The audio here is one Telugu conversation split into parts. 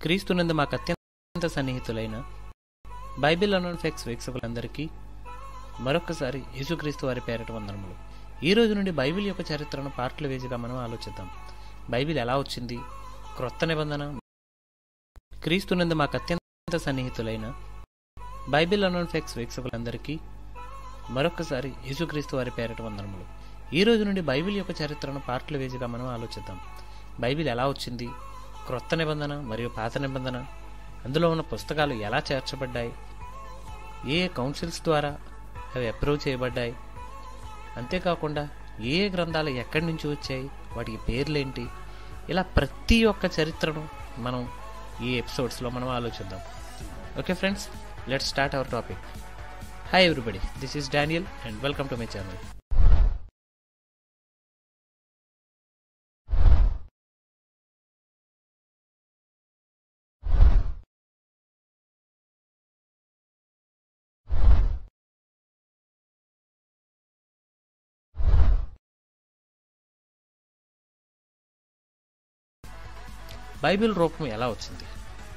క్రీస్తునందు మాకు అత్యంత సన్నిహితులైన బైబిల్ అన్న ఫెక్స్ వీక్షకులందరికీ మరొకసారి యేసుక్రీస్తు వారి పేరట వందనములు ఈ రోజు నుండి బైబిల్ యొక్క చరిత్రను పార్ట్ల వేజిగా మనం ఆలోచిద్దాం బైబిల్ ఎలా వచ్చింది క్రొత్త నిబంధన క్రీస్తునందు మాకు అత్యంత సన్నిహితులైన బైబిల్ అన్న ఫెక్స్ వీక్షకులందరికీ మరొకసారి యేసుక్రీస్తు వారి పేరట వందనములు ఈ రోజు నుండి బైబిల్ యొక్క చరిత్రను పార్ట్ల వేజిగా మనం ఆలోచిద్దాం బైబిల్ ఎలా వచ్చింది క్రొత్త నిబంధన మరియు పాత నిబంధన అందులో ఉన్న పుస్తకాలు ఎలా చేర్చబడ్డాయి ఏ ఏ కౌన్సిల్స్ ద్వారా అవి అప్రూవ్ చేయబడ్డాయి అంతేకాకుండా ఏ ఏ గ్రంథాలు ఎక్కడి నుంచి వచ్చాయి వాటికి పేర్లేంటి ఇలా ప్రతి ఒక్క చరిత్రను మనం ఈ ఎపిసోడ్స్లో మనం ఆలోచిద్దాం okay friends let start our topic hi everybody this is Daniel and welcome to my channel Bible రూపం ఎలా వచ్చింది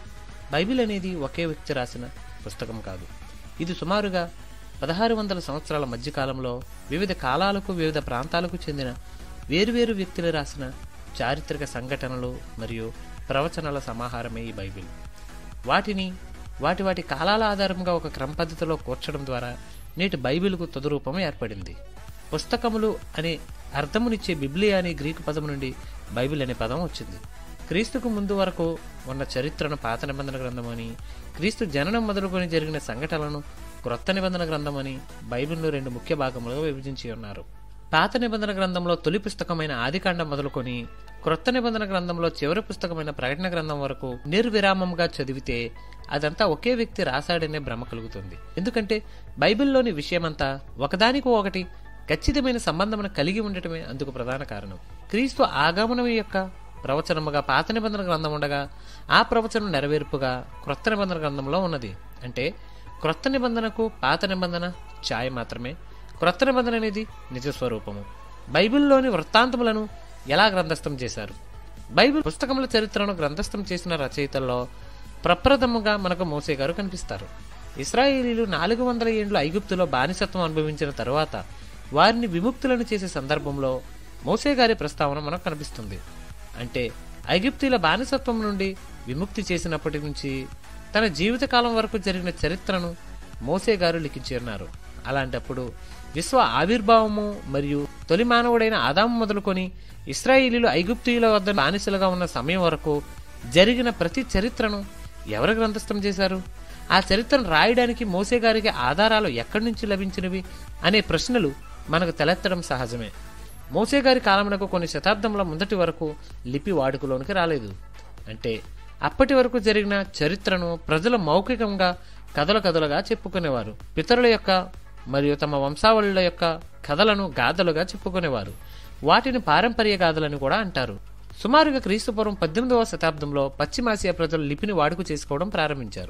బైబిల్ అనేది ఒకే వ్యక్తి రాసిన పుస్తకం కాదు ఇది సుమారుగా పదహారు వందల సంవత్సరాల మధ్యకాలంలో వివిధ కాలాలకు వివిధ ప్రాంతాలకు చెందిన వేరువేరు వ్యక్తులు రాసిన చారిత్రక సంఘటనలు మరియు ప్రవచనాల సమాహారమే ఈ బైబిల్ వాటిని వాటి వాటి కాలాల ఆధారంగా ఒక క్రమ పద్ధతిలో కూర్చడం ద్వారా నేటి బైబిల్కు తదురూపం ఏర్పడింది పుస్తకములు అనే అర్థమునిచ్చే బిబ్లియా అనే గ్రీకు పదం నుండి బైబిల్ అనే పదం వచ్చింది క్రీస్తుకు ముందు వరకు ఉన్న చరిత్రను పాత నిబంధన గ్రంథమని క్రీస్తు జననం మొదలుకొని జరిగిన సంఘటనలను క్రొత్త నిబంధన గ్రంథమని బైబిల్ను రెండు ముఖ్య భాగములుగా విభజించి ఉన్నారు పాత నిబంధన గ్రంథంలో తొలి పుస్తకమైన ఆదికాండం మొదలుకొని క్రొత్త నిబంధన గ్రంథంలో చివరి పుస్తకమైన ప్రకటన గ్రంథం వరకు నిర్విరామంగా చదివితే అదంతా ఒకే వ్యక్తి రాశాడనే భ్రమ కలుగుతుంది ఎందుకంటే బైబిల్లోని విషయమంతా ఒకదానికి ఒకటి ఖచ్చితమైన సంబంధమును కలిగి ఉండటమే అందుకు ప్రధాన కారణం క్రీస్తు ఆగమనం యొక్క ప్రవచనముగా పాత నిబంధన గ్రంథం ఉండగా ఆ ప్రవచనం నెరవేర్పుగా క్రొత్త నిబంధన గ్రంథంలో ఉన్నది అంటే క్రొత్త నిబంధనకు పాత నిబంధన ఛాయ మాత్రమే క్రొత్త నిబంధన అనేది నిజస్వరూపము బైబిల్లోని వృత్తాంతములను ఎలా గ్రంథస్థం చేశారు బైబిల్ పుస్తకముల చరిత్రను గ్రంథస్థం చేసిన రచయితల్లో ప్రప్రథముగా మనకు మోసే గారు కనిపిస్తారు ఇస్రాయేలీలు నాలుగు వందల ఏండ్లు ఐగుప్తులో బానిసత్వం అనుభవించిన తరువాత వారిని విముక్తులను చేసే సందర్భంలో మోసే గారి ప్రస్తావన మనకు కనిపిస్తుంది అంటే ఐగుప్తీల బానిసత్వం నుండి విముక్తి చేసినప్పటి నుంచి తన జీవితకాలం వరకు జరిగిన చరిత్రను మోసే గారు లిఖించి ఉన్నారు అలాంటప్పుడు విశ్వ ఆవిర్భావము మరియు తొలి మానవుడైన ఆదాము మొదలుకొని ఇస్రాయేలీలు ఐగుప్తీయుల వద్ద బానిసలుగా ఉన్న సమయం వరకు జరిగిన ప్రతి చరిత్రను ఎవరు గ్రంథస్థం చేశారు ఆ చరిత్రను రాయడానికి మోసే గారికి ఆధారాలు ఎక్కడి నుంచి లభించినవి అనే ప్రశ్నలు మనకు తలెత్తడం సహజమే మోసే గారి కాలమునకు కొన్ని శతాబ్దముల ముందటి వరకు లిపి వాడుకలోనికి రాలేదు అంటే అప్పటి వరకు జరిగిన చరిత్రను ప్రజలు మౌఖికంగా కథల కథలుగా చెప్పుకునేవారు పితరుల యొక్క మరియు తమ వంశావళుల యొక్క కథలను గాథలుగా చెప్పుకునేవారు వాటిని పారంపర్య గాథలని కూడా అంటారు సుమారుగా క్రీస్తుపూర్వం పద్దెనిమిదవ శతాబ్దంలో పశ్చిమాసియా ప్రజలు లిపిని వాడుక చేసుకోవడం ప్రారంభించారు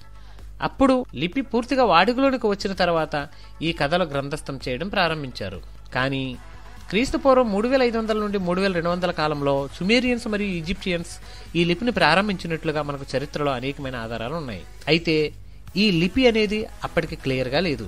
అప్పుడు లిపి పూర్తిగా వాడుకలోనికి వచ్చిన తర్వాత ఈ కథలు గ్రంథస్థం చేయడం ప్రారంభించారు కానీ క్రీస్తు పూర్వం మూడు వేల ఐదు వందల నుండి మూడు వేల రెండు వందల కాలంలో సుమేరియన్స్ మరియు ఈజిప్షియన్స్ ఈ లిపిని ప్రారంభించినట్లుగా మనకు చరిత్రలో అనేకమైన ఆధారాలు ఉన్నాయి అయితే ఈ లిపి అనేది అప్పటికి క్లియర్గా లేదు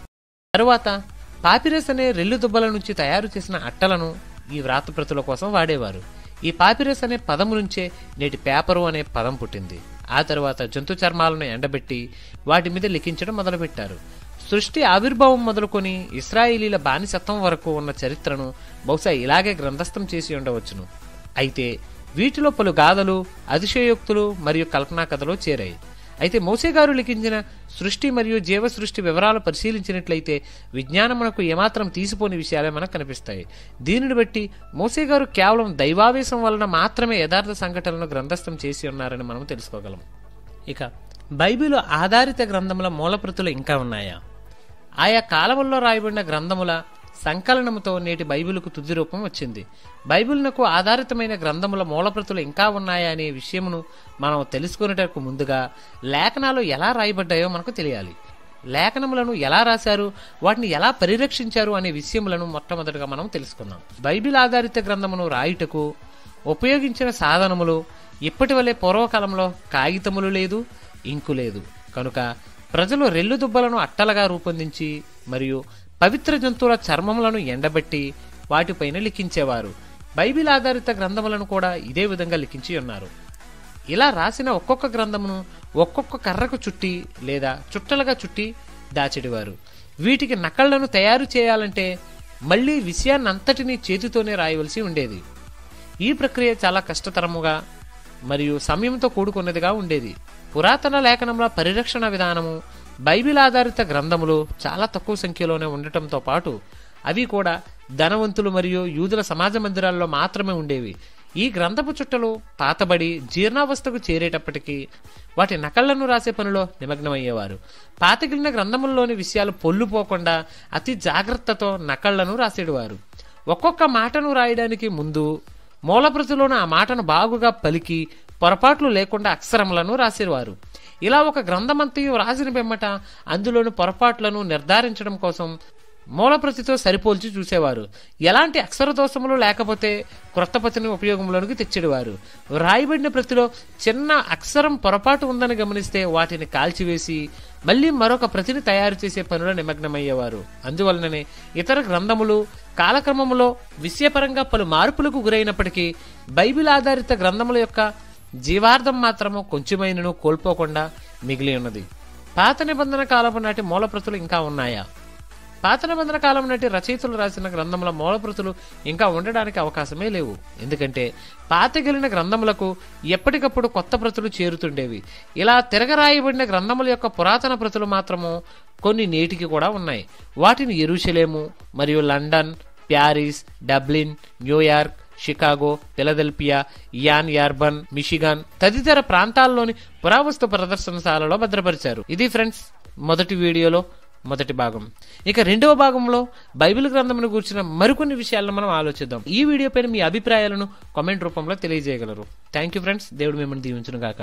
తరువాత పాపిరస్ అనే రెల్లు దుబ్బల నుంచి తయారు చేసిన అట్టలను ఈ వ్రాతప్రతుల కోసం వాడేవారు ఈ పాపిరస్ అనే పదము నుంచే నేటి పేపరు అనే పదం పుట్టింది ఆ తర్వాత జంతు చర్మాలను ఎండబెట్టి వాటి మీద లిఖించడం మొదలుపెట్టారు సృష్టి ఆవిర్భావం మొదలుకొని ఇస్రాయేలీల బానిసత్వం వరకు ఉన్న చరిత్రను బహుశా ఇలాగే గ్రంథస్థం చేసి ఉండవచ్చును అయితే వీటిలో పలు గాథలు అతిశయోక్తులు మరియు కల్పనా కథలు చేరాయి అయితే మోసే గారు లిఖించిన సృష్టి మరియు జీవ సృష్టి వివరాలు పరిశీలించినట్లయితే విజ్ఞానమునకు ఏమాత్రం తీసిపోని విషయాలే మనకు కనిపిస్తాయి దీనిని బట్టి మోసే గారు కేవలం దైవావేశం వలన మాత్రమే యథార్థ సంఘటనలను గ్రంథస్థం చేసి ఉన్నారని మనం తెలుసుకోగలం ఇక బైబిల్ ఆధారిత గ్రంథముల మూలప్రతులు ఇంకా ఉన్నాయా ఆయా కాలముల్లో రాయబడిన గ్రంథముల సంకలనముతో నేటి బైబిల్కు తుది రూపం వచ్చింది బైబిల్నకు ఆధారితమైన గ్రంథముల మూలప్రతులు ఇంకా ఉన్నాయా అనే విషయమును మనం తెలుసుకునేటకు ముందుగా లేఖనాలు ఎలా రాయబడ్డాయో మనకు తెలియాలి లేఖనములను ఎలా రాశారు వాటిని ఎలా పరిరక్షించారు అనే విషయములను మొట్టమొదటిగా మనం తెలుసుకుందాం బైబిల్ ఆధారిత గ్రంథమును రాయుటకు ఉపయోగించిన సాధనములు ఇప్పటి వలె పూర్వకాలంలో కాగితములు లేదు ఇంకు లేదు కనుక ప్రజలు రెల్లు దుబ్బలను అట్టలుగా రూపొందించి మరియు పవిత్ర జంతువుల చర్మములను ఎండబెట్టి వాటిపైన లిఖించేవారు బైబిల్ ఆధారిత గ్రంథములను కూడా ఇదే విధంగా లిఖించి ఉన్నారు ఇలా రాసిన ఒక్కొక్క గ్రంథమును ఒక్కొక్క కర్రకు చుట్టి లేదా చుట్టలుగా చుట్టి దాచెడివారు వీటికి నకళ్లను తయారు చేయాలంటే మళ్ళీ విషయాన్నంతటినీ చేతితోనే రాయవలసి ఉండేది ఈ ప్రక్రియ చాలా కష్టతరముగా మరియు సమయంతో కూడుకున్నదిగా ఉండేది పురాతన లేఖనముల పరిరక్షణ విధానము బైబిల్ ఆధారిత గ్రంథములు చాలా తక్కువ సంఖ్యలోనే ఉండటంతో పాటు అవి కూడా ధనవంతులు మరియు యూదుల సమాజ మందిరాల్లో మాత్రమే ఉండేవి ఈ గ్రంథపు చుట్టలు పాతబడి జీర్ణావస్థకు చేరేటప్పటికీ వాటి నకళ్లను రాసే పనిలో నిమగ్నమయ్యేవారు పాతగిలిన గ్రంథముల్లోని విషయాలు పొల్లుపోకుండా అతి జాగ్రత్తతో నకళ్లను రాసేవారు ఒక్కొక్క మాటను రాయడానికి ముందు మూలప్రతిలోని ఆ మాటను బాగుగా పలికి పొరపాట్లు లేకుండా అక్షరములను రాసేవారు ఇలా ఒక గ్రంథమంతయు రాసిన పిమ్మట అందులోని పొరపాట్లను నిర్ధారించడం కోసం మూలప్రతితో సరిపోల్చి చూసేవారు ఎలాంటి అక్షర దోషములు లేకపోతే క్రొత్త ప్రతిని ఉపయోగంలోనికి తెచ్చేవారు రాయబడిన ప్రతిలో చిన్న అక్షరం పొరపాటు ఉందని గమనిస్తే వాటిని కాల్చివేసి మళ్ళీ మరొక ప్రతిని తయారు చేసే పనిలో నిమగ్నమయ్యేవారు అందువలననే ఇతర గ్రంథములు కాలక్రమములో విషయపరంగా పలు మార్పులకు గురైనప్పటికీ బైబిల్ ఆధారిత గ్రంథముల యొక్క జీవార్థం మాత్రము కొంచెమైనను కోల్పోకుండా మిగిలి ఉన్నది పాత నిబంధన కాలపు నాటి మూలప్రతులు ఇంకా ఉన్నాయా పాత నిబంధన కాలం నాటి రచయితలు రాసిన గ్రంథముల మూలప్రతులు ఇంకా ఉండడానికి అవకాశమే లేవు ఎందుకంటే పాతగిలిన గ్రంథములకు ఎప్పటికప్పుడు కొత్త ప్రతులు చేరుతుండేవి ఇలా తిరగరాయబడిన గ్రంథముల యొక్క పురాతన ప్రతులు మాత్రము కొన్ని నేటికి కూడా ఉన్నాయి వాటిని ఎరుషలేము మరియు London Paris Dublin New York Chicago Philadelphia Ann Arbor Michigan తదితర ప్రాంతాల్లోని పురావస్తు ప్రదర్శనశాలలో భద్రపరిచారు ఇది ఫ్రెండ్స్ మొదటి వీడియోలో మొదటి భాగం ఇక రెండవ భాగంలో బైబిల్ గ్రంథమును కూర్చున్న మరికొన్ని విషయాలను మనం ఆలోచిద్దాం ఈ వీడియో పైన మీ అభిప్రాయాలను కామెంట్ రూపంలో తెలియజేయగలరు థ్యాంక్ యూ ఫ్రెండ్స్ దేవుడు మిమ్మల్ని దీవించును గాక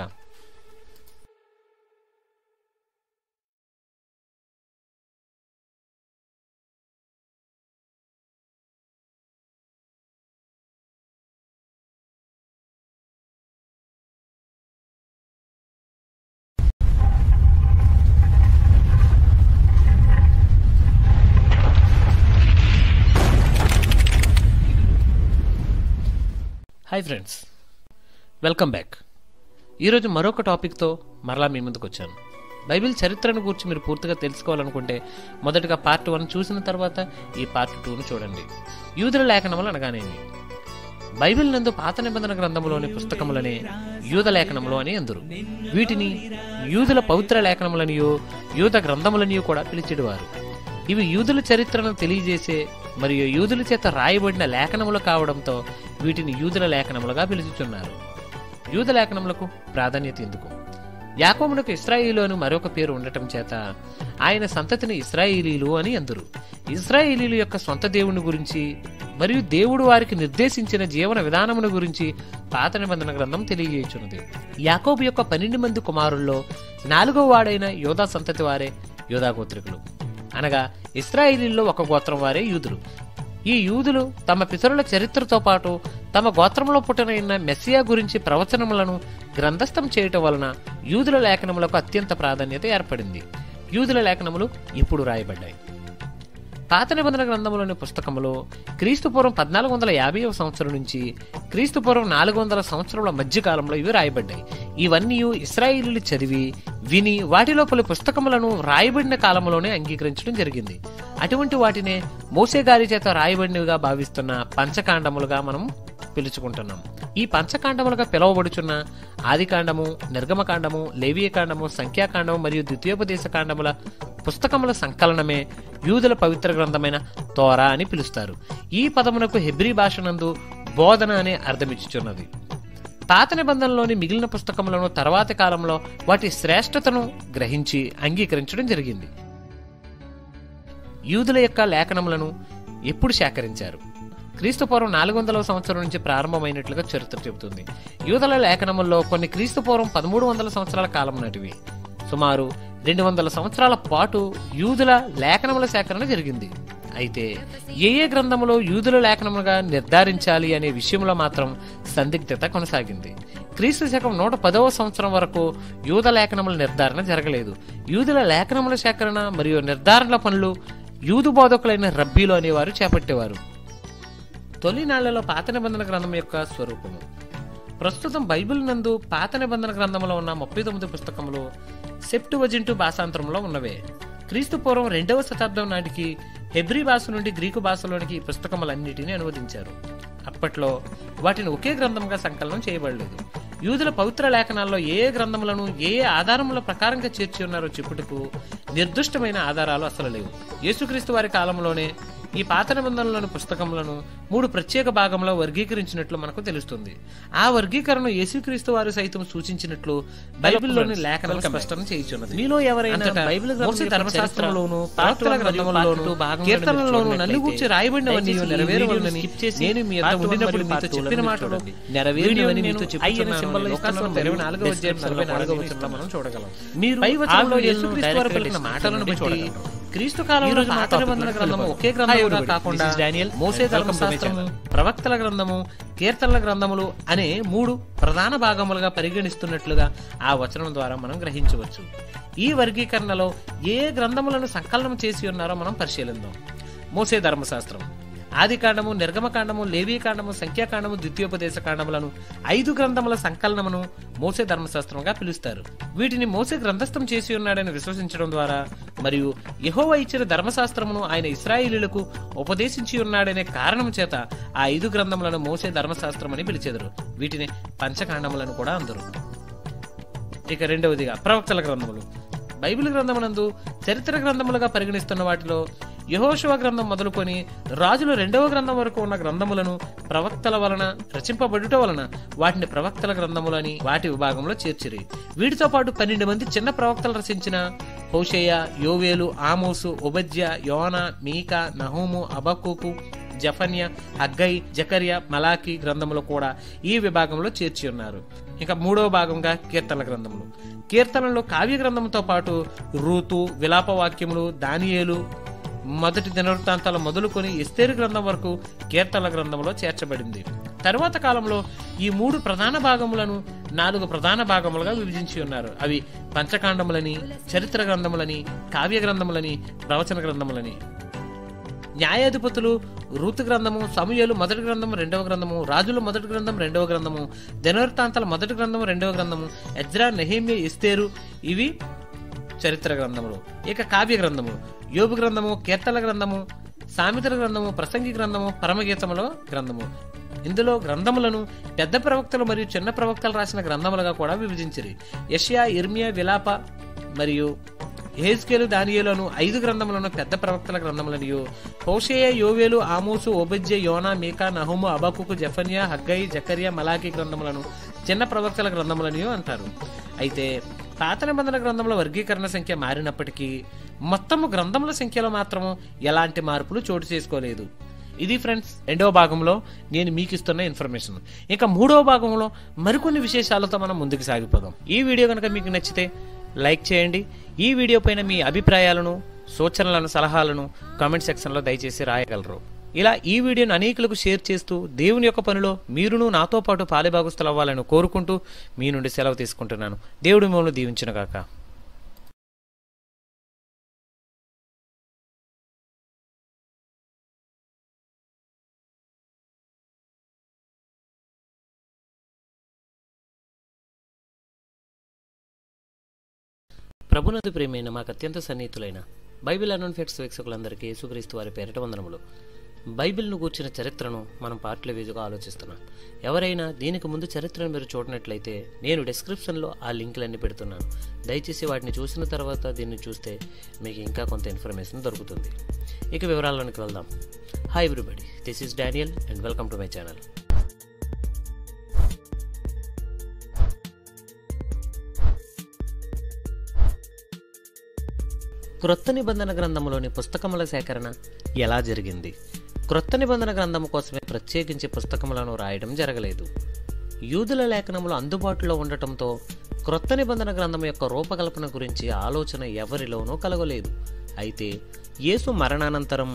హాయ్ ఫ్రెండ్స్ వెల్కమ్ బ్యాక్ ఈరోజు మరొక టాపిక్తో మరలా మీ ముందుకు వచ్చాను బైబిల్ చరిత్రను గురించి మీరు పూర్తిగా తెలుసుకోవాలనుకుంటే మొదటగా పార్ట్ వన్ చూసిన తర్వాత ఈ పార్ట్ టూను చూడండి యూదుల లేఖనములు అనగానేమి బైబిల్ నందు పాత నిబంధన గ్రంథములోని పుస్తకములనే యూద లేఖనములు అని అందరు వీటిని యూదుల పవిత్ర లేఖనములనియో యూద గ్రంథములనియో కూడా పిలిచేవారు ఇవి యూదుల చరిత్రను తెలియజేసే మరియు యూదుల చేత రాయబడిన లేఖనములు కావడంతో వీటిని యూదుల లేఖనములుగా పిలుచుచున్నారు యూద లేఖనములకు ప్రాధాన్యత ఎందుకు యాకోమునకు ఇస్రాయిలు అని మరొక పేరు ఉండటం చేత ఆయన సంతతిని ఇస్రాయిలీలు అని అందరు ఇస్రాయిలీల యొక్క సొంత దేవుని గురించి మరియు దేవుడు వారికి నిర్దేశించిన జీవన విధానమును గురించి పాత నిబంధన గ్రంథం తెలియజేయుచున్నది యాకోబు యొక్క పన్నెండు మంది కుమారుల్లో నాలుగో వాడైన యోధా సంతతి వారే యోధా గోత్రికులు అనగా ఇస్రాయిలీల్లో ఒక గోత్రం వారే యూదులు ఈ యూదులు తమ పితరుల చరిత్రతో పాటు తమ గోత్రంలో పుట్టిన మెస్సియా గురించి ప్రవచనములను గ్రంథస్థం చేయటం వలన యూదుల లేఖనములకు అత్యంత ప్రాధాన్యత ఏర్పడింది యూదుల లేఖనములు ఇప్పుడు రాయబడ్డాయి పాత నిబంధన గ్రంథములోని పుస్తకములో క్రీస్తుపూర్వం పద్నాలుగు వందల యాభై సంవత్సరం నుంచి క్రీస్తుపూర్వం నాలుగు వందల సంవత్సరాల మధ్య కాలంలో ఇవి రాయబడ్డాయి ఇవన్నీ ఇస్రాయిలీలు చదివి విని వాటిలో పలు పుస్తకములను రాయబడిన కాలంలోనే అంగీకరించడం జరిగింది అటువంటి వాటినే మోసే గారి చేత రాయబడినవిగా భావిస్తున్న పంచకాండములుగా మనం పిలుచుకుంటున్నాం ఈ పంచకాండములుగా పిలువబడుచున్న ఆదికాండము నిర్గమకాండము లేవీయకాండము సంఖ్యాకాండము మరియు ద్వితీయోపదేశ కాండముల పుస్తకముల సంకలనమే యూదుల పవిత్ర గ్రంథమైన తోరా అని పిలుస్తారు ఈ పదమునకు హెబ్రీ భాషనందు బోధన అనే అర్థమిచ్చుచున్నది పాత నిబంధనలోని మిగిలిన పుస్తకములను తర్వాతి కాలంలో వాటి శ్రేష్టతను గ్రహించి అంగీకరించడం జరిగింది యూదుల యొక్క లేఖనములను ఎప్పుడు సేకరించారు క్రీస్తుపూర్వం నాలుగు వందల సంవత్సరం నుంచి ప్రారంభమైనట్లుగా చరిత్ర చెబుతుంది యూదల లేఖనముల్లో కొన్ని క్రీస్తుపూర్వం పదమూడు వందల సంవత్సరాల కాలం నాటివి సుమారు రెండు వందల సంవత్సరాల పాటు యూదుల లేఖనముల సేకరణ జరిగింది అయితే ఏ ఏ గ్రంథములో యూదుల లేఖనములుగా నిర్ధారించాలి అనే విషయంలో మాత్రం సందిగ్ధత కొనసాగింది క్రీస్తు శకం నూట పదవ సంవత్సరం వరకు యూద లేఖనముల నిర్ధారణ జరగలేదు యూదుల లేఖనముల సేకరణ మరియు నిర్ధారణల పనులు యూదు బోధకులైన రబ్బీలు అనేవారు చేపట్టేవారు తొలి నాళ్లలో పాత నిబంధన గ్రంథం యొక్క స్వరూపము ప్రస్తుతం బైబిల్ నందు పాత నిబంధన గ్రంథంలో ఉన్న ముప్పై తొమ్మిది పుస్తకములు సెప్టువజింటు భాషాంతరంలో ఉన్నవే క్రీస్తు పూర్వం రెండవ శతాబ్దం నాటికి హెబ్రీ భాష నుండి గ్రీకు భాషలోనికి ఈ పుస్తకములన్నిటినీ అనువదించారు అప్పట్లో వాటిని ఒకే గ్రంథంగా సంకలనం చేయబడలేదు యూదుల పవిత్ర లేఖనాల్లో ఏ ఏ గ్రంథములను ఏ ఏ ఆధారముల ప్రకారంగా చేర్చి ఉన్నారో చెప్పుటకు నిర్దిష్టమైన ఆధారాలు అసలు లేవు యేసుక్రీస్తు వారి కాలంలోనే ఈ పాత నిబంధనలోని పుస్తకములను మూడు ప్రత్యేక భాగంలో వర్గీకరించినట్లు మనకు తెలుస్తుంది ఆ వర్గీకరణ యేసుక్రీస్తు వారు సైతం సూచించినట్లు బైబిల్లోని లేఖనం స్పష్టం చేయుచున్నది మీలో ఎవరైనా బైబిల్ ధర్మశాస్త్రంలోను ప్రవక్తల గ్రంథములలోను కీర్తనలోను నన్ను గూర్చి రాయబడినవన్నీ నెరవేరవలని నేను మీ అంత ఉండినప్పుడు మీతో చెప్పిన మాటలు నెరవేరినవని మీతో చెప్తున్నాను లోకాసువార్త ఇరవై నాలుగవ అధ్యాయం నలభై నాలుగవ వచనంలో మనం చూడగలం మీరు పై వచనంలో యేసుక్రీస్తు వారు పలికిన మాటలను బట్టి క్రీస్తు కాలంలో పాత నిబంధన గ్రంథము ఒకే గ్రంథముగా కాకుండా మోసే ధర్మశాస్త్రము ప్రవక్తల గ్రంథము కీర్తనల గ్రంథములు అనే మూడు ప్రధాన భాగములుగా పరిగణిస్తున్నట్లుగా ఆ వచనం ద్వారా మనం గ్రహించవచ్చు ఈ వర్గీకరణలో ఏ గ్రంథములను సంకలనం చేసి ఉన్నారో మనం పరిశీలిద్దాం మోసే ధర్మశాస్త్రం ఆది కాండము నిర్గమకాండము లేవీకాండము సంఖ్యాకాండము ద్వితీయోపదేశ కాండములను ఐదు గ్రంథముల సంకలనమును మోసే ధర్మశాస్త్రంగా పిలుస్తారు వీటిని మోసే గ్రంథస్థం చేసి ఉన్నాడని విశ్వసించడం ద్వారా మరియు యెహోవా ఇచ్చిన ధర్మశాస్త్రమును ఆయన ఇస్రాయేలీలకు ఉపదేశించి ఉన్నాడనే కారణం చేత ఆ ఐదు గ్రంథములను మోసే ధర్మశాస్త్రం అని పిలిచెదరు వీటిని పంచకాండములను కూడా అందరు ఇక రెండవదిగా ప్రవక్తల గ్రంథములు బైబిల్ గ్రంథమునందు చరిత్ర గ్రంథములుగా పరిగణిస్తున్న వాటిలో యహోశివ గ్రంథం మొదలుకొని రాజుల రెండవ గ్రంథం వరకు ఉన్న గ్రంథములను ప్రవక్తల వలన రచింపబడుట వలన వాటిని ప్రవక్తల గ్రంథములని వాటి విభాగంలో చేర్చిరి వీటితో పాటు పన్నెండు మంది చిన్న ప్రవక్తలు రచించిన హోషేయ యోవేలు ఆమోసు ఉబజ్య యోన మీకా నహూము అబకూకు జఫన్య అగ్గై జకర్య మలాకి గ్రంథములు కూడా ఈ విభాగంలో చేర్చి ఉన్నారు ఇక మూడవ భాగంగా కీర్తనల గ్రంథములు కీర్తనలో కావ్య గ్రంథంతో పాటు రూతు విలాప వాక్యములు దానియేలు మొదటి దినవృత్తాంతాలు మొదలుకొని ఎస్తేరు గ్రంథం వరకు కీర్తనల గ్రంథంలో చేర్చబడింది తరువాత కాలంలో ఈ మూడు ప్రధాన భాగములను నాలుగు ప్రధాన భాగములుగా విభజించి ఉన్నారు అవి పంచకాండములని చరిత్ర గ్రంథములని కావ్య గ్రంథములని ప్రవచన గ్రంథములని న్యాయాధిపతులు ఋతు గ్రంథము సమూహలు మొదటి గ్రంథము రెండవ గ్రంథము రాజుల మొదటి గ్రంథం రెండవ గ్రంథము దినవృత్తాంతాల మొదటి గ్రంథము రెండవ గ్రంథము ఎజ్రా నెహేమియా ఇస్తేరు ఇవి చరిత్ర గ్రంథములు ఇక కావ్య గ్రంథము యోబు గ్రంథము కీర్తన గ్రంథము సామెతల గ్రంథము ప్రసంగి గ్రంథము పరమగీతముల గ్రంథము ఇందులో గ్రంథములను పెద్ద ప్రవక్తలు మరియు చిన్న ప్రవక్తలు రాసిన గ్రంథములుగా కూడా విభజించిరి యష్యా ఇర్మియా విలాప మరియు హేజ్కేలు దానియేలను ఐదు గ్రంథములను పెద్ద ప్రవక్తల గ్రంథములనియు హోషేయ యోవేలు ఆమోసు ఓబజ్య యోనా మీకా నహుము అబకుకు జఫన్యా హగ్గై జకర్య మలాకి గ్రంథములను చిన్న ప్రవక్తల గ్రంథములనియు అంటారు అయితే పాత నిబంధన గ్రంథముల వర్గీకరణ సంఖ్య మారినప్పటికీ మొత్తము గ్రంథముల సంఖ్యలో మాత్రము ఎలాంటి మార్పులు చోటు చేసుకోలేదు ఇది ఫ్రెండ్స్ రెండవ భాగంలో నేను మీకు ఇస్తున్న ఇన్ఫర్మేషన్ ఇక మూడవ భాగంలో మరికొన్ని విశేషాలతో మనం ముందుకు సాగిపోదాం ఈ వీడియో కనుక మీకు నచ్చితే లైక్ చేయండి ఈ వీడియో పైన మీ అభిప్రాయాలను సూచనలను సలహాలను కామెంట్ సెక్షన్లో దయచేసి రాయగలరు ఇలా ఈ వీడియోను అనేకులకు షేర్ చేస్తూ దేవుని యొక్క పనిలో మీరును నాతో పాటు పాలిభాగస్తులు అవ్వాలని కోరుకుంటూ మీ నుండి సెలవు తీసుకుంటున్నాను దేవుడు మిమ్మల్ని దీవించునుగాక ప్రభునది ప్రేమైన మాకు అత్యంత సన్నిహితులైన బైబిల్ అనోన్ ఫెక్ట్స్ వీక్షకులందరికీ యేసుక్రీస్తు వారి పేరిట వందనములు బైబిల్ను గూర్చిన చరిత్రను మనం పార్ట్ల వీజుగా ఆలోచిస్తున్నాం ఎవరైనా దీనికి ముందు చరిత్రను మీరు చూడనట్లయితే నేను డిస్క్రిప్షన్లో ఆ లింకులన్నీ పెడుతున్నాను దయచేసి వాటిని చూసిన తర్వాత దీన్ని చూస్తే మీకు ఇంకా కొంత ఇన్ఫర్మేషన్ దొరుకుతుంది ఇక వివరాల్లోనికి వెళ్దాం hi everybody this is Daniel and welcome to my channel క్రొత్త నిబంధన గ్రంథములోని పుస్తకముల సేకరణ ఎలా జరిగింది క్రొత్త నిబంధన గ్రంథము కోసమే ప్రత్యేకించి పుస్తకములను రాయడం జరగలేదు యూదుల లేఖనములు అందుబాటులో ఉండటంతో క్రొత్త నిబంధన గ్రంథం యొక్క రూపకల్పన గురించి ఆలోచన ఎవరిలోనూ కలగలేదు అయితే యేసు మరణానంతరం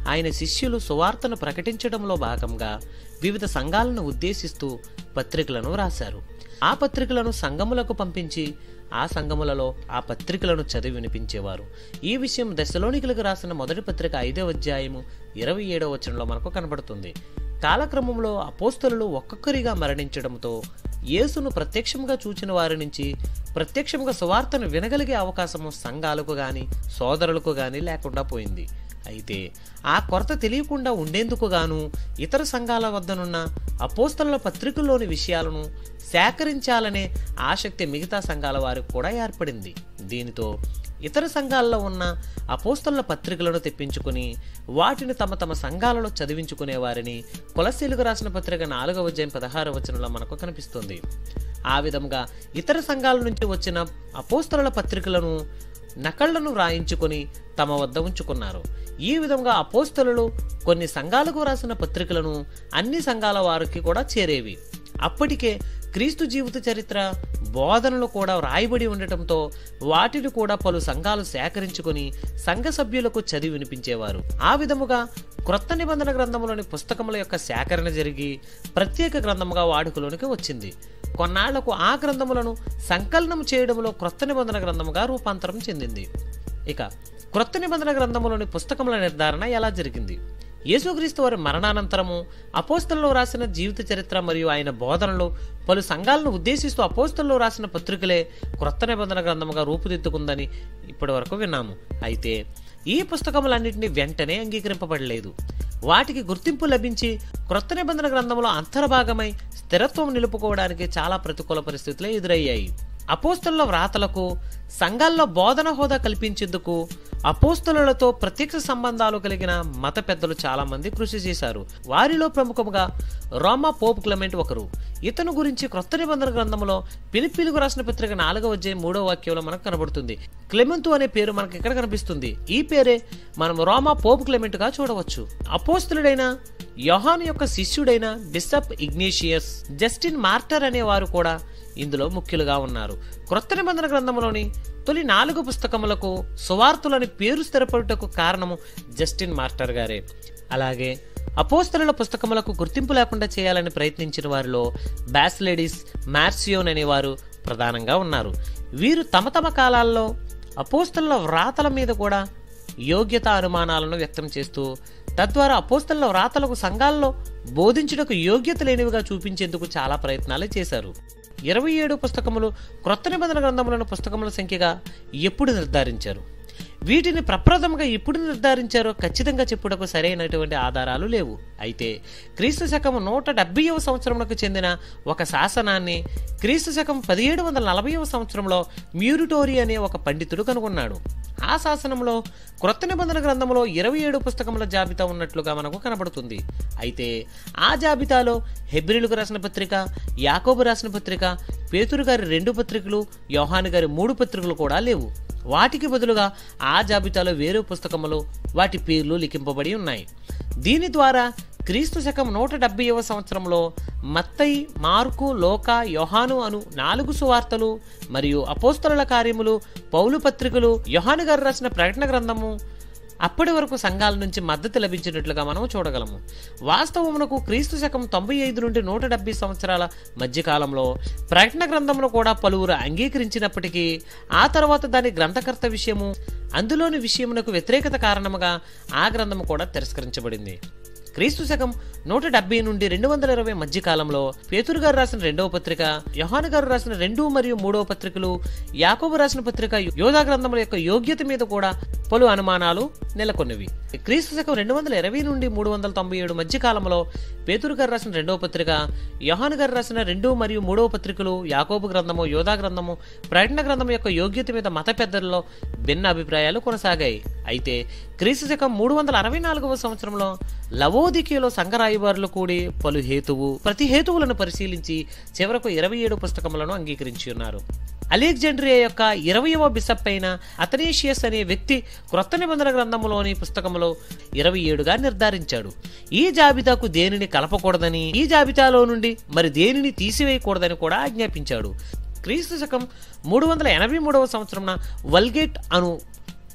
ఆయన శిష్యులు సువార్తను ప్రకటించడంలో భాగంగా వివిధ సంఘాలను ఉద్దేశిస్తూ పత్రికలను రాశారు ఆ పత్రికలను సంఘములకు పంపించి ఆ సంఘములలో ఆ పత్రికలను చదివి వినిపించేవారు ఈ విషయం దశలోనికులకు రాసిన మొదటి పత్రిక ఐదో అధ్యాయము ఇరవై ఏడవ వచనంలో మనకు కనబడుతుంది కాలక్రమంలో అపోస్తలు ఒక్కొక్కరిగా మరణించడంతో యేసును ప్రత్యక్షంగా చూచిన వారి నుంచి ప్రత్యక్షంగా సువార్తను వినగలిగే అవకాశము సంఘాలకు గాని సోదరులకు గాని లేకుండా పోయింది అయితే ఆ కొరత తెలియకుండా ఉండేందుకు గాను ఇతర సంఘాల వద్దనున్న అపోస్తల పత్రికల్లోని విషయాలను సేకరించాలనే ఆసక్తి మిగతా సంఘాల వారికి కూడా ఏర్పడింది దీనితో ఇతర సంఘాల్లో ఉన్న అపోస్తల పత్రికలను తెప్పించుకుని వాటిని తమ తమ సంఘాలలో చదివించుకునే వారిని కులశీలుగు రాసిన పత్రిక నాలుగవ అధ్యాయం పదహారవ వచనంలో మనకు కనిపిస్తుంది ఆ విధంగా ఇతర సంఘాల నుంచి వచ్చిన అపోస్తల పత్రికలను నకళ్లను రాయించుకొని తమ వద్ద ఉంచుకున్నారు ఈ విధంగా అపోస్తలు కొన్ని సంఘాలకు రాసిన పత్రికలను అన్ని సంఘాల వారికి కూడా చేరేవి అప్పటికే క్రీస్తు జీవిత చరిత్ర బోధనలు కూడా వ్రాయబడి ఉండటంతో వాటిని కూడా పలు సంఘాలు సేకరించుకొని సంఘ సభ్యులకు చదివి వినిపించేవారు ఆ విధముగా క్రొత్త నిబంధన గ్రంథములోని పుస్తకముల యొక్క సేకరణ జరిగి ప్రత్యేక గ్రంథముగా వాడుకలోనికి వచ్చింది కొన్నాళ్లకు ఆ గ్రంథములను సంకలనం చేయడంలో క్రొత్త నిబంధన గ్రంథముగా రూపాంతరం చెందింది ఇక క్రొత్త నిబంధన గ్రంథములోని పుస్తకముల నిర్ధారణ ఎలా జరిగింది యేసుక్రీస్తు వారి మరణానంతరము అపోస్తల్లో రాసిన జీవిత చరిత్ర మరియు ఆయన బోధనలు పలు సంఘాలను ఉద్దేశిస్తూ అపోస్తల్లో రాసిన పత్రికలే క్రొత్త నిబంధన గ్రంథముగా రూపుదిద్దుకుందని ఇప్పటి వరకు విన్నాము అయితే ఈ పుస్తకములన్నింటినీ వెంటనే అంగీకరింపబడలేదు వాటికి గుర్తింపు లభించి క్రొత్త నిబంధన గ్రంథంలో అంతర్భాగమై స్థిరత్వం నిలుపుకోవడానికి చాలా ప్రతికూల పరిస్థితులు ఎదురయ్యాయి అపోస్తల వ్రాతలకు సంఘాల్లో బోధన హోదా కల్పించేందుకు అపోస్తలులతో ప్రత్యక్ష సంబంధాలు కలిగిన మత పెద్దలు చాలా మంది కృషి చేశారు వారిలో ప్రముఖంగా రోమా పోప్ క్లెమెంట్ ఒకరు ఇతను గురించి క్రొత్త నిబంధన గ్రంథంలో పిలిపిలుగు రాసిన పత్రిక నాలుగవ అధ్యాయం మూడవ వాక్యంలో మనకు కనబడుతుంది క్లెమెంతు అనే పేరు మనకు ఇక్కడ కనిపిస్తుంది ఈ పేరే మనం రోమా పోప్ క్లెమెంట్ గా చూడవచ్చు అపోస్తులుడైన యోహాను యొక్క శిష్యుడైన బిషప్ ఇగ్నేషియస్ జస్టిన్ మార్టర్ అనే వారు కూడా ఇందులో ముఖ్యులుగా ఉన్నారు క్రొత్త నిబంధన గ్రంథంలోని తొలి నాలుగు పుస్తకములకు సువార్తులని పేరు స్థిరపడుటకు కారణము జస్టిన్ మార్టర్ గారే అలాగే అపోస్తలుల పుస్తకములకు గుర్తింపు లేకుండా చేయాలని ప్రయత్నించిన వారిలో బ్యాస్లేడిస్ మార్సియోన్ అనేవారు ప్రధానంగా ఉన్నారు వీరు తమ తమ కాలాల్లో అపోస్తలుల వ్రాతల మీద కూడా యోగ్యత అనుమానాలను వ్యక్తం చేస్తూ తద్వారా అపోస్తల వ్రాతలకు సంఘాల్లో బోధించుటకు యోగ్యత లేనివిగా చూపించేందుకు చాలా ప్రయత్నాలు చేశారు ఇరవై ఏడు పుస్తకములు క్రొత్త నిబంధన గ్రంథములను పుస్తకముల సంఖ్యగా ఎప్పుడు నిర్ధారించారు వీటిని ప్రప్రథమంగా ఎప్పుడు నిర్ధారించారో ఖచ్చితంగా చెప్పుటకు సరైనటువంటి ఆధారాలు లేవు అయితే క్రీస్తు శకం నూట డెబ్బైవ సంవత్సరములకు చెందిన ఒక శాసనాన్ని క్రీస్తు శకం పదిహేడు వందల నలభైవ సంవత్సరంలో మ్యూరిటోరి అనే ఒక పండితుడు కనుగొన్నాడు ఆ శాసనంలో క్రొత్త నిబంధన గ్రంథంలో ఇరవై ఏడు పుస్తకముల జాబితా ఉన్నట్లుగా మనకు కనబడుతుంది అయితే ఆ జాబితాలో హెబ్రిలకు రాసిన పత్రిక యాకోబు రాసిన పత్రిక పేతురు గారి రెండు పత్రికలు యోహాను గారి మూడు పత్రికలు కూడా లేవు వాటికి బదులుగా ఆ జాబితాలో వేరే పుస్తకములు వాటి పేర్లు లిఖింపబడి ఉన్నాయి దీని ద్వారా క్రీస్తు శకం నూట డెబ్బైవ సంవత్సరంలో మత్తయి మార్కు లోక యోహాను అను నాలుగు సువార్తలు మరియు అపోస్తలుల కార్యములు పౌలు పత్రికలు యోహాను గారు రాసిన ప్రకటన గ్రంథము అప్పటి వరకు సంఘాల నుంచి మద్దతు లభించినట్లుగా మనం చూడగలము వాస్తవమునకు క్రీస్తు శకం తొంభై ఐదు నుండి నూట డెబ్బై సంవత్సరాల మధ్యకాలంలో ప్రకటన గ్రంథంలో కూడా పలువురు అంగీకరించినప్పటికీ ఆ తర్వాత దాని గ్రంథకర్త విషయము అందులోని విషయమునకు వ్యతిరేకత కారణముగా ఆ గ్రంథము కూడా తిరస్కరించబడింది క్రీస్తు శకం నూట డెబ్బై నుండి రెండు వందల ఇరవై మధ్య కాలంలో పేతురు గారు రాసిన రెండవ పత్రిక యోహాను గారు రాసిన రెండు మరియు మూడవ పత్రికలు యాకోబు రాసిన పత్రిక యోధా గ్రంథముల యొక్క యోగ్యత మీద కూడా పలు అనుమానాలు నెలకొన్నవి క్రీస్తు శకం రెండు వందల ఇరవై నుండి మూడు వందల తొంభై ఏడు మధ్య కాలంలో పేతురు గారు రాసిన రెండవ పత్రిక యోహాను గారు రాసిన రెండు మరియు మూడవ పత్రికలు యాకోబు గ్రంథము యోధా గ్రంథము ప్రకటన గ్రంథం యొక్క యోగ్యత మీద మత పెద్దల్లో భిన్న అభిప్రాయాలు కొనసాగాయి అయితే క్రీస్తు శకం మూడు వందల అరవై నాలుగవ సంవత్సరంలో లవోదికీలో సంఘరాయబారులు కూడి పలు హేతువు ప్రతి హేతువులను పరిశీలించి చివరకు ఇరవై ఏడు పుస్తకములను అంగీకరించి ఉన్నారు అలెగ్జాండ్రియా యొక్క ఇరవయవ బిషప్ అయిన అతనేషియస్ అనే వ్యక్తి క్రొత్త నిబంధన గ్రంథములోని పుస్తకములో ఇరవై ఏడుగా నిర్ధారించాడు ఈ జాబితాకు దేనిని కలపకూడదని ఈ జాబితాలో నుండి మరి దేనిని తీసివేయకూడదని కూడా ఆజ్ఞాపించాడు క్రీస్తు శకం మూడు వందల ఎనభై మూడవ సంవత్సరంన వల్గేట్ అను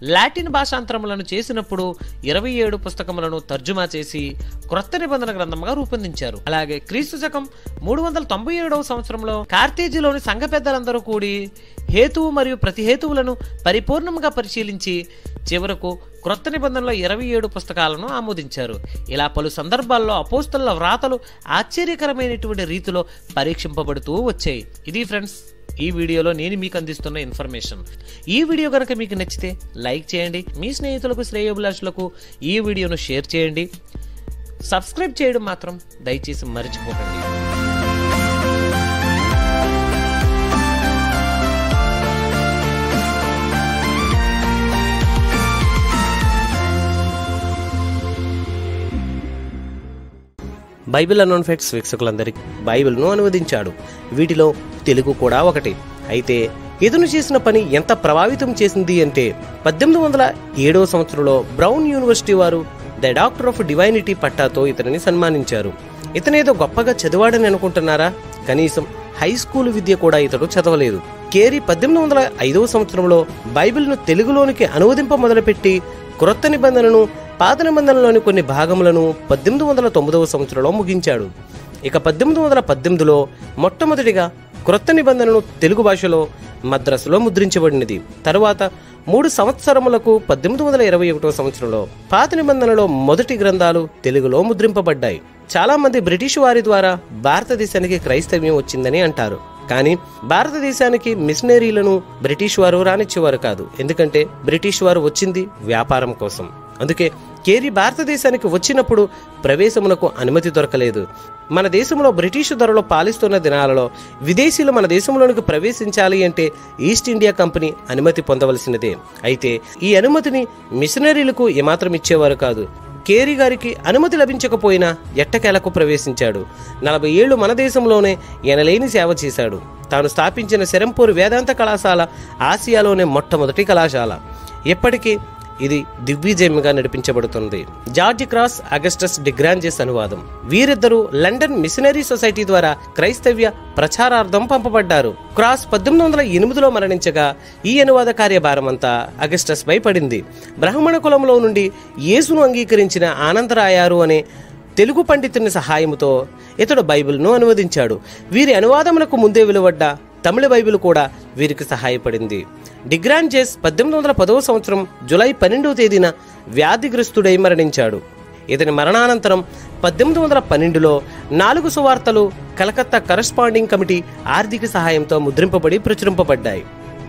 లాటిన్ భాషాంతరములను చేసినప్పుడు ఇరవై ఏడు పుస్తకములను తర్జుమా చేసి క్రొత్త నిబంధన గ్రంథంగా రూపొందించారు అలాగే క్రీస్తు శకం మూడు వందల తొంభై ఏడవ సంవత్సరంలో కార్తేజీలోని సంఘ పెద్దలందరూ కూడి హేతువు మరియు ప్రతిహేతువులను పరిపూర్ణంగా పరిశీలించి చివరకు క్రొత్త నిబంధనలో ఇరవై ఏడు పుస్తకాలను ఆమోదించారు ఇలా పలు సందర్భాల్లో అపోస్తుల వ్రాతలు ఆశ్చర్యకరమైనటువంటి రీతిలో పరీక్షింపబడుతూ వచ్చాయి ఇది ఫ్రెండ్స్ ఈ వీడియోలో నేను మీకు అందిస్తున్న ఇన్ఫర్మేషన్ ఈ వీడియో కనుక మీకు నచ్చితే లైక్ చేయండి మీ స్నేహితులకు శ్రేయోభిలాషులకు ఈ వీడియోను షేర్ చేయండి సబ్స్క్రైబ్ చేయడం మాత్రం దయచేసి మర్చిపోకండి బైబిల్ అన్నోన్ ఫ్యాక్ట్స్ వీక్షకులందరికీ బైబిల్ను అనువదించాడు వీటిలో తెలుగు కూడా ఒకటి అయితే ఇతను చేసిన పని ఎంత ప్రభావితం చేసింది అంటే పద్దెనిమిది వందల ఏడవ సంవత్సరంలో బ్రౌన్ యూనివర్సిటీ వారు ద డాక్టర్ ఆఫ్ డివైనిటీ పట్టాతో ఇతనిని సన్మానించారు ఇతనేదో గొప్పగా చదివాడని అనుకుంటున్నారా కనీసం హై స్కూల్ విద్య కూడా ఇతడు చదవలేదు కేరీ పద్దెనిమిది వందల ఐదవ సంవత్సరంలో బైబిల్ను తెలుగులోనికి అనువదింప మొదలుపెట్టి క్రొత్త నిబంధనను పాత నిబంధనలోని కొన్ని భాగములను పద్దెనిమిది వందల తొమ్మిదవ సంవత్సరంలో ముగించాడు ఇక పద్దెనిమిది వందల పద్దెనిమిదిలో మొట్టమొదటిగా క్రొత్త నిబంధనను తెలుగు భాషలో మద్రాసులో ముద్రించబడినది తరువాత మూడు సంవత్సరములకు పద్దెనిమిది వందల ఇరవై ఒకటో సంవత్సరంలో పాత నిబంధనలో మొదటి గ్రంథాలు తెలుగులో ముద్రింపబడ్డాయి చాలా మంది బ్రిటిష్ వారి ద్వారా భారతదేశానికి క్రైస్తవ్యం వచ్చిందని అంటారు కానీ భారతదేశానికి మిషనరీలను బ్రిటిష్ వారు రానిచ్చేవారు కాదు ఎందుకంటే బ్రిటిష్ వారు వచ్చింది వ్యాపారం కోసం అందుకే కేరీ భారతదేశానికి వచ్చినప్పుడు ప్రవేశమునకు అనుమతి దొరకలేదు మన దేశంలో బ్రిటిష్ ధరలో పాలిస్తున్న దినాలలో విదేశీయులు మన దేశంలోనికి ప్రవేశించాలి అంటే ఈస్ట్ ఇండియా కంపెనీ అనుమతి పొందవలసినదే అయితే ఈ అనుమతిని మిషనరీలకు ఏమాత్రం ఇచ్చేవారు కాదు కేరీ గారికి అనుమతి లభించకపోయినా ఎట్టకేలకు ప్రవేశించాడు నలభై ఏళ్లు మన దేశంలోనే ఎనలేని సేవ చేశాడు తాను స్థాపించిన శరంపూర్ వేదాంత కళాశాల ఆసియాలోనే మొట్టమొదటి కళాశాల ఎప్పటికీ ఇది దిగ్విజయంగా నడిపించబడుతుంది జార్జ్ క్రాస్ అగస్టస్ డిగ్రాంజెస్ అనువాదం వీరిద్దరూ లండన్ మిషనరీ సొసైటీ ద్వారా క్రైస్తవ్య ప్రచారార్థం పంపబడ్డారు క్రాస్ పద్దెనిమిది వందల ఎనిమిదిలో మరణించగా ఈ అనువాద కార్యభారమంతా అగస్టస్ పై పడింది బ్రాహ్మణ కులంలో నుండి యేసును అంగీకరించిన ఆనందరాయారు అనే తెలుగు పండితుని సహాయముతో ఇతడు బైబిల్ను అనువదించాడు వీరి అనువాదమునకు ముందే వెలువడ్డ తమిళ బైబిల్ కూడా వీరికి సహాయపడింది డిగ్రాంజెస్ పద్దెనిమిది వందల పదవ సంవత్సరం జులై పన్నెండవ తేదీన వ్యాధిగ్రస్తుడై మరణించాడు ఇతని మరణానంతరం పద్దెనిమిది వందల పన్నెండులో నాలుగు సువార్తలు కలకత్తా కరస్పాండింగ్ కమిటీ ఆర్థిక సహాయంతో ముద్రింపబడి ప్రచురింపబడ్డాయి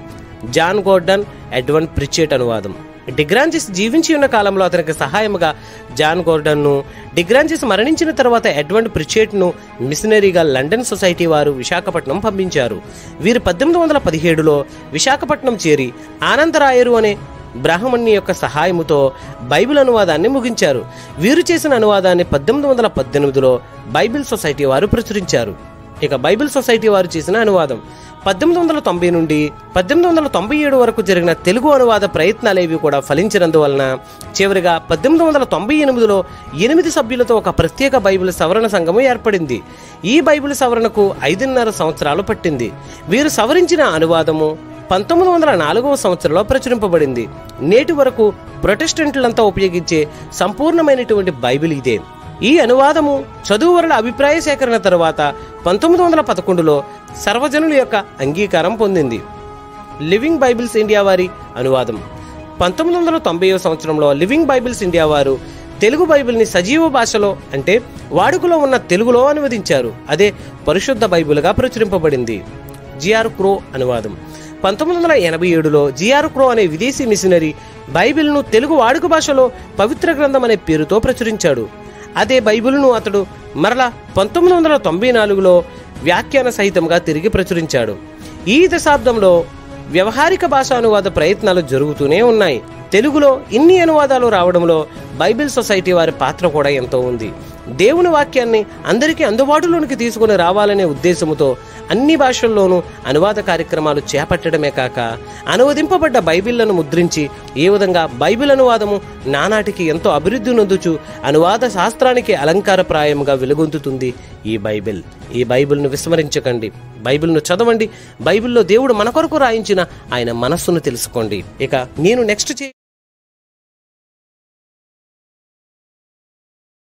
జాన్ గోర్డన్ ఎడ్వన్ ప్రిచేట్ అనువాదం డిగ్రాంజిస్ జీవించి ఉన్న కాలంలో అతనికి సహాయముగా జాన్ గోర్డన్ను డిగ్రాంజిస్ మరణించిన తర్వాత ఎడ్వండ్ ప్రిచేట్ను మిషనరీగా లండన్ సొసైటీ వారు విశాఖపట్నం పంపించారు వీరు పద్దెనిమిది వందల పదిహేడులో విశాఖపట్నం చేరి ఆనందరాయరు అనే బ్రాహ్మణ్ణి యొక్క సహాయముతో బైబిల్ అనువాదాన్ని ముగించారు వీరు చేసిన అనువాదాన్ని పద్దెనిమిది వందల పద్దెనిమిదిలో బైబిల్ సొసైటీ వారు ప్రచురించారు ఇక బైబిల్ సొసైటీ వారు చేసిన అనువాదం పద్దెనిమిది వందల తొంభై నుండి పద్దెనిమిది వందల తొంభై ఏడు వరకు జరిగిన తెలుగు అనువాద ప్రయత్నాలేవి కూడా ఫలించినందువలన చివరిగా పద్దెనిమిది వందల తొంభై ఎనిమిదిలో ఎనిమిది సభ్యులతో ఒక ప్రత్యేక బైబిల్ సవరణ సంఘము ఏర్పడింది ఈ బైబిల్ సవరణకు ఐదున్నర సంవత్సరాలు పట్టింది వీరు సవరించిన అనువాదము పంతొమ్మిది వందల నాలుగవ సంవత్సరంలో ప్రచురింపబడింది నేటి వరకు ప్రొటెస్టెంట్లంతా ఉపయోగించే సంపూర్ణమైనటువంటి బైబిల్ ఇదే ఈ అనువాదము చదువువరుల అభిప్రాయ సేకరణ తరువాత పంతొమ్మిది వందల పదకొండులో సర్వజనుల యొక్క అంగీకారం పొందింది లివింగ్ బైబిల్స్ ఇండియా వారి అనువాదం పంతొమ్మిది వందల తొంభై సంవత్సరంలో లివింగ్ బైబిల్స్ ఇండియా వారు తెలుగు బైబిల్ని సజీవ భాషలో అంటే వాడుకలో ఉన్న తెలుగులో అనువదించారు అదే పరిశుద్ధ బైబిల్గా ప్రచురింపబడింది జిఆర్ క్రో అనువాదం పంతొమ్మిది వందల ఎనభై ఏడులో జిఆర్ క్రో అనే విదేశీ మిషనరీ బైబిల్ను తెలుగు వాడుక భాషలో పవిత్ర గ్రంథం అనే పేరుతో ప్రచురించాడు అదే బైబిల్ను అతడు మరలా పంతొమ్మిది వందల తొంభై నాలుగులో వ్యాఖ్యాన సహితంగా తిరిగి ప్రచురించాడు ఈ దశాబ్దంలో వ్యవహారిక భాషా అనువాద ప్రయత్నాలు జరుగుతూనే ఉన్నాయి తెలుగులో ఇన్ని అనువాదాలు రావడంలో బైబిల్ సొసైటీ వారి పాత్ర కూడా ఎంతో ఉంది దేవుని వాక్యాన్ని అందరికీ అందుబాటులోనికి తీసుకుని రావాలనే ఉద్దేశముతో అన్ని భాషల్లోనూ అనువాద కార్యక్రమాలు చేపట్టడమే కాక అనువదింపబడ్డ బైబిళ్లను ముద్రించి ఏ విధంగా బైబిల్ అనువాదము నానాటికి ఎంతో అభివృద్ధి నొందుచు అనువాద శాస్త్రానికి అలంకారప్రాయముగా వెలుగొందుతుంది ఈ బైబిల్ ఈ బైబిల్ను విస్మరించకండి బైబిల్ను చదవండి బైబిల్లో దేవుడు మన కొరకు రాయించిన ఆయన మనస్సును తెలుసుకోండి ఇక నేను నెక్స్ట్ చే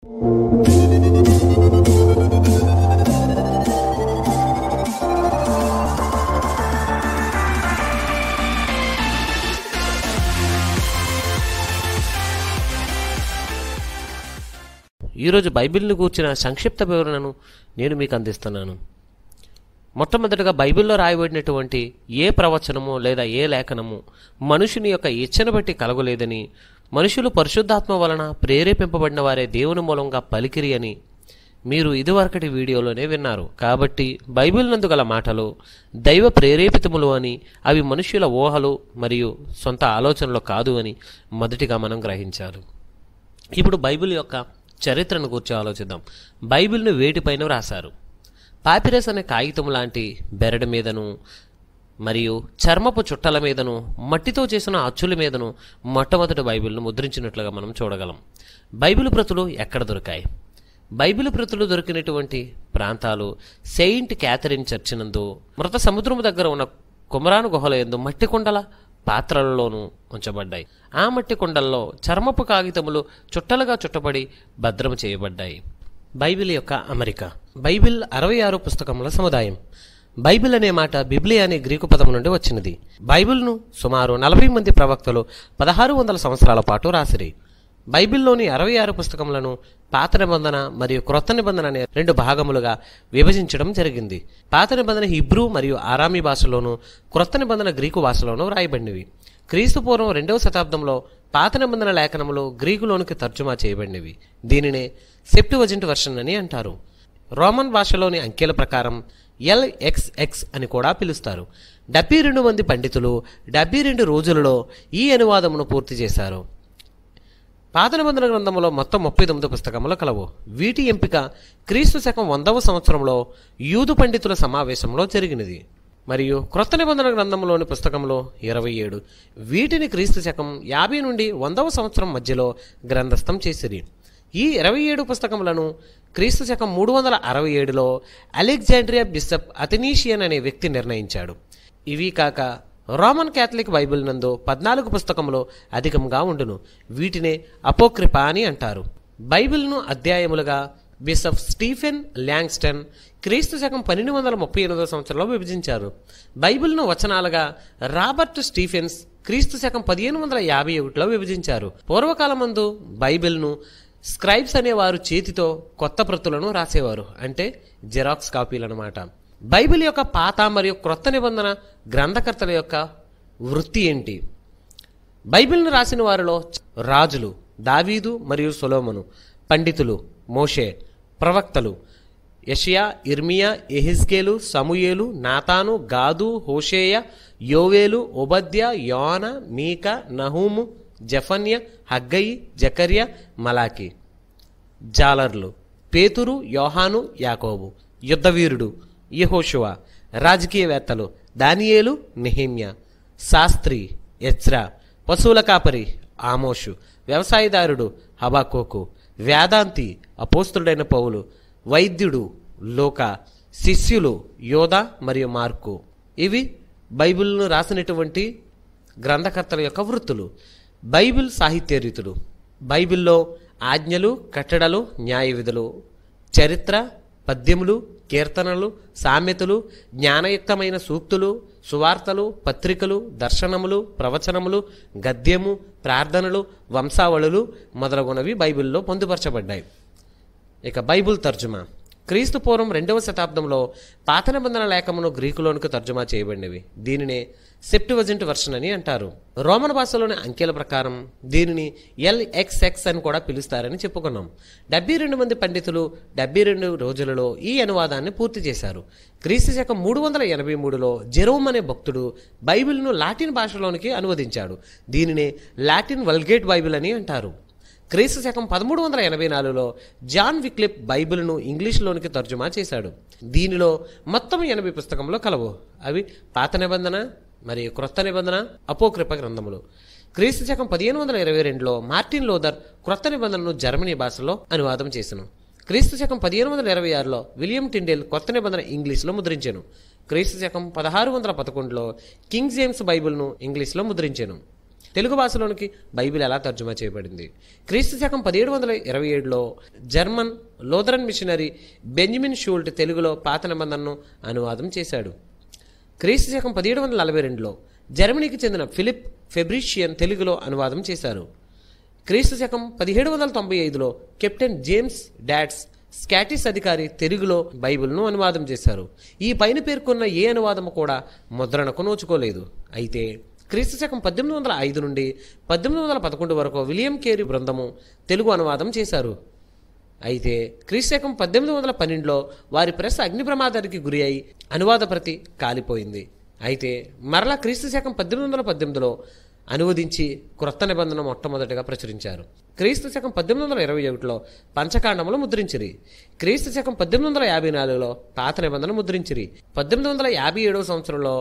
ఈరోజు బైబిల్ని కూర్చిన సంక్షిప్త వివరణను నేను మీకు అందిస్తున్నాను మొట్టమొదటిగా బైబిల్లో రాయబడినటువంటి ఏ ప్రవచనము లేదా ఏ లేఖనము మనుషుని యొక్క ఇచ్చను బట్టి కలగలేదని మనుషులు పరిశుద్ధాత్మ వలన ప్రేరేపింపబడిన వారే దేవుని మూలంగా పలికిరి అని మీరు ఇదివరకటి వీడియోలోనే విన్నారు కాబట్టి బైబిల్ నందు గల మాటలు దైవ ప్రేరేపితములు అని అవి మనుష్యుల ఊహలు మరియు సొంత ఆలోచనలు కాదు అని మొదటిగా మనం గ్రహించాలి ఇప్పుడు బైబిల్ యొక్క చరిత్రను గురించి ఆలోచిద్దాం బైబిల్ను వేటిపైన రాశారు పాపిరస్ అనే కాగితం లాంటి బెరడు మీదను మరియు చర్మపు చుట్టల మీదను మట్టితో చేసిన అచ్చుల మీదను మొట్టమొదటి బైబిల్ను ముద్రించినట్లుగా మనం చూడగలం బైబిల్ ప్రతులు ఎక్కడ దొరికాయి బైబిల్ ప్రతులు దొరికినటువంటి ప్రాంతాలు సెయింట్ క్యాథరిన్ చర్చి నందు మృత సముద్రము దగ్గర ఉన్న కుమరాను గుహల యందు మట్టి కుండల పాత్రలలోనూ ఉంచబడ్డాయి ఆ మట్టి కుండల్లో చర్మపు కాగితములు చుట్టలుగా చుట్టబడి భద్రం చేయబడ్డాయి బైబిల్ యొక్క అమరిక బైబిల్ అరవై ఆరు పుస్తకముల సముదాయం బైబిల్ అనే మాట బిబ్లియా అనే గ్రీకు పదం నుండి వచ్చినది బైబిల్ను సుమారు నలభై మంది ప్రవక్తలు పదహారు వందల సంవత్సరాల పాటు రాసిరి బైబిల్లోని అరవై ఆరు పుస్తకములను పాత నిబంధన మరియు క్రొత్త నిబంధన అనే రెండు భాగములుగా విభజించడం జరిగింది పాత నిబంధన హిబ్రూ మరియు ఆరామీ భాషలోను క్రొత్త నిబంధన గ్రీకు భాషలోనూ రాయబడినవి క్రీస్తు పూర్వం రెండవ శతాబ్దంలో పాత నిబంధన లేఖనములు గ్రీకులోనికి తర్జుమా చేయబడినవి దీనినే సెప్టివజెంట్ వర్షన్ అని అంటారు రోమన్ భాషలోని అంకెల ప్రకారం ఎల్ఎక్స్ఎక్స్ అని కూడా పిలుస్తారు డెబ్బై రెండు మంది పండితులు డెబ్బై రెండు రోజులలో ఈ అనువాదమును పూర్తి చేశారు పాత నిబంధన గ్రంథంలో మొత్తం ముప్పై తొమ్మిది పుస్తకములు కలవు వీటి ఎంపిక క్రీస్తు శకం వందవ సంవత్సరంలో యూదు పండితుల సమావేశంలో జరిగినది మరియు క్రొత్త నిబంధన గ్రంథంలోని పుస్తకంలో ఇరవై ఏడు వీటిని క్రీస్తు శకం యాభై నుండి వందవ సంవత్సరం మధ్యలో గ్రంథస్థం చేసిరి ఈ ఇరవై ఏడు పుస్తకములను క్రీస్తు శకం మూడు వందల అరవై ఏడులో అలెగ్జాండ్రియా బిషప్ అథనీషియన్ అనే వ్యక్తి నిర్ణయించాడు ఇవి కాక రోమన్ క్యాథలిక్ బైబిల్ నందు పద్నాలుగు పుస్తకములు అధికంగా ఉండును వీటినే అపోక్రిపా అని అంటారు బైబిల్ను అధ్యాయములుగా బిషప్ స్టీఫెన్ ల్యాంగ్స్టన్ క్రీస్తు శకం పన్నెండు వందల ముప్పై ఎనిమిదవ సంవత్సరంలో విభజించారు బైబిల్ను వచనాలుగా రాబర్ట్ స్టీఫెన్స్ క్రీస్తు శకం పదిహేను వందల యాభై ఒకటిలో విభజించారు పూర్వకాలమందు బైబిల్ను స్క్రైబ్స్ అనేవారు చేతితో కొత్త ప్రతులను రాసేవారు అంటే జెరాక్స్ కాపీలు అనమాట బైబిల్ యొక్క పాత మరియు క్రొత్త నిబంధన గ్రంథకర్తల యొక్క వృత్తి ఏంటి బైబిల్ను రాసిన వారిలో రాజులు దావీదు మరియు సొలోమను పండితులు మోషే ప్రవక్తలు యషియా ఇర్మియా ఎహిజ్కేలు సమూయేలు నాతాను గాదు హోషేయ యోవేలు ఒబద్య యోన మీక నహూము జఫన్య హగ్గయి జకర్య మలాకి జాలర్లు పేతురు యోహాను యాకోబు యుద్ధవీరుడు యెహోషువ రాజకీయవేత్తలు దానియేలు నెహిమ్య శాస్త్రి ఎజ్రా పశువుల కాపరి ఆమోషు వ్యవసాయదారుడు హబాకోకు వేదాంతి అపోస్తుడైన పౌలు వైద్యుడు లోక శిష్యులు యోధ మరియు మార్కు ఇవి బైబిల్ను రాసినటువంటి గ్రంథకర్తల యొక్క వృత్తులు బైబిల్ సాహిత్య రీతులు బైబిల్లో ఆజ్ఞలు కట్టడలు న్యాయ విధులు చరిత్ర పద్యములు కీర్తనలు సామెతలు జ్ఞానయుక్తమైన సూక్తులు సువార్తలు పత్రికలు దర్శనములు ప్రవచనములు గద్యము ప్రార్థనలు వంశావళులు మొదలగునవి బైబిల్లో పొందుపరచబడ్డాయి ఇక బైబిల్ తర్జుమా క్రీస్తు పూర్వం రెండవ శతాబ్దంలో పాత నిబంధన లేఖమును గ్రీకులోనికి తర్జుమా చేయబడినవి దీనినే సెప్టివజెంట్ వర్షన్ అని అంటారు రోమన్ భాషలోని అంకెల ప్రకారం దీనిని ఎల్ఎక్స్ఎక్స్ అని కూడా పిలుస్తారని చెప్పుకున్నాం డెబ్బై రెండు మంది పండితులు డెబ్బై రెండు రోజులలో ఈ అనువాదాన్ని పూర్తి చేశారు క్రీస్తు శకం మూడు వందల ఎనభై మూడులో జెరోమ్ అనే భక్తుడు బైబిల్ను లాటిన్ భాషలోనికి అనువదించాడు దీనినే లాటిన్ వల్గేట్ బైబిల్ అని అంటారు క్రీస్తు శకం పదమూడు వందల ఎనభై నాలుగులో జాన్ విక్లిప్ బైబిల్ను ఇంగ్లీష్లోనికి తర్జుమా చేశాడు దీనిలో మొత్తం ఎనభై పుస్తకంలో కలవు అవి పాత నిబంధన మరియు క్రొత్త నిబంధన అపోకృప గ్రంథములు క్రీస్తు శకం పదిహేను వందల ఇరవై రెండులో మార్టిన్ లోదర్ క్రొత్త నిబంధనను జర్మనీ భాషలో అనువాదం చేసెను క్రీస్తు శకం పదిహేను వందల ఇరవై ఆరులో విలియం టిండేల్ కొత్త నిబంధన ఇంగ్లీష్లో ముద్రించాను క్రీస్తు శకం పదహారు వందల పదకొండులో కింగ్ జేమ్స్ బైబిల్ను ఇంగ్లీష్లో ముద్రించాను తెలుగు భాషలోనికి బైబిల్ ఎలా తర్జుమా చేయబడింది క్రీస్తు శకం పదిహేడు వందల ఇరవై ఏడులో German Lutheran missionary Benjamin Schultze తెలుగులో పాత నిబంధనను అనువాదం చేశాడు క్రీస్తు శకం పదిహేడు వందల నలభై రెండులో జర్మనీకి చెందిన ఫిలిప్ ఫెబ్రిషియన్ తెలుగులో అనువాదం చేశారు క్రీస్తు శకం పదిహేడు వందల తొంభై ఐదులో కెప్టెన్ జేమ్స్ డాట్స్ స్కాటిష్ అధికారి తెలుగులో బైబిల్ను అనువాదం చేశారు ఈ పైన పేర్కొన్న ఏ అనువాదము కూడా ముద్రణకు నోచుకోలేదు అయితే క్రీస్తు శకం పద్దెనిమిది వందల ఐదు నుండి పద్దెనిమిది వందల పదకొండు వరకు విలియం కేరీ బృందము తెలుగు అనువాదం చేశారు అయితే క్రీస్తకం పద్దెనిమిది వందల పన్నెండులో వారి ప్రెస్ అగ్ని ప్రమాదానికి గురి అయి అనువాద ప్రతి కాలిపోయింది అయితే మరలా క్రీస్తు శకం పద్దెనిమిది వందల పద్దెనిమిదిలో అనువదించి క్రొత్త నిబంధన మొట్టమొదటిగా ప్రచురించారు క్రీస్తు శకం పద్దెనిమిది వందల ఇరవై ఒకటిలో పంచకాండములు ముద్రించిరి క్రీస్తు శకం పద్దెనిమిది వందల యాభై నాలుగులో పాత నిబంధన ముద్రించిరి పద్దెనిమిది వందల యాభై ఏడవ సంవత్సరంలో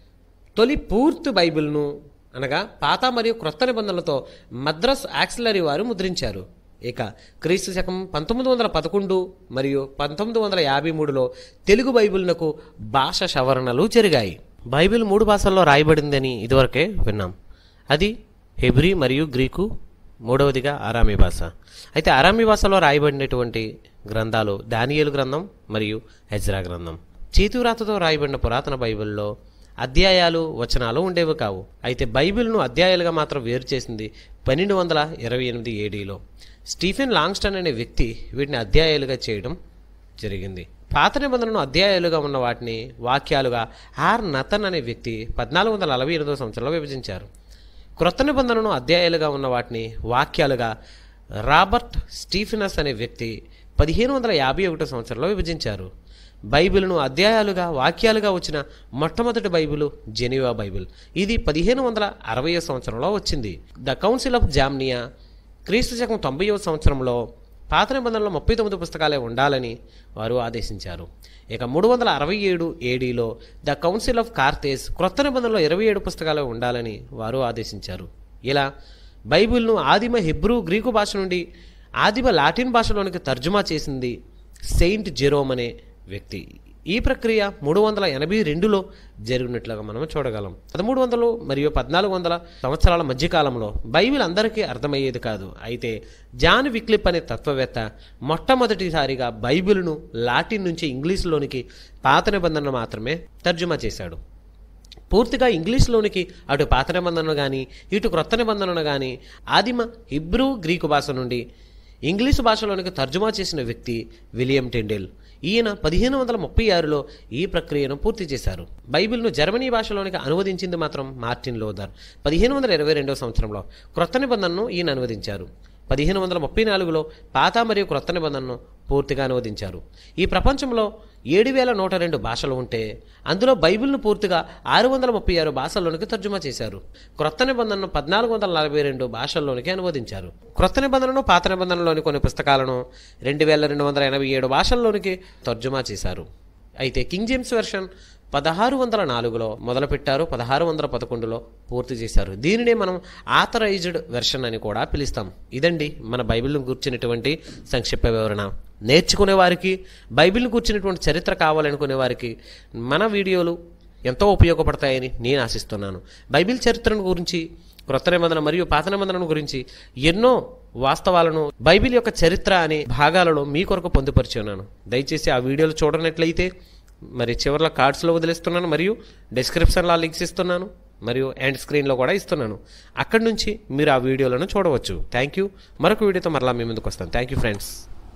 తొలి పూర్తి బైబిల్ను అనగా పాత మరియు క్రొత్త నిబంధనలతో మద్రాస్ యాక్సిలరీ వారు ముద్రించారు ఇక క్రీస్తు శకం పంతొమ్మిది వందల పదకొండు మరియు పంతొమ్మిది వందల యాభై మూడులో తెలుగు బైబిల్నకు భాష సవరణలు జరిగాయి బైబిల్ మూడు భాషల్లో రాయబడిందని ఇదివరకే విన్నాం అది హెబ్రీ మరియు గ్రీకు మూడవదిగా ఆరామీ భాష అయితే ఆరామీ భాషలో రాయబడినటువంటి గ్రంథాలు దానియేలు గ్రంథం మరియు హెజ్రా గ్రంథం చేతివ్రాతతో రాయబడిన పురాతన బైబిల్లో అధ్యాయాలు వచనాలు ఉండేవి కావు అయితే బైబిల్ను అధ్యాయాలుగా మాత్రం వేరు చేసింది పన్నెండు వందల ఇరవై ఎనిమిది ఏడీలో స్టీఫెన్ లాంగ్స్టన్ అనే వ్యక్తి వీటిని అధ్యాయాలుగా చేయడం జరిగింది పాత నిబంధనను అధ్యాయాలుగా ఉన్న వాటిని వాక్యాలుగా ఆర్ నతన్ అనే వ్యక్తి పద్నాలుగు వందల నలభై ఎనిమిదో సంవత్సరంలో విభజించారు క్రొత్త నిబంధనను అధ్యాయాలుగా ఉన్న వాటిని వాక్యాలుగా రాబర్ట్ స్టీఫెనస్ అనే వ్యక్తి పదిహేను వందల యాభై ఒకటో సంవత్సరంలో విభజించారు బైబిల్ను అధ్యాయాలుగా వాక్యాలుగా వచ్చిన మొట్టమొదటి బైబిల్ జెనీవా బైబిల్ ఇది పదిహేను వందల అరవై సంవత్సరంలో వచ్చింది ద కౌన్సిల్ ఆఫ్ జామ్నియా క్రీస్తు శకం తొంభైవ సంవత్సరంలో పాత నిబంధనలో ముప్పై తొమ్మిది పుస్తకాలే ఉండాలని వారు ఆదేశించారు ఇక మూడు వందల అరవై ఏడు ఏడీలో ద కౌన్సిల్ ఆఫ్ కార్తేజ్ క్రొత్త నిబంధనలో ఇరవై ఏడు పుస్తకాలే ఉండాలని వారు ఆదేశించారు ఇలా బైబిల్ను ఆదిమ హెబ్రూ గ్రీకు భాష నుండి ఆదిమ లాటిన్ భాషలోనికి తర్జుమా చేసింది సెయింట్ జెరోమ్ అనే వ్యక్తి ఈ ప్రక్రియ మూడు వందల ఎనభై రెండులో జరిగినట్లుగా మనం చూడగలం పదమూడు వందలు మరియు పద్నాలుగు వందల సంవత్సరాల మధ్యకాలంలో బైబిల్ అందరికీ అర్థమయ్యేది కాదు అయితే జాన్ విక్లిప్ అనే తత్వవేత్త మొట్టమొదటిసారిగా బైబిల్ను లాటిన్ నుంచి ఇంగ్లీష్లోనికి పాత నిబంధనలు మాత్రమే తర్జుమా చేశాడు పూర్తిగా ఇంగ్లీష్లోనికి అటు పాత నిబంధనలు కానీ ఇటు క్రొత్త నిబంధనలు కానీ ఆదిమ హిబ్రూ గ్రీకు భాష నుండి ఇంగ్లీషు భాషలోనికి తర్జుమా చేసిన వ్యక్తి విలియం టెండెల్ ఈయన పదిహేను వందల ముప్పై ఆరులో ఈ ప్రక్రియను పూర్తి చేశారు బైబిల్ను జర్మనీ భాషలోనికి అనువదించింది మాత్రం మార్టిన్ లోదర్ పదిహేను వందల ఇరవై రెండవ సంవత్సరంలో క్రొత్త నిబంధనను ఈయన అనువదించారు పదిహేను వందల ముప్పై నాలుగులో పాత మరియు క్రొత్త నిబంధనను పూర్తిగా అనువదించారు ఈ ప్రపంచంలో ఏడు వేల నూట రెండు భాషలు ఉంటే అందులో బైబిల్ను పూర్తిగా ఆరు వందల ముప్పై ఆరు భాషల్లోనికి తర్జుమా చేశారు క్రొత్త నిబంధనను పద్నాలుగు వందల నలభై రెండు భాషల్లోనికి అనువదించారు క్రొత్త నిబంధనను పాత నిబంధనలోని కొన్ని పుస్తకాలను రెండు వేల రెండు వందల ఎనభై ఏడు భాషల్లోనికి తర్జుమా చేశారు అయితే కింగ్ జేమ్స్ వెర్షన్ పదహారు వందల నాలుగులో మొదలుపెట్టారు పదహారు వందల పదకొండులో పూర్తి చేశారు దీనినే మనం ఆథరైజ్డ్ వెర్షన్ అని కూడా పిలుస్తాం ఇదండి మన బైబిల్ను కూర్చున్నటువంటి సంక్షిప్త వివరణ నేర్చుకునే వారికి బైబిల్ను కూర్చున్నటువంటి చరిత్ర కావాలనుకునే వారికి మన వీడియోలు ఎంతో ఉపయోగపడతాయని నేను ఆశిస్తున్నాను బైబిల్ చరిత్రను గురించి క్రొత్త నిబంధన మరియు పాత నిబంధనను గురించి ఎన్నో వాస్తవాలను బైబిల్ యొక్క చరిత్ర అనే భాగాలలో మీ కొరకు పొందుపరిచి ఉన్నాను దయచేసి ఆ వీడియోలు చూడనట్లయితే మరి చివరిలో కార్డ్స్లో వదిలేస్తున్నాను మరియు డిస్క్రిప్షన్లో లింక్స్ ఇస్తున్నాను మరియు ఎండ్ స్క్రీన్లో కూడా ఇస్తున్నాను అక్కడి నుంచి మీరు ఆ వీడియోలను చూడవచ్చు థ్యాంక్ యూ మరొక వీడియోతో మరలా మీ ముందుకు వస్తాను thank you friends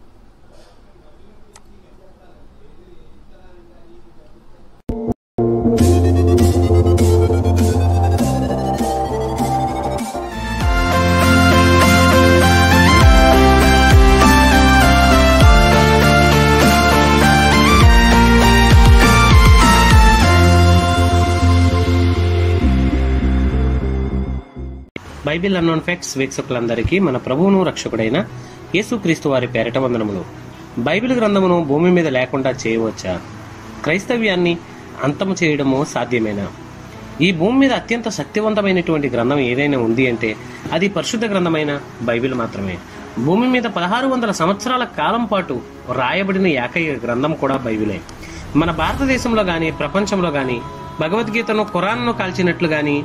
Bible unknown facts వీక్షకులందరికీ మన ప్రభువును రక్షకుడైన యేసుక్రీస్తు వారి పేరట వందనములు బైబిల్ గ్రంథమును భూమి మీద లేకుండా చేయవచ్చా క్రైస్తవ్యాన్ని అంతము చేయడము సాధ్యమేనా ఈ భూమి మీద అత్యంత శక్తివంతమైనటువంటి గ్రంథం ఏదైనా ఉంది అంటే అది పరిశుద్ధ గ్రంథమైన బైబిల్ మాత్రమే భూమి మీద పదహారు వందల సంవత్సరాల కాలం పాటు రాయబడిన ఏకైక గ్రంథం కూడా బైబిలే మన భారతదేశంలో కానీ ప్రపంచంలో కానీ భగవద్గీతను ఖురాన్ను కాల్చినట్లు కానీ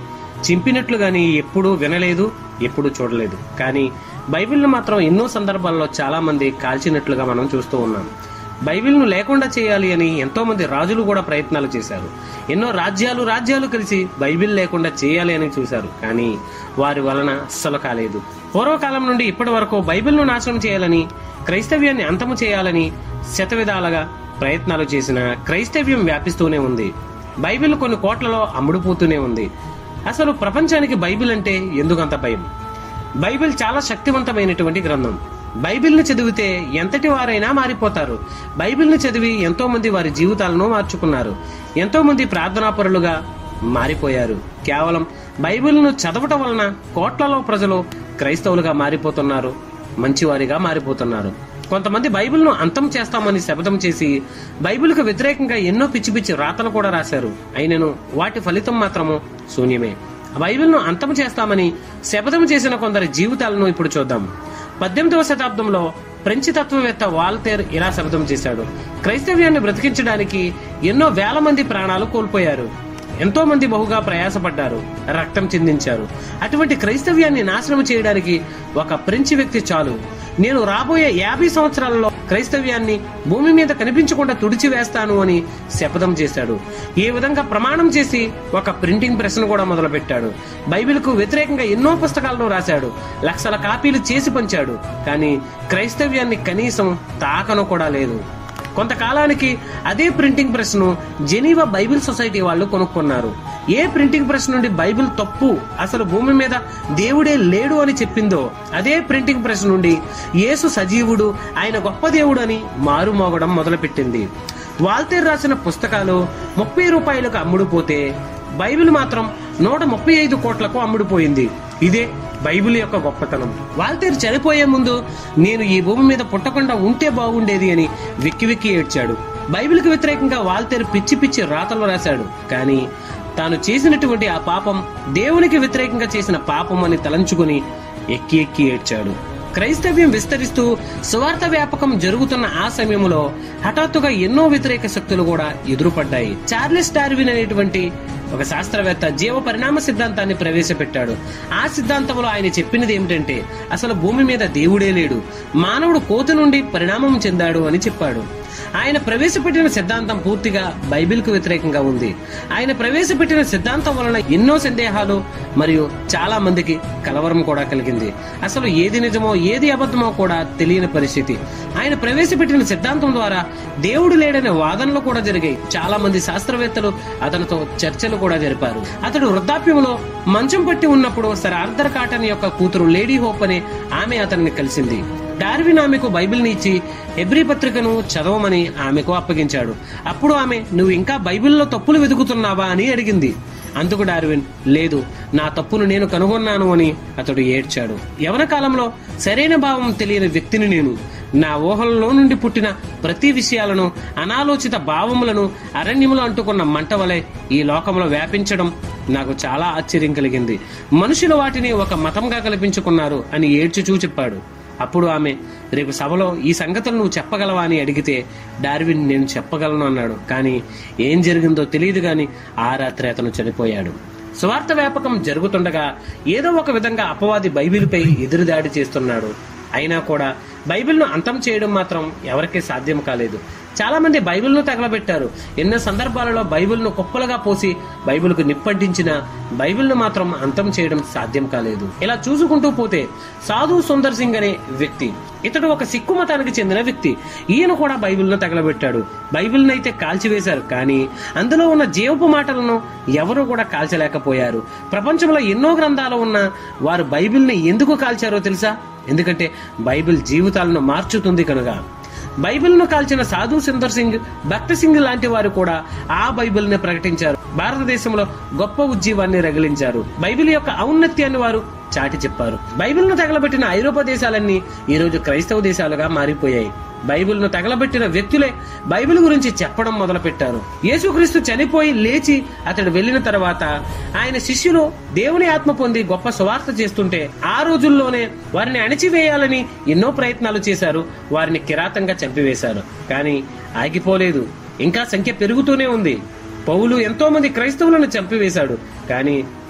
చింపినట్లు గాని ఎప్పుడూ వినలేదు ఎప్పుడూ చూడలేదు కానీ బైబిల్ను మాత్రం ఎన్నో సందర్భాల్లో చాలా మంది కాల్చినట్లుగా మనం చూస్తూ ఉన్నాం బైబిల్ను లేకుండా చేయాలి అని ఎంతో మంది రాజులు కూడా ప్రయత్నాలు చేశారు ఎన్నో రాజ్యాలు రాజ్యాలు కలిసి బైబిల్ లేకుండా చేయాలి అని చూశారు కానీ వారి వలన అస్సలు కాలేదు పూర్వకాలం నుండి ఇప్పటి వరకు బైబిల్ను నాశనం చేయాలని క్రైస్తవ్యాన్ని అంతము చేయాలని శతవిధాలుగా ప్రయత్నాలు చేసిన క్రైస్తవ్యం వ్యాపిస్తూనే ఉంది బైబిల్ కొన్ని కోట్లలో అమ్ముడుపోతూనే ఉంది అసలు ప్రపంచానికి బైబిల్ అంటే ఎందుకంత భయం బైబిల్ చాలా శక్తివంతమైనటువంటి గ్రంథం బైబిల్ని చదివితే ఎంతటి వారైనా మారిపోతారు బైబిల్ని చదివి ఎంతో మంది వారి జీవితాలను మార్చుకున్నారు ఎంతో మంది ప్రార్థనాపరులుగా మారిపోయారు కేవలం బైబిల్ను చదవటం వలన కోట్లలో ప్రజలు క్రైస్తవులుగా మారిపోతున్నారు మంచివారిగా మారిపోతున్నారు కొంతమంది బైబిల్ను అంతం చేస్తామని శపథం చేసి బైబిల్కు వ్యతిరేకంగా ఎన్నో పిచ్చి పిచ్చి రాతలు కూడా రాశారు అయినను వాటి ఫలితం మాత్రము శూన్యమే బైబిల్ను అంతం చేస్తామని శపథం చేసిన కొందరి జీవితాలను ఇప్పుడు చూద్దాం పద్దెనిమిదవ శతాబ్దంలో ఫ్రెంచి తత్వవేత్త వాల్తేర్ ఇలా శపథం చేశాడు క్రైస్తవ్యాన్ని బ్రతికించడానికి ఎన్నో వేల మంది ప్రాణాలు కోల్పోయారు ఎంతో మంది బహుగా ప్రయాసపడ్డారు రక్తం చిందించారు అటువంటి క్రైస్తవ్యాన్ని నాశనం చేయడానికి ఒక ఫ్రెంచి వ్యక్తి చాలు నేను రాబోయే యాభై సంవత్సరాలలో క్రైస్తవ్యాన్ని భూమి మీద కనిపించకుండా తుడిచివేస్తాను అని శపథం చేశాడు ఈ విధంగా ప్రమాణం చేసి ఒక ప్రింటింగ్ ప్రెస్ ను కూడా మొదలుపెట్టాడు బైబిల్కు వ్యతిరేకంగా ఎన్నో పుస్తకాలను రాశాడు లక్షల కాపీలు చేసి పంచాడు కానీ క్రైస్తవ్యాన్ని కనీసం తాకను కూడా లేదు కొంతకాలానికి అదే ప్రింటింగ్ ప్రెస్ ను జెనీవా బైబిల్ సొసైటీ వాళ్ళు కొనుక్కున్నారు ఏ ప్రింటింగ్ ప్రెస్ నుండి బైబిల్ తప్పు అసలు భూమి మీద దేవుడే లేడు అని చెప్పిందో అదే ప్రింటింగ్ ప్రెస్ నుండి యేసు సజీవుడు ఆయన గొప్ప దేవుడు అని మారుమోగడం మొదలుపెట్టింది వాల్తేర్ రాసిన పుస్తకాలు ముప్పై రూపాయలకు అమ్ముడుపోతే బైబిల్ మాత్రం నూట ముప్పై ఐదు కోట్లకు అమ్ముడుపోయింది ఇదే బైబిల్ యొక్క గొప్పతనం వాల్తేరు చనిపోయే ముందు నేను ఈ భూమి మీద పుట్టకుండా ఉంటే బాగుండేది అని వెక్కి వెక్కి ఏడ్చాడు బైబిల్కి వ్యతిరేకంగా వాల్తేరు పిచ్చి పిచ్చి రాతలు రాశాడు కానీ తాను చేసినటువంటి ఆ పాపం దేవునికి వ్యతిరేకంగా చేసిన పాపం అని తలంచుకుని ఎక్కి ఎక్కి ఏడ్చాడు క్రైస్తవ్యం విస్తరిస్తూ సువార్త వ్యాపకం జరుగుతున్న ఆ సమయంలో హఠాత్తుగా ఎన్నో వ్యతిరేక శక్తులు కూడా ఎదురుపడ్డాయి చార్లెస్ డార్విన్ అనేటువంటి ఒక శాస్త్రవేత్త జీవ పరిణామ సిద్ధాంతాన్ని ప్రవేశపెట్టాడు ఆ సిద్ధాంతంలో ఆయన చెప్పినది ఏమిటంటే అసలు భూమి మీద దేవుడే లేడు మానవుడు కోతి నుండి పరిణామం చెందాడు అని చెప్పాడు ఆయన ప్రవేశపెట్టిన సిద్ధాంతం పూర్తిగా బైబిల్ కు వ్యతిరేకంగా ఉంది ఆయన ప్రవేశపెట్టిన సిద్ధాంతం వలన ఎన్నో సందేహాలు మరియు చాలా మందికి కలవరం కూడా కలిగింది అసలు ఏది నిజమో ఏది అబద్ధమో కూడా తెలియని పరిస్థితి ఆయన ప్రవేశపెట్టిన సిద్ధాంతం ద్వారా దేవుడు లేడనే వాదనలు కూడా జరిగాయి చాలా మంది శాస్త్రవేత్తలు అతనితో చర్చలు కూడా జరిపారు అతడు వృద్ధాప్యంలో మంచం పట్టి ఉన్నప్పుడు సర్ ఆర్థర్ కాటన్ యొక్క కూతురు లేడీ హోప్ అనే ఆమె అతన్ని కలిసింది డార్విన్ ఆమెకు బైబిల్ని ఇచ్చి ఎబ్రి పత్రికను చదవమని ఆమెకు అప్పగించాడు అప్పుడు ఆమె నువ్వు ఇంకా బైబిల్లో తప్పులు వెతుకుతున్నావా అని అడిగింది అందుకు డార్విన్ లేదు నా తప్పును నేను కనుగొన్నాను అని అతడు ఏడ్చాడు యవన కాలంలో సరైన భావం తెలియని వ్యక్తిని నేను నా ఊహలలో నుండి పుట్టిన ప్రతి విషయాలను అనాలోచిత భావములను అరణ్యములో అంటుకున్న మంట వలె ఈ లోకంలో వ్యాపించడం నాకు చాలా ఆశ్చర్యం కలిగింది మనుషులు వాటిని ఒక మతంగా కల్పించుకున్నారు అని ఏడ్చుచూ చెప్పాడు అప్పుడు ఆమె రేపు సభలో ఈ సంగతులు నువ్వు చెప్పగలవా అని అడిగితే డార్విన్ నేను చెప్పగలను అన్నాడు కానీ ఏం జరిగిందో తెలియదు గాని ఆ రాత్రి అతను చనిపోయాడు స్వార్థ వ్యాపకం జరుగుతుండగా ఏదో ఒక విధంగా అపవాది బైబిల్పై ఎదురుదాడి చేస్తున్నాడు అయినా కూడా బైబిల్ను అంతం చేయడం మాత్రం ఎవరికీ సాధ్యం కాలేదు చాలా మంది బైబిల్ను తగలబెట్టారు ఎన్నో సందర్భాలలో బైబిల్ను కుప్పలుగా పోసి బైబిల్కు నిప్పంటించిన బైబిల్ను మాత్రం అంతం చేయడం సాధ్యం కాలేదు ఇలా చూసుకుంటూ పోతే సాధు సుందర్ సింగ్ అనే వ్యక్తి ఇతడు ఒక సిక్కు మతానికి చెందిన వ్యక్తి ఈయన కూడా బైబిల్ను తగలబెట్టాడు బైబిల్ని అయితే కాల్చివేశారు కానీ అందులో ఉన్న జీవపు మాటలను ఎవరు కూడా కాల్చలేకపోయారు ప్రపంచంలో ఎన్నో గ్రంథాలు ఉన్న వారు బైబిల్ని ఎందుకు కాల్చారో తెలుసా ఎందుకంటే బైబిల్ జీవితాలను మార్చుతుంది కనుక బైబిల్ను కాల్చిన సాధు సుందర్ సింగ్ భక్త సింగ్ లాంటి వారు కూడా ఆ బైబిల్ ని ప్రకటించారు భారతదేశంలో గొప్ప ఉజ్జీవాన్ని రగిలించారు బైబిల్ యొక్క ఔన్నత్యాన్ని వారు చాటి చెప్పారు బైబిల్ ను తగలబెట్టిన ఐరోపా దేశాలన్నీ ఈ రోజు క్రైస్తవ దేశాలుగా మారిపోయాయి బైబిల్ ను తగలబెట్టిన వ్యక్తులే బైబిల్ గురించి చెప్పడం మొదలుపెట్టారు యేసుక్రీస్తు చనిపోయి లేచి అతడు వెళ్లిన తర్వాత ఆయన శిష్యులు దేవుని ఆత్మ పొంది గొప్ప సువార్త చేస్తుంటే ఆ రోజుల్లోనే వారిని అణిచివేయాలని ఎన్నో ప్రయత్నాలు చేశారు వారిని కిరాతంగా చంపివేశారు కానీ ఆగిపోలేదు ఇంకా సంఖ్య పెరుగుతూనే ఉంది పౌలు ఎంతో మంది క్రైస్తవులను చంపివేశాడు కానీ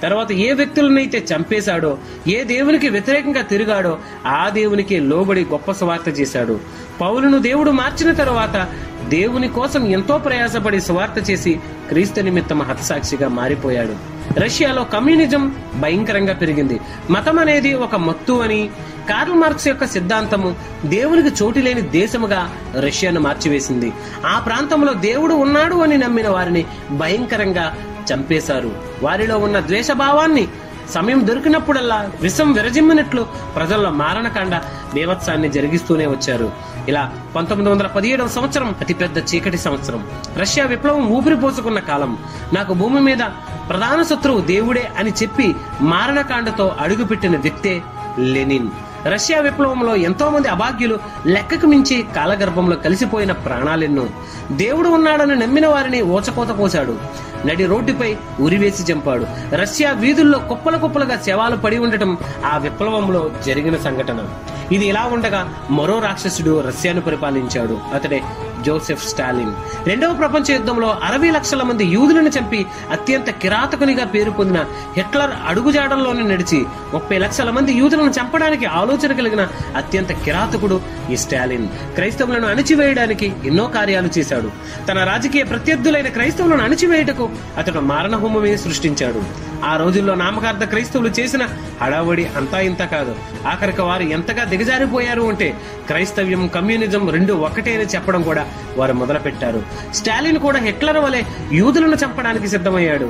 తర్వాత ఏ వ్యక్తులనైతే చంపేశాడో ఏ దేవునికి వ్యతిరేకంగా తిరిగాడో ఆ దేవునికి లోబడి గొప్ప స్వార్థ చేశాడు పౌలును దేవుడు మార్చిన తరువాత దేవుని కోసం ఎంతో ప్రయాసపడి స్వార్థ చేసి క్రీస్తు నిమిత్తం హతసాక్షిగా మారిపోయాడు రష్యాలో కమ్యూనిజం భయంకరంగా పెరిగింది మతం అనేది ఒక మత్తు అని కార్ల్ మార్క్స్ యొక్క సిద్ధాంతము దేవునికి చోటు లేని దేశముగా రష్యాను మార్చివేసింది ఆ ప్రాంతంలో దేవుడు ఉన్నాడు అని నమ్మిన వారిని భయంకరంగా చంపేశారు వారిలో ఉన్న ద్వేషభావాన్ని సమయం దొరికినప్పుడల్లా విషం విరజిమ్మినట్లు ప్రజల్లో మారణకాండ బీభత్సాన్ని జరిగిస్తూనే వచ్చారు ఇలా పంతొమ్మిది వందల పదిహేడవ సంవత్సరం అతిపెద్ద చీకటి సంవత్సరం రష్యా విప్లవం ఊపిరి పోసుకున్న కాలం నాకు భూమి మీద ప్రధాన శత్రువు దేవుడే అని చెప్పి మారణకాండతో అడుగుపెట్టిన వ్యక్తే లెనిన్ రష్యా విప్లవంలో ఎంతో మంది అభాగ్యులు లెక్కకు మించి కాలగర్భంలో కలిసిపోయిన ప్రాణాలెన్నో దేవుడు ఉన్నాడని నమ్మిన వారిని ఓచకోత కోశాడు నడి రోడ్డుపై ఉరివేసి చంపాడు రష్యా వీధుల్లో కుప్పల కుప్పలుగా శవాలు పడి ఉండటం ఆ విప్లవంలో జరిగిన సంఘటన ఇది ఇలా ఉండగా మరో రాక్షసుడు రష్యాను పరిపాలించాడు అతడే జోసెఫ్ స్టాలిన్ రెండవ ప్రపంచ యుద్ధంలో అరవై లక్షల మంది యూదులను చంపి అత్యంత కిరాతకునిగా పేరు పొందిన హిట్లర్ అడుగుజాడల్లోనే నడిచి ముప్పై లక్షల మంది యూదులను చంపడానికి ఆలోచన కలిగిన అత్యంత కిరాతకుడు ఈ స్టాలిన్ క్రైస్తవులను అణిచివేయడానికి ఎన్నో కార్యాలు చేశాడు తన రాజకీయ ప్రత్యర్థులైన క్రైస్తవులను అణిచివేయుటకు అతడు మారణహోమమే సృష్టించాడు ఆ రోజుల్లో నామకార్థ క్రైస్తవులు చేసిన హడావడి అంతా ఇంత కాదు ఆఖరికి వారు ఎంతగా దిగజారిపోయారు అంటే క్రైస్తవ్యం కమ్యూనిజం రెండు ఒకటే అని చెప్పడం కూడా వారు మొదలుపెట్టారు స్టాలిన్ కూడా హిట్లర్ వలె యూదులను చంపడానికి సిద్ధమయ్యాడు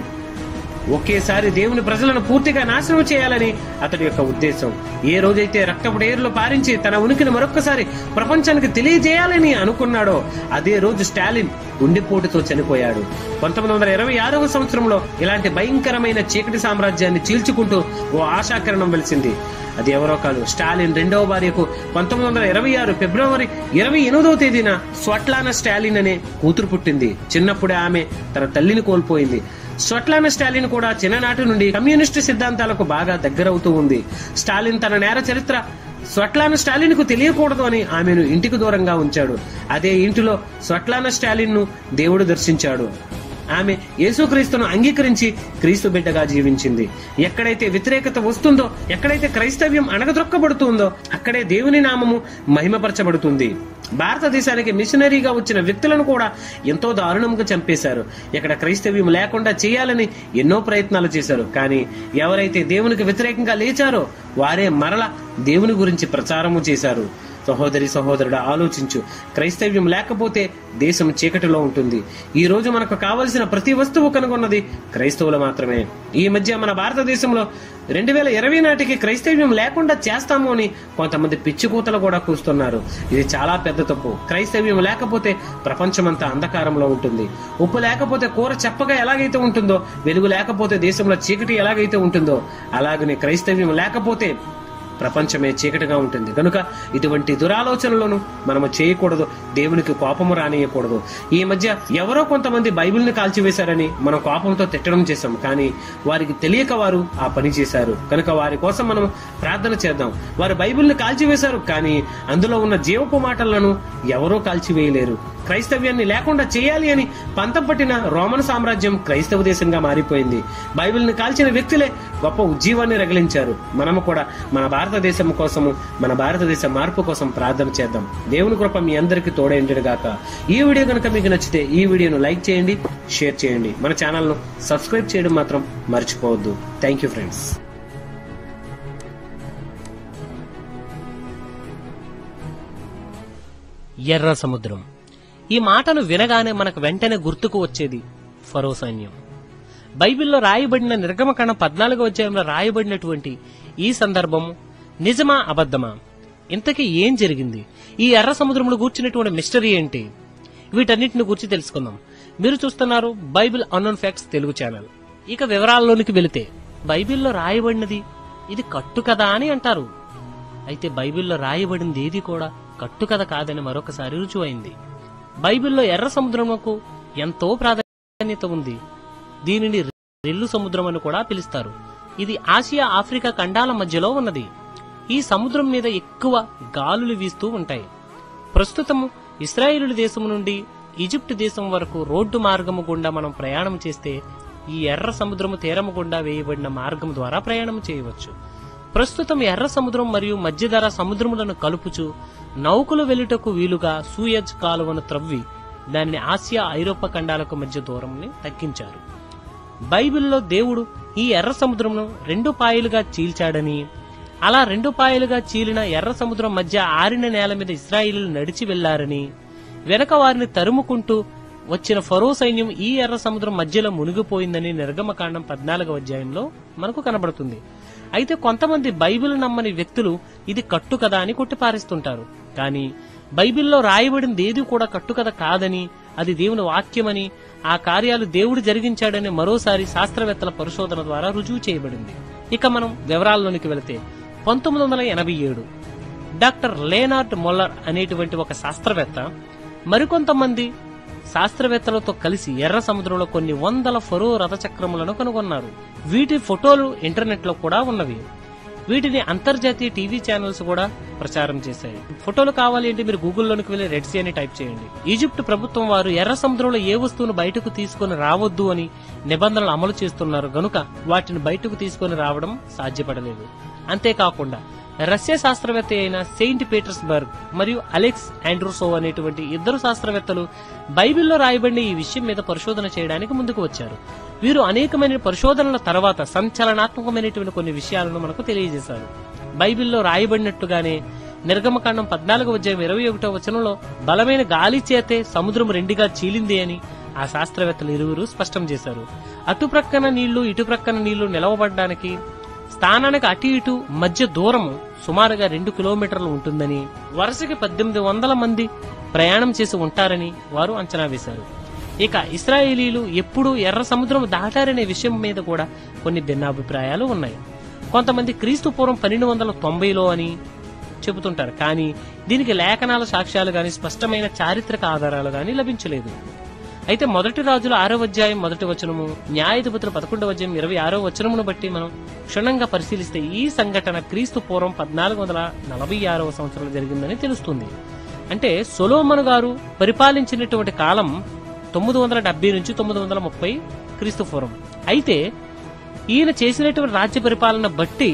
ఒకేసారి దేవుని ప్రజలను పూర్తిగా నాశనం చేయాలని అతడి యొక్క ఉద్దేశం ఏ రోజైతే రక్తపు డేరులు పారించి తన ఉనికిని మరొక్కసారి ప్రపంచానికి తెలియజేయాలని అనుకున్నాడో అదే రోజు స్టాలిన్ గుండెపోటుతో చనిపోయాడు పంతొమ్మిది వందల ఇరవై ఆరవ సంవత్సరంలో ఇలాంటి భయంకరమైన చీకటి సామ్రాజ్యాన్ని చీల్చుకుంటూ ఓ ఆశాకిరణం వెలిసింది అది ఎవరో కాదు స్టాలిన్ రెండవ భార్యకు పంతొమ్మిది వందల ఇరవై ఆరు ఫిబ్రవరి ఇరవై ఎనిమిదవ తేదీన స్వట్లాన స్టాలిన్ అనే కూతురు పుట్టింది చిన్నప్పుడే ఆమె తన తల్లిని కోల్పోయింది స్వట్లాన స్టాలిన్ కూడా చిన్ననాటి నుండి కమ్యూనిస్టు సిద్ధాంతాలకు బాగా దగ్గరవుతూ ఉంది స్టాలిన్ తన నేర చరిత్ర స్వట్లాన స్టాలిన్ కు తెలియకూడదు అని ఆమెను ఇంటికి దూరంగా ఉంచాడు అదే ఇంటిలో స్వట్లాన స్టాలిన్ ను దేవుడు దర్శించాడు ఆమె యేసుక్రీస్తును అంగీకరించి క్రీస్తు బిడ్డగా జీవించింది ఎక్కడైతే వ్యతిరేకత వస్తుందో ఎక్కడైతే క్రైస్తవ్యం అణగదొక్కబడుతుందో అక్కడే దేవుని నామము మహిమపరచబడుతుంది భారతదేశానికి మిషనరీగా వచ్చిన వ్యక్తులను కూడా ఎంతో దారుణంగా చంపేశారు ఇక్కడ క్రైస్తవ్యం లేకుండా చేయాలని ఎన్నో ప్రయత్నాలు చేశారు కానీ ఎవరైతే దేవునికి వ్యతిరేకంగా లేచారో వారే మరల దేవుని గురించి ప్రచారము చేశారు సహోదరి సహోదరుడు ఆలోచించు క్రైస్తవ్యం లేకపోతే దేశం చీకటిలో ఉంటుంది ఈ రోజు మనకు కావలసిన ప్రతి వస్తువు కనుగొన్నది క్రైస్తవులు మాత్రమే ఈ మధ్య మన భారతదేశంలో రెండు వేల ఇరవై నాటికి క్రైస్తవ్యం లేకుండా చేస్తాము అని కొంతమంది పిచ్చికూతలు కూడా కూస్తున్నారు ఇది చాలా పెద్ద తప్పు క్రైస్తవ్యం లేకపోతే ప్రపంచమంతా అంధకారంలో ఉంటుంది ఉప్పు లేకపోతే కూర చెప్పగా ఎలాగైతే ఉంటుందో వెలుగు లేకపోతే దేశంలో చీకటి ఎలాగైతే ఉంటుందో అలాగనే క్రైస్తవ్యం లేకపోతే ప్రపంచమే చీకటిగా ఉంటుంది కనుక ఇటువంటి దురాలోచనలను మనము చేయకూడదు దేవునికి కోపము రానియకూడదు ఈ మధ్య ఎవరో కొంతమంది బైబిల్ని కాల్చివేశారని మనం కోపంతో తిట్టడం చేశాం కానీ వారికి తెలియక వారు ఆ పని చేశారు కనుక వారి కోసం మనం ప్రార్థన చేద్దాం వారు బైబిల్ని కాల్చివేశారు కానీ అందులో ఉన్న జీవపు మాటలను ఎవరో కాల్చివేయలేరు క్రైస్తవ్యాన్ని లేకుండా చేయాలి అని పంతం పట్టిన రోమన్ సామ్రాజ్యం క్రైస్తవ దేశంగా మారిపోయింది బైబిల్ని కాల్చిన వ్యక్తులే గొప్ప ఉజ్జీవాన్ని రగిలించారు మనము కూడా మన భారతదేశం కోసము మన భారతదేశ మార్పు కోసం ప్రార్థన చేద్దాం దేవుని కృప మీ అందరికీ తోడేంటిన గాక ఈ వీడియో కనుక మీకు నచ్చితే ఈ వీడియోను లైక్ చేయండి షేర్ చేయండి మన ఛానల్ను సబ్స్క్రైబ్ చేయడం మాత్రం మర్చిపోవద్దు థ్యాంక్ యూ ఫ్రెండ్స్ ఎర్ర సముద్రం ఈ మాటను వినగానే మనకు వెంటనే గుర్తుకు వచ్చేది ఫరో సైన్యం బైబిల్లో రాయబడిన నిర్గమకాండ పద్నాలుగో అధ్యాయంలో రాయబడినటువంటి ఈ సందర్భం నిజమా అబద్ధమా ఇంతకీ ఏం జరిగింది ఈ ఎర్ర సముద్రంలో కూర్చున్నటువంటి మిస్టరీ ఏంటి వీటన్నిటిని గురించి తెలుసుకుందాం మీరు చూస్తున్నారు Bible unknown facts Telugu channel ఇక వివరాల్లోనికి వెళితే బైబిల్లో రాయబడినది ఇది కట్టు కదా అని అంటారు అయితే బైబిల్లో రాయబడింది ఏది కూడా కట్టుకథ కాదని మరొకసారి రుజువైంది బైబిల్లో ఎర్ర సముద్రముకు ఎంతో ప్రాధాన్యత ఉంది దీనిని రెల్లు సముద్రం అని కూడా పిలుస్తారు ఇది ఆసియా ఆఫ్రికా ఖండాల మధ్యలో ఉన్నది ఈ సముద్రం మీద ఎక్కువ గాలులు వీస్తూ ఉంటాయి ప్రస్తుతము ఇస్రాయేలు దేశం నుండి ఈజిప్ట్ దేశం వరకు రోడ్డు మార్గము గుండా మనం ప్రయాణం చేస్తే ఈ ఎర్ర సముద్రము తీరము గుండా వేయబడిన మార్గం ద్వారా ప్రయాణం చేయవచ్చు ప్రస్తుతం ఎర్ర సముద్రం మరియు మధ్యధర సముద్రములను కలుపుచు నౌకలు వెలుటకు వీలుగా సూయజ్ కాలువను త్రవ్వి దానిని ఆసియా ఐరోపా ఖండాలకు మధ్య దూరంని తగ్గించారు బైబిల్లో దేవుడు ఈ ఎర్ర సముద్రంను రెండు పాయలుగా చీల్చాడని అలా రెండు పాయలుగా చీలిన ఎర్ర సముద్రం మధ్య ఆరిన నేల మీద ఇస్రాయిలు నడిచి వెళ్లారని వెనక వారిని తరుముకుంటూ వచ్చిన ఫరో సైన్యం ఈ ఎర్ర సముద్రం మధ్యలో మునిగిపోయిందని నిర్గమకాండం పద్నాలుగవ అధ్యాయంలో మనకు కనబడుతుంది అయితే కొంతమంది బైబిల్ నమ్మని వ్యక్తులు ఇది కట్టుకథ అని కొట్టిపారేస్తుంటారు కానీ బైబిల్లో రాయబడింది ఏది కూడా కట్టుకథ కాదని అది దేవుని వాక్యమని ఆ కార్యాలు దేవుడు జరిగించాడని మరోసారి శాస్త్రవేత్తల పరిశోధన ద్వారా రుజువు చేయబడింది ఇక మనం వివరాల్లోనికి వెళితే పంతొమ్మిది వందల ఎనభై ఏడు డాక్టర్ లేనార్డ్ మొల్లర్ అనేటువంటి ఒక శాస్త్రవేత్త మరికొంతమంది శాస్త్రవేత్తలతో కలిసి ఎర్ర సముద్రంలో కొన్ని వందల ఫరో రథచక్రములను కనుగొన్నారు వీటి ఫోటోలు ఇంటర్నెట్ లో కూడా ఉన్నవి వీటిని అంతర్జాతీయ టీవీ ఛానల్స్ కూడా ప్రచారం చేశాయి ఫోటోలు కావాలి అంటే మీరు గూగుల్లోనికి వెళ్లి రెడ్ సీ అని టైప్ చేయండి ఈజిప్ట్ ప్రభుత్వం వారు ఎర్ర సముద్రంలో ఏ వస్తువును బయటకు తీసుకొని రావద్దు అని నిబంధనలు అమలు చేస్తున్నారు గనుక వాటిని బయటకు తీసుకొని రావడం సాధ్యపడలేదు అంతేకాకుండా రష్యా శాస్త్రవేత్త అయిన సెయింట్ పీటర్స్బర్గ్ మరియు అలెక్స్ ఆండ్రూసో అనేటువంటి ఇద్దరు శాస్త్రవేత్తలు బైబిల్లో రాయబడిన ఈ విషయం మీద పరిశోధన చేయడానికి ముందుకు వచ్చారు వీరు అనేకమైన పరిశోధనల తర్వాత సంచలనాత్మకమైనటువంటి కొన్ని విషయాలను మనకు తెలియజేశారు బైబిల్లో రాయబడినట్టుగానే నిర్గమకాండం పద్నాలుగు అధ్యాయం ఇరవై ఒకటో వచనంలో బలమైన గాలి చేతే సముద్రం రెండుగా చీలింది అని ఆ శాస్త్రవేత్తలు ఇరువురు స్పష్టం చేశారు అటు ప్రక్కన నీళ్లు ఇటు ప్రక్కన నీళ్లు నిలవబడడానికి స్థానానికి అటు ఇటు మధ్య దూరము సుమారుగా రెండు కిలోమీటర్లు ఉంటుందని వరుసకి పద్దెనిమిది వందల మంది ప్రయాణం చేసి ఉంటారని వారు అంచనా వేశారు ఇక ఇస్రాయేలీలు ఎప్పుడు ఎర్ర సముద్రం దాటారనే విషయం మీద కూడా కొన్ని భిన్నాభిప్రాయాలు ఉన్నాయి కొంతమంది క్రీస్తు పూర్వం పన్నెండు వందల తొంభైలో అని చెబుతుంటారు కానీ దీనికి లేఖనాల సాక్ష్యాలు గాని స్పష్టమైన చారిత్రక ఆధారాలు గాని లభించలేదు అయితే మొదటి రాజుల ఆరో అధ్యాయం మొదటి వచనము న్యాయాధిపతుల పదకొండవ అధ్యాయం ఇరవై ఆరో వచనమును బట్టి మనం క్షుణ్ణంగా పరిశీలిస్తే ఈ సంఘటన క్రీస్తు పూర్వం పద్నాలుగు వందల నలభై ఆరవ సంవత్సరంలో జరిగిందని తెలుస్తుంది అంటే సొలోమన్ గారు పరిపాలించినటువంటి కాలం తొమ్మిది వందల డెబ్బై నుంచి తొమ్మిది వందల ముప్పై క్రీస్తు పూర్వం అయితే ఈయన చేసినటువంటి రాజ్య పరిపాలన బట్టి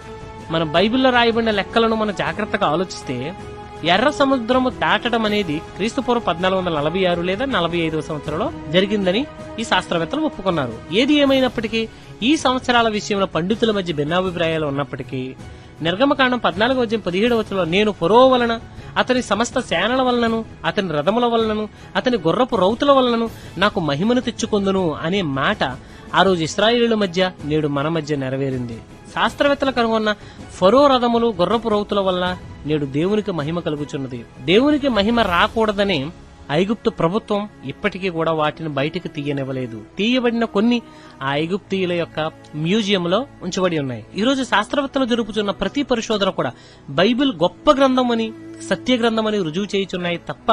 మన బైబిల్లో రాయబడిన లెక్కలను మనం జాగ్రత్తగా ఆలోచిస్తే ఎర్ర సముద్రము దాటడం అనేది క్రీస్తుపూర్వం పద్నాలుగు వందల నలభై ఆరు లేదా నలభై ఐదవ సంవత్సరంలో జరిగిందని ఈ శాస్త్రవేత్తలు ఒప్పుకున్నారు ఏది ఏమైనప్పటికీ ఈ సంవత్సరాల విషయంలో పండితుల మధ్య భిన్నాభిప్రాయాలు ఉన్నప్పటికీ నిర్గమకాండం పద్నాలుగు అధ్యాయం పదిహేడవ వచనంలో నేను పొరో వలన అతని సమస్త సేనల వలనను అతని రథముల వలనను అతని గుర్రపు రౌతుల వలనను నాకు మహిమను తెచ్చుకొందును అనే మాట ఆ రోజు ఇస్రాయేలుల మధ్య నేడు మన మధ్య నెరవేరింది శాస్త్రవేత్తలు కనుగొన్న ఫరో రథములు గుర్రపు రౌతుల వల్ల నేడు దేవునికి మహిమ కలుగుచున్నది దేవునికి మహిమ రాకూడదనే ఐగుప్తు ప్రభుత్వం ఇప్పటికీ కూడా వాటిని బయటికి తీయనివ్వలేదు తీయబడిన కొన్ని ఆ ఐగుప్తీయుల యొక్క మ్యూజియంలో ఉంచబడి ఉన్నాయి ఈ రోజు శాస్త్రవేత్తలు జరుపుతున్న ప్రతి పరిశోధన కూడా బైబిల్ గొప్ప గ్రంథం అని సత్య గ్రంథం అని రుజువు చేయుచున్నాయి తప్ప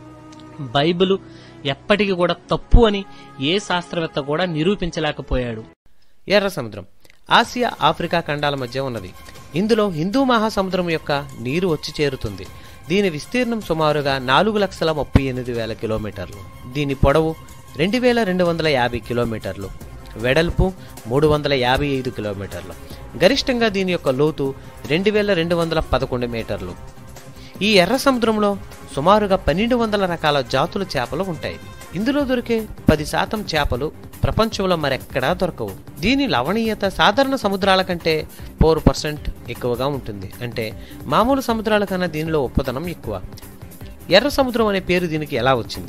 బైబిల్ ఎప్పటికీ కూడా తప్పు అని ఏ శాస్త్రవేత్త కూడా నిరూపించలేకపోయాడు ఎర్ర సముద్రం ఆసియా ఆఫ్రికా ఖండాల మధ్య ఉన్నది ఇందులో హిందూ మహాసముద్రం యొక్క నీరు వచ్చి చేరుతుంది దీని విస్తీర్ణం సుమారుగా నాలుగు లక్షల ముప్పై ఎనిమిది వేల కిలోమీటర్లు దీని పొడవు రెండు వేల రెండు వందల యాభై కిలోమీటర్లు వెడల్పు మూడు వందల యాభై ఐదు కిలోమీటర్లు గరిష్టంగా దీని యొక్క లోతు రెండు వేల రెండు వందల పదకొండు మీటర్లు ఈ ఎర్ర సముద్రంలో సుమారుగా పన్నెండు వందల రకాల జాతుల చేపలు ఉంటాయి ఇందులో దొరికే పది శాతం చేపలు ప్రపంచంలో మరెక్కడా దొరకవు దీని లవణీయత సాధారణ సముద్రాల కంటే ఫోర్ పర్సెంట్ ఎక్కువగా ఉంటుంది అంటే మామూలు సముద్రాల కన్నా దీనిలో ఉప్పదనం ఎక్కువ ఎర్ర సముద్రం అనే పేరు దీనికి ఎలా వచ్చింది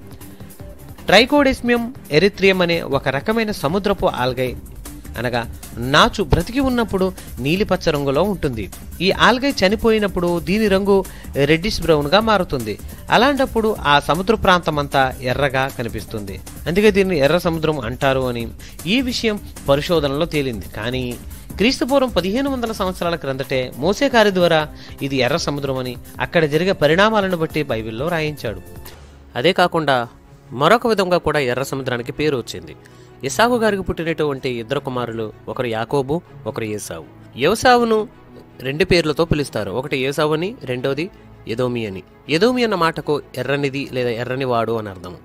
ట్రైకోడెస్మియం ఎరిత్రియం అనే ఒక రకమైన సముద్రపు ఆల్గై అనగా నాచు బ్రతికి ఉన్నప్పుడు నీలిపచ్చ రంగులో ఉంటుంది ఈ ఆల్గై చనిపోయినప్పుడు దీని రంగు రెడ్డిష్ బ్రౌన్ గా మారుతుంది అలాంటప్పుడు ఆ సముద్ర ప్రాంతం అంతా ఎర్రగా కనిపిస్తుంది అందుకే దీన్ని ఎర్ర సముద్రం అంటారు అని ఈ విషయం పరిశోధనలో తేలింది కానీ క్రీస్తుపూర్వం పదిహేను వందల సంవత్సరాల క్రిందటే మోసేకారి ద్వారా ఇది ఎర్ర సముద్రం అని అక్కడ జరిగే పరిణామాలను బట్టి బైబిల్లో రాయించాడు అదే కాకుండా మరొక విధంగా కూడా ఎర్ర సముద్రానికి పేరు వచ్చింది ఇసాకు గారికి పుట్టినటువంటి ఇద్దరు కుమారులు ఒకరు యాకోబు ఒకరు ఏసావు యోసావును రెండు పేర్లతో పిలుస్తారు ఒకటి ఏసావు అని రెండోది ఎదోమి అని ఎదోమి అన్న మాటకు ఎర్రనిది లేదా ఎర్రని వాడు అని అర్థం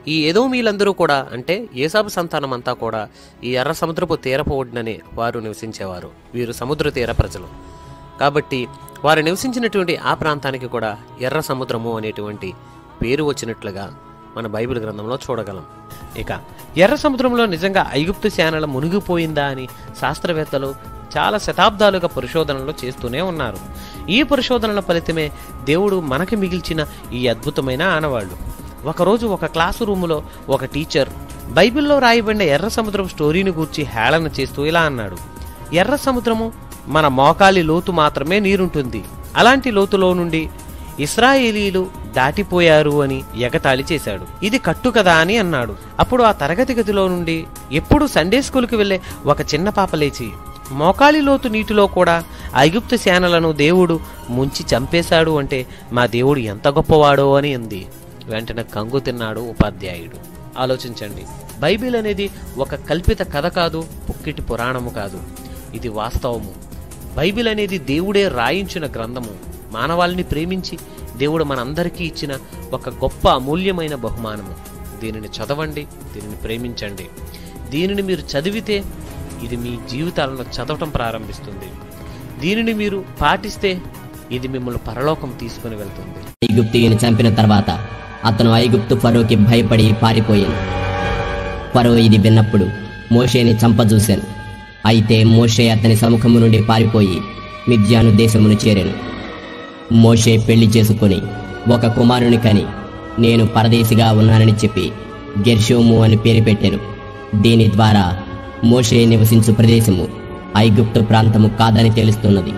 ఈ ఎదోమీలందరూ కూడా అంటే ఏసాబు సంతానం అంతా కూడా ఈ ఎర్ర సముద్రపు తీరపు ఒడ్డుననే వారు నివసించేవారు వీరు సముద్ర తీర ప్రజలు కాబట్టి వారు నివసించినటువంటి ఆ ప్రాంతానికి కూడా ఎర్ర సముద్రము అనేటువంటి పేరు వచ్చినట్లుగా మన బైబిల్ గ్రంథంలో చూడగలం ఇక ఎర్ర సముద్రంలో నిజంగా ఐగుప్తు సేనల మునిగిపోయిందా అని శాస్త్రవేత్తలు చాలా శతాబ్దాలుగా పరిశోధనలు చేస్తూనే ఉన్నారు ఈ పరిశోధనల ఫలితమే దేవుడు మనకి మిగిల్చిన ఈ అద్భుతమైన ఆనవాళ్ళు ఒకరోజు ఒక క్లాసు రూములో ఒక టీచర్ బైబిల్లో రాయబడిన ఎర్ర సముద్రం స్టోరీని గూర్చి హేళన చేస్తూ ఇలా అన్నాడు ఎర్ర సముద్రము మన మోకాలి లోతు మాత్రమే నీరుంటుంది అలాంటి లోతులో నుండి ఇస్రాయేలీలు దాటిపోయారు అని ఎగతాళి చేశాడు ఇది కట్టు కదా అని అన్నాడు అప్పుడు ఆ తరగతి గదిలో నుండి ఎప్పుడు సండే స్కూల్కి వెళ్లే ఒక చిన్న పాప లేచి మోకాలి లోతు నీటిలో కూడా ఐగుప్తు సేనలను దేవుడు ముంచి చంపేశాడు అంటే మా దేవుడు ఎంత గొప్పవాడో అని అంది వెంటనే కంగు తిన్నాడు ఉపాధ్యాయుడు ఆలోచించండి బైబిల్ అనేది ఒక కల్పిత కథ కాదు పుక్కిటి పురాణము కాదు ఇది వాస్తవము బైబిల్ అనేది దేవుడే రాయించిన గ్రంథము మానవాళిని ప్రేమించి దేవుడు మనందరికీ ఇచ్చిన ఒక గొప్ప అమూల్యమైన బహుమానము దీనిని చదవండి దీనిని ప్రేమించండి దీనిని మీరు చదివితే ఇది మీ జీవితాలను చదవటం ప్రారంభిస్తుంది దీనిని మీరు పాటిస్తే ఇది మిమ్మల్ని పరలోకం తీసుకుని వెళ్తుంది ఐగుప్తిని చంపిన తర్వాత అతను ఐగుప్తు ఫరోకి భయపడి పారిపోయాను ఫరో ఇది విన్నప్పుడు మోషేని చంపజూశాను అయితే మోషే అతని సముఖము నుండి పారిపోయి మిద్యాను దేశమును చేరాను మోషే పెళ్లి చేసుకొని ఒక కుమారుని కని నేను పరదేశిగా ఉన్నానని చెప్పి గెర్షోము అని పేరు పెట్టాను దీని ద్వారా మోషే నివసించు ప్రదేశము ఐగుప్తు ప్రాంతము కాదని తెలుస్తున్నది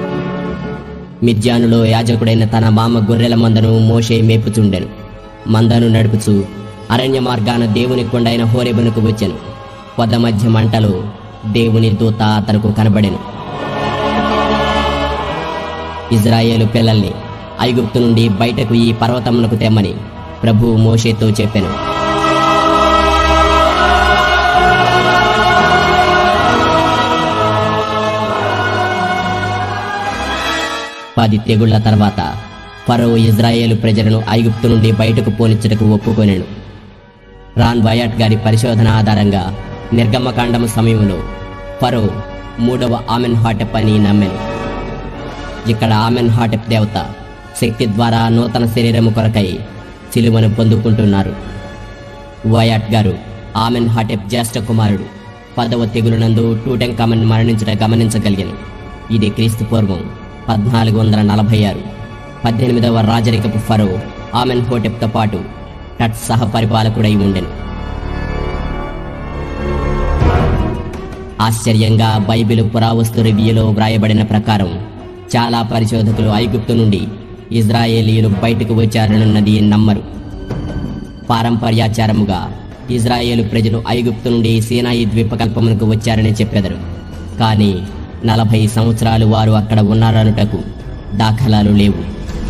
మిద్యానులో యాజకుడైన తన మామ గొర్రెల మందను మోషే మేపుచుండెను మందను నడుపుచు అరణ్య మార్గాన దేవుని కొండైన హోరెబునకు వచ్చెను పొద మధ్య మంటలో దేవుని దూత అతనుకు కనబడెను ఇజ్రాయేలు పిల్లల్ని ఐగుప్తు నుండి బయటకు ఈ పర్వతమునకు తెమ్మని ప్రభువు మోషేతో చెప్పెను పది తెగుళ్ల తర్వాత ఫరో ఇజ్రాయేలు ప్రజలను ఐగుప్తు నుండి బయటకు పోనిచ్చుటకు ఒప్పుకొనెను రాన్ వయాట్ గారి పరిశోధన ఆధారంగా నిర్గమకాండము సమయంలో ఫరో మూడవ ఆమెన్ హాటెప్ అని నమ్మెను ఇక్కడ ఆమెన్ హాటెప్ దేవత శక్తి ద్వారా నూతన శరీరము కొరకై సిలువను పొందుకుంటున్నారు వయాట్ గారు ఆమెన్ హాటెప్ జ్యేష్ఠ కుమారుడు పదవ తెగులునందు టూటెంకామన్ మరణించడం గమనించగలిగాను ఇది క్రీస్తు పూర్వం పద్నాలుగు వందల నలభై ఆరు పద్దెనిమిదవ రాజరికపు ఫరో ఆమెన్ హోటెప్తో పాటు టట్ సహ పరిపాలకుడై ఉండెను ఆశ్చర్యంగా బైబిల్ పురావస్తు రివ్యూలో వ్రాయబడిన ప్రకారం చాలా పరిశోధకులు ఐగుప్తు నుండి ఇజ్రాయేలీయులు బయటకు వచ్చారనున్నది నమ్మరు పారంపర్యాచారముగా ఇజ్రాయేలు ప్రజలు ఐగుప్తు నుండి సీనాయి ద్వీపకల్పమునకు వచ్చారని చెప్పెదరు కానీ నలభై సంవత్సరాలు వారు అక్కడ ఉన్నారనుటకు దాఖలాలు లేవు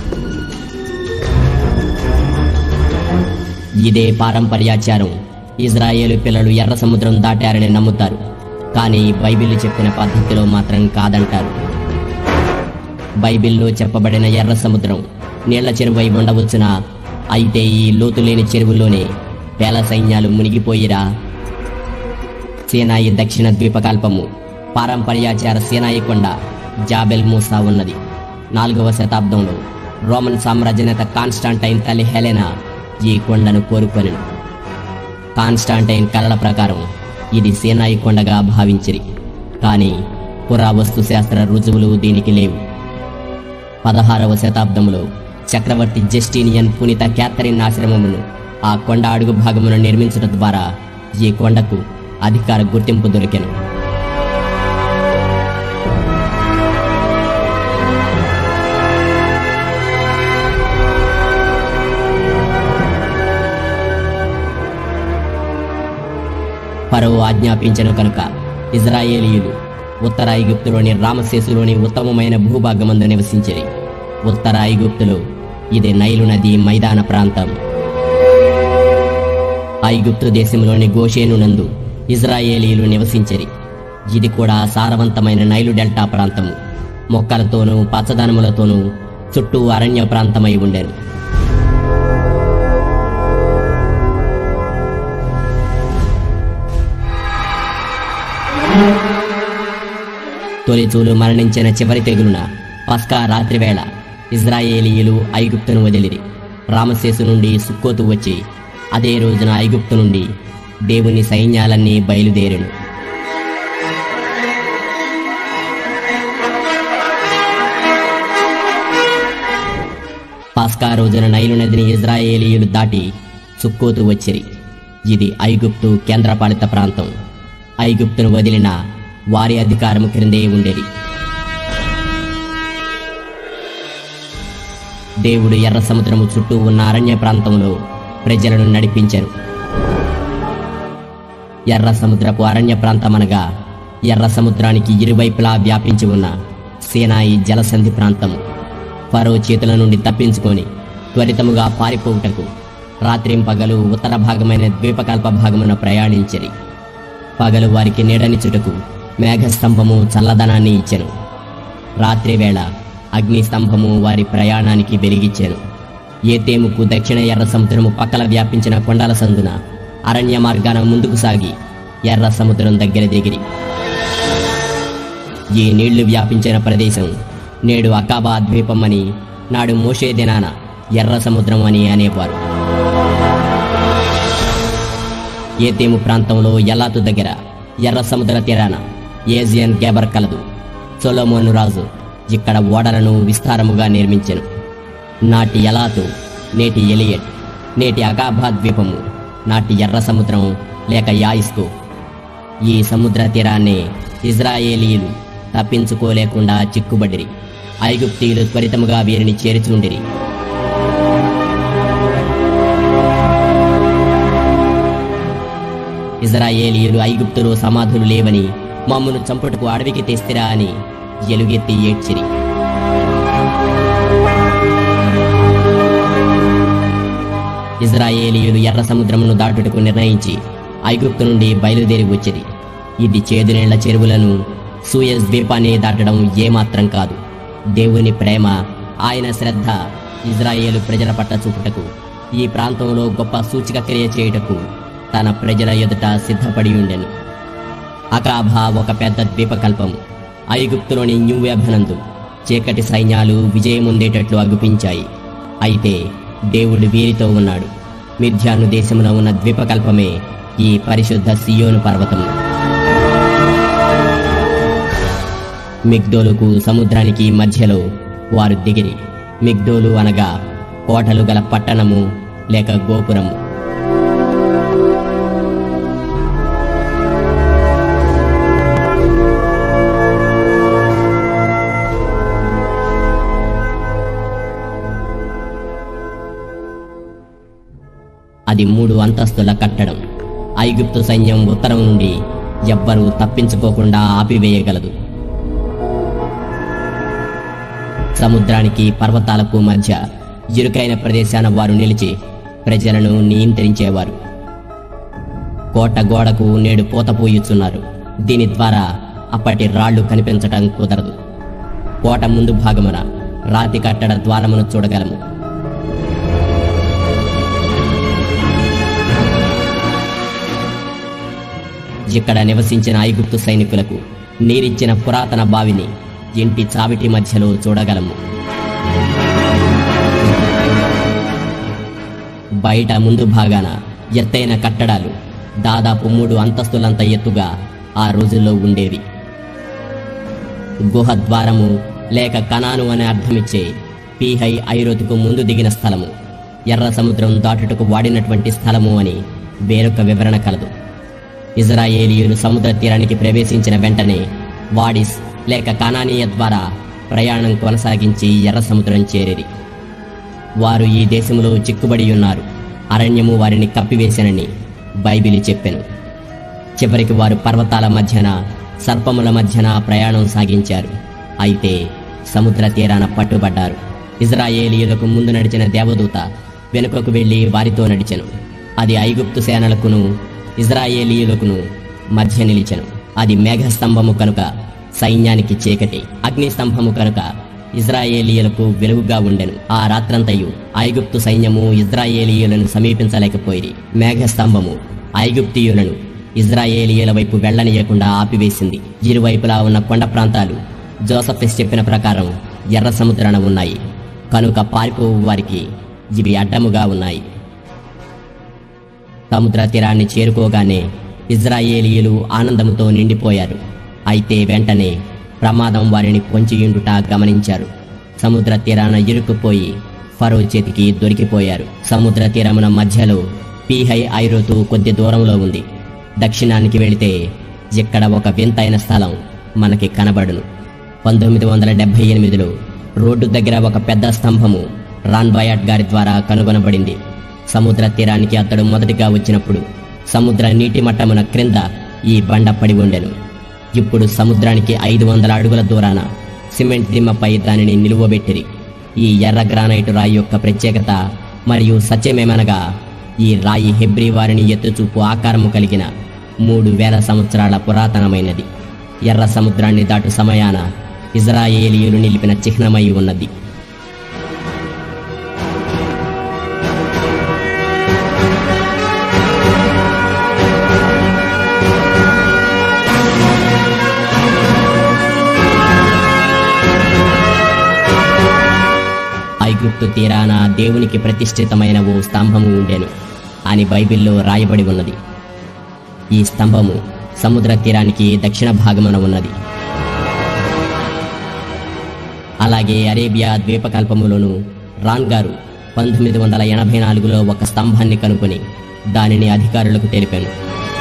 ఇదే పారంపర్యాచారం ఇజ్రాయేలు పిల్లలు ఎర్ర సముద్రం దాటారని నమ్ముతారు కానీ బైబిల్ చెప్పిన పద్ధతిలో మాత్రం కాదంటారు బైబిల్లో చెప్పబడిన ఎర్ర సముద్రం నీళ్ల చెరువై ఉండవచ్చునా అయితే ఈ లోతులేని చెరువులోనే పేల సైన్యాలు మునిగిపోయిరా సేనాయి దక్షిణ ద్వీపకల్పము పారంపర్యాచార సేనాయి కొండ జాబెల్ మూసా ఉన్నది నాలుగవ శతాబ్దంలో రోమన్ సామ్రాజ్యనేత కాన్స్టాంటైన్ తల్లి హెలెనా ఈ కొండను కోరుకొనెను కాన్స్టాంటైన్ కలల ప్రకారం ఇది సేనాయి కొండగా భావించిరి కానీ పురావస్తు శాస్త్ర రుజువులు దీనికి లేవు పదహారవ శతాబ్దంలో చక్రవర్తి జస్టీనియన్ పునీత క్యాథరిన్ ఆశ్రమమును ఆ కొండ అడుగు భాగమును నిర్మించడం ద్వారా ఈ కొండకు అధికార గుర్తింపు దొరికెను ఫరో ఆజ్ఞాపించను కనుక ఇజ్రాయేలీయులు ఉత్తర ఐగుప్తులోని రామశేసులోని ఉత్తమమైన భూభాగమందు నివసించిరి ఉత్తర ఐగుప్తులో ఇది నైలు నది మైదాన ప్రాంతం ఐగుప్తు దేశంలోని గోషేను నందు ఇజ్రాయేలీలు నివసించిరి ఇది కూడా సారవంతమైన నైలు డెల్టా ప్రాంతము మొక్కలతోనూ పచ్చదనములతోనూ చుట్టూ అరణ్య ప్రాంతమై ఉండెను తొలిచూలు మరణించిన చివరి తెగులున పస్కా రాత్రివేళ ఇజ్రాయేలీయులు ఐగుప్తును వదిలిరి రామశేసు నుండి సుక్కోతు వచ్చి అదే రోజున ఐగుప్తు నుండి దేవుని సైన్యాలన్నీ బయలుదేరెను పాస్కా రోజున నైలు నదిని ఇజ్రాయేలీయులు దాటి సుక్కోతు వచ్చిరి ఇది ఐగుప్తు కేంద్రపాలిత ప్రాంతం ఐగుప్తును వదిలిన వారి అధికారం క్రిందే ఉండేది దేవుడు ఎర్ర సముద్రము చుట్టూ ఉన్న అరణ్య ప్రాంతంలో ప్రజలను నడిపించరు ఎర్ర సముద్రపు అరణ్య ప్రాంతమనగా ఎర్ర సముద్రానికి ఇరువైపులా వ్యాపించి ఉన్న సేనాయి జలసంధి ప్రాంతము ఫరో చేతుల నుండి తప్పించుకొని త్వరితముగా పారిపోవుటకు రాత్రింపగలు ఉత్తర భాగమైన ద్వీపకల్ప భాగమున ప్రయాణించిరి పగలు వారికి నీడనిచుటకు మేఘస్తంభము చల్లదనాన్ని ఇచ్చెను రాత్రి వేళ అగ్ని స్తంభము వారి ప్రయాణానికి వెలిగిచ్చెను ఏతేముకు దక్షిణ ఎర్ర సముద్రము పక్కల వ్యాపించిన కొండల సందున అరణ్య మార్గాన ముందుకు సాగి ఎర్ర సముద్రం దగ్గర దిగిరి ఈ నీళ్లు వ్యాపించిన ప్రదేశం నేడు అకాబా ద్వీపం అని నాడు మోషే దినాన ఎర్ర సముద్రం అని అనేవారు ఏతేము ప్రాంతంలో ఎల్లాతు దగ్గర ఎర్ర సముద్ర తీరాన ఏజియన్ గేబర్ కలదు సొలోమోను రాజు ఇక్కడ ఓడలను విస్తారముగా నిర్మించెను నాటి ఎలాతు నేటి ఎలియట్ నేటి అకాబా ద్వీపము నాటి ఎర్ర సముద్రం లేక యాయిస్కు ఈ సముద్ర తీరాన్ని ఇజ్రాయేలీలు తప్పించుకోలేకుండా చిక్కుబడిరి ఐగుప్తీయులు త్వరితముగా వీరిని చేర్చుండిరి ఇజ్రాయేలీయులు ఐగుప్తులో సమాధులు లేవని మమ్మను చంపుటకు అడవికి తెస్తిరా అని ఎలుగెత్తి ఏడ్చిరి ఇజ్రాయేలీయులు ఎర్ర సముద్రమును దాటుటకు నిర్ణయించి ఐగుప్తు నుండి బయలుదేరి వచ్చిరి ఇది చేదునేళ్ల చెరువులను సూయజ్ ద్వీపాన్ని దాటడం ఏమాత్రం కాదు దేవుని ప్రేమ ఆయన శ్రద్ధ ఇజ్రాయేలు ప్రజల పట్ల చూపుటకు ఈ ప్రాంతంలో గొప్ప సూచిక క్రియ చేయుటకు తన ప్రజల ఎదుట సిద్ధపడి ఉండెను అకాభా ఒక పెద్ద ద్వీపకల్పం ఐగుప్తులోని న్యూవేభనందు చీకటి సైన్యాలు విజయముందేటట్లు అగుపించాయి అయితే దేవుడు వీరితో ఉన్నాడు మిథ్యాను దేశంలో ఉన్న ద్వీపకల్పమే ఈ పరిశుద్ధ సియోను పర్వతం మిగ్దోలుకు సముద్రానికి మధ్యలో వారు దిగిరి మిగ్దోలు అనగా కోటలు గల పట్టణము లేక గోపురము అది మూడు అంతస్తుల కట్టడం ఐగుప్తు సైన్యం ఉత్తరం నుండి ఎవ్వరూ తప్పించుకోకుండా ఆపివేయగలదు సముద్రానికి పర్వతాలకు మధ్య ఇరుకైన ప్రదేశాన వారు నిలిచి ప్రజలను నియంత్రించేవారు కోట గోడకు నేడు పూత పూయుచున్నారు దీని ద్వారా అప్పటి రాళ్లు కనిపించటం కుదరదు కోట ముందు భాగమున రాతి కట్టడ ద్వారమును చూడగలము ఇక్కడ నివసించిన ఐగుప్తు సైనికులకు నీరిచ్చిన పురాతన బావిని ఇంటి చావిటి మధ్యలో చూడగలము బయట ముందు భాగాన ఎత్తైన కట్టడాలు దాదాపు మూడు అంతస్తులంత ఎత్తుగా ఆ రోజుల్లో ఉండేవి గుహ ద్వారము లేక కనాను అని అర్థమిచ్చే పీహై ఐరోతుకు ముందు దిగిన స్థలము ఎర్ర సముద్రం దాటుటకు వాడినటువంటి స్థలము అని వేరొక వివరణ కలదు ఇజ్రాయేలీయులు సముద్ర తీరానికి ప్రవేశించిన వెంటనే వాడిస్ లేక కనానీయ ద్వారా ప్రయాణం కొనసాగించి ఎర్ర సముద్రం చేరిరి వారు ఈ దేశంలో చిక్కుబడి ఉన్నారు అరణ్యము వారిని కప్పివేశానని బైబిలి చెప్పెను చివరికి వారు పర్వతాల మధ్యన సర్పముల మధ్యన ప్రయాణం సాగించారు అయితే సముద్ర తీరాన పట్టుబడ్డారు ఇజ్రాయేలీయులకు ముందు నడిచిన దేవదూత వెనుకకు వెళ్లి వారితో నడిచెను అది ఐగుప్తు సేనలకును ఇజ్రాయేలీయులకును మధ్య నిలిచెను అది మేఘస్తంభము కనుక సైన్యానికి చీకటి అగ్ని స్తంభము కనుక ఇజ్రాయేలీయులకు వెలుగుగా ఉండెను ఆ రాత్రంతయు ఐగుప్తు సైన్యము ఇజ్రాయేలీయులను సమీపించలేకపోయి మేఘస్తంభము ఐగుప్తీయులను ఇజ్రాయేలీయుల వైపు వెళ్లనీయకుండా ఆపివేసింది ఇరువైపులా ఉన్న కొండ ప్రాంతాలు జోసఫెస్ చెప్పిన ప్రకారం ఎర్ర సముద్రాన ఉన్నాయి కనుక పారిపోవు వారికి ఇవి అడ్డముగా ఉన్నాయి సముద్ర తీరాన్ని చేరుకోగానే ఇజ్రాయేలీయులు ఆనందంతో నిండిపోయారు అయితే వెంటనే ప్రమాదం వారిని పొంచియుండుట గమనించారు సముద్ర తీరాన ఇరుక్కుపోయి ఫరో చేతికి దొరికిపోయారు సముద్ర తీరమున మధ్యలో పీహై ఐరోతు కొద్ది దూరంలో ఉంది దక్షిణానికి వెళితే ఇక్కడ ఒక వింతైన స్థలం మనకి కనబడును పంతొమ్మిది వందల డెబ్బై ఎనిమిదిలో రోడ్డు దగ్గర ఒక పెద్ద స్తంభము రాన్ బయాట్ గారి ద్వారా కనుగొనబడింది సముద్ర తీరానికి అతడు మొదటిగా వచ్చినప్పుడు సముద్ర నీటి మట్టమున క్రింద ఈ బండ పడి ఉండెను ఇప్పుడు సముద్రానికి ఐదు వందల అడుగుల దూరాన సిమెంట్ దిమ్మపై దానిని నిలువబెట్టిరి ఈ ఎర్ర గ్రానైట్ రాయి యొక్క ప్రత్యేకత మరియు సత్యమేమనగా ఈ రాయి హెబ్రీ వారిని ఎత్తుచూపు ఆకారము కలిగిన మూడు వేల సంవత్సరాల పురాతనమైనది ఎర్ర సముద్రాన్ని దాటు సమయాన ఇజ్రాయేలీయులు నిలిపిన చిహ్నమై ఉన్నది ఐగుప్తు తీరాన దేవునికి ప్రతిష్ఠితమైన ఓ స్తంభము ఉండెను అని బైబిల్లో రాయబడి ఉన్నది ఈ స్తంభము సముద్ర తీరానికి దక్షిణ భాగమున ఉన్నది అలాగే అరేబియా ద్వీపకల్పములోను రాన్ గారు పంతొమ్మిది వందల ఎనభై నాలుగులో ఒక స్తంభాన్ని కనుగొని దానిని అధికారులకు తెలిపాను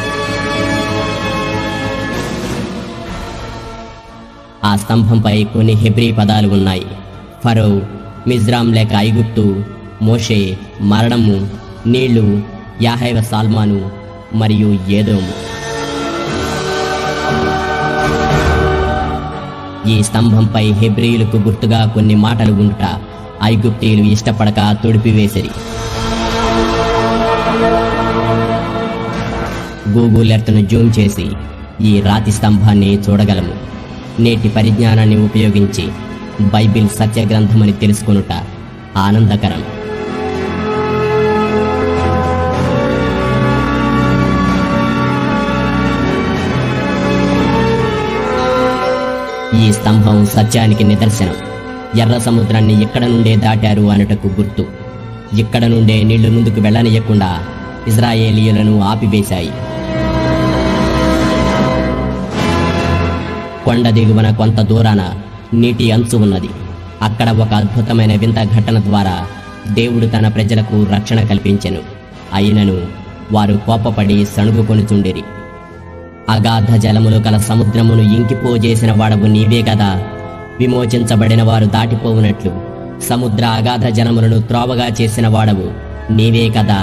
ఆ స్తంభంపై కొన్ని హెబ్రీ పదాలు ఉన్నాయి ఫరో మిజ్రాం లేక ఐగుప్తు మోషే మరణము నీళ్లు యాహైవ సాల్మాను మరియు ఏదోము ఈ స్తంభంపై హెబ్రియులకు గుర్తుగా కొన్ని మాటలు ఉంట ఐగుప్తీయులు ఇష్టపడక తొడిపివేసిరి గూగుల్ ఎర్త్ను జూమ్ చేసి ఈ రాతి స్తంభాన్ని చూడగలము నేటి పరిజ్ఞానాన్ని ఉపయోగించి బైబిల్ సత్యగ్రంథమని తెలుసుకొనుట ఆనందకరం ఈ స్తంభం సత్యానికి నిదర్శనం ఎర్ర సముద్రాన్ని ఇక్కడ నుండే దాటారు అనుటకు గుర్తు ఇక్కడ నుండే నీళ్లు ముందుకు వెళ్ళనియకుండా ఇజ్రాయేలీయులను ఆపివేశాయి కొండ దిగువన కొంత దూరాన నీటి అంచు ఉన్నది అక్కడ ఒక అద్భుతమైన వింత ఘటన ద్వారా దేవుడు తన ప్రజలకు రక్షణ కల్పించెను అయినను వారు కోపపడి సణుగుకొనుచుండిరి అగాధ జలములు కల సముద్రమును ఇంకిపోజేసిన వాడవు నీవే కదా విమోచించబడిన వారు దాటిపోవునట్లు సముద్ర అగాధ జలములను త్రోవగా చేసిన వాడవు నీవే కదా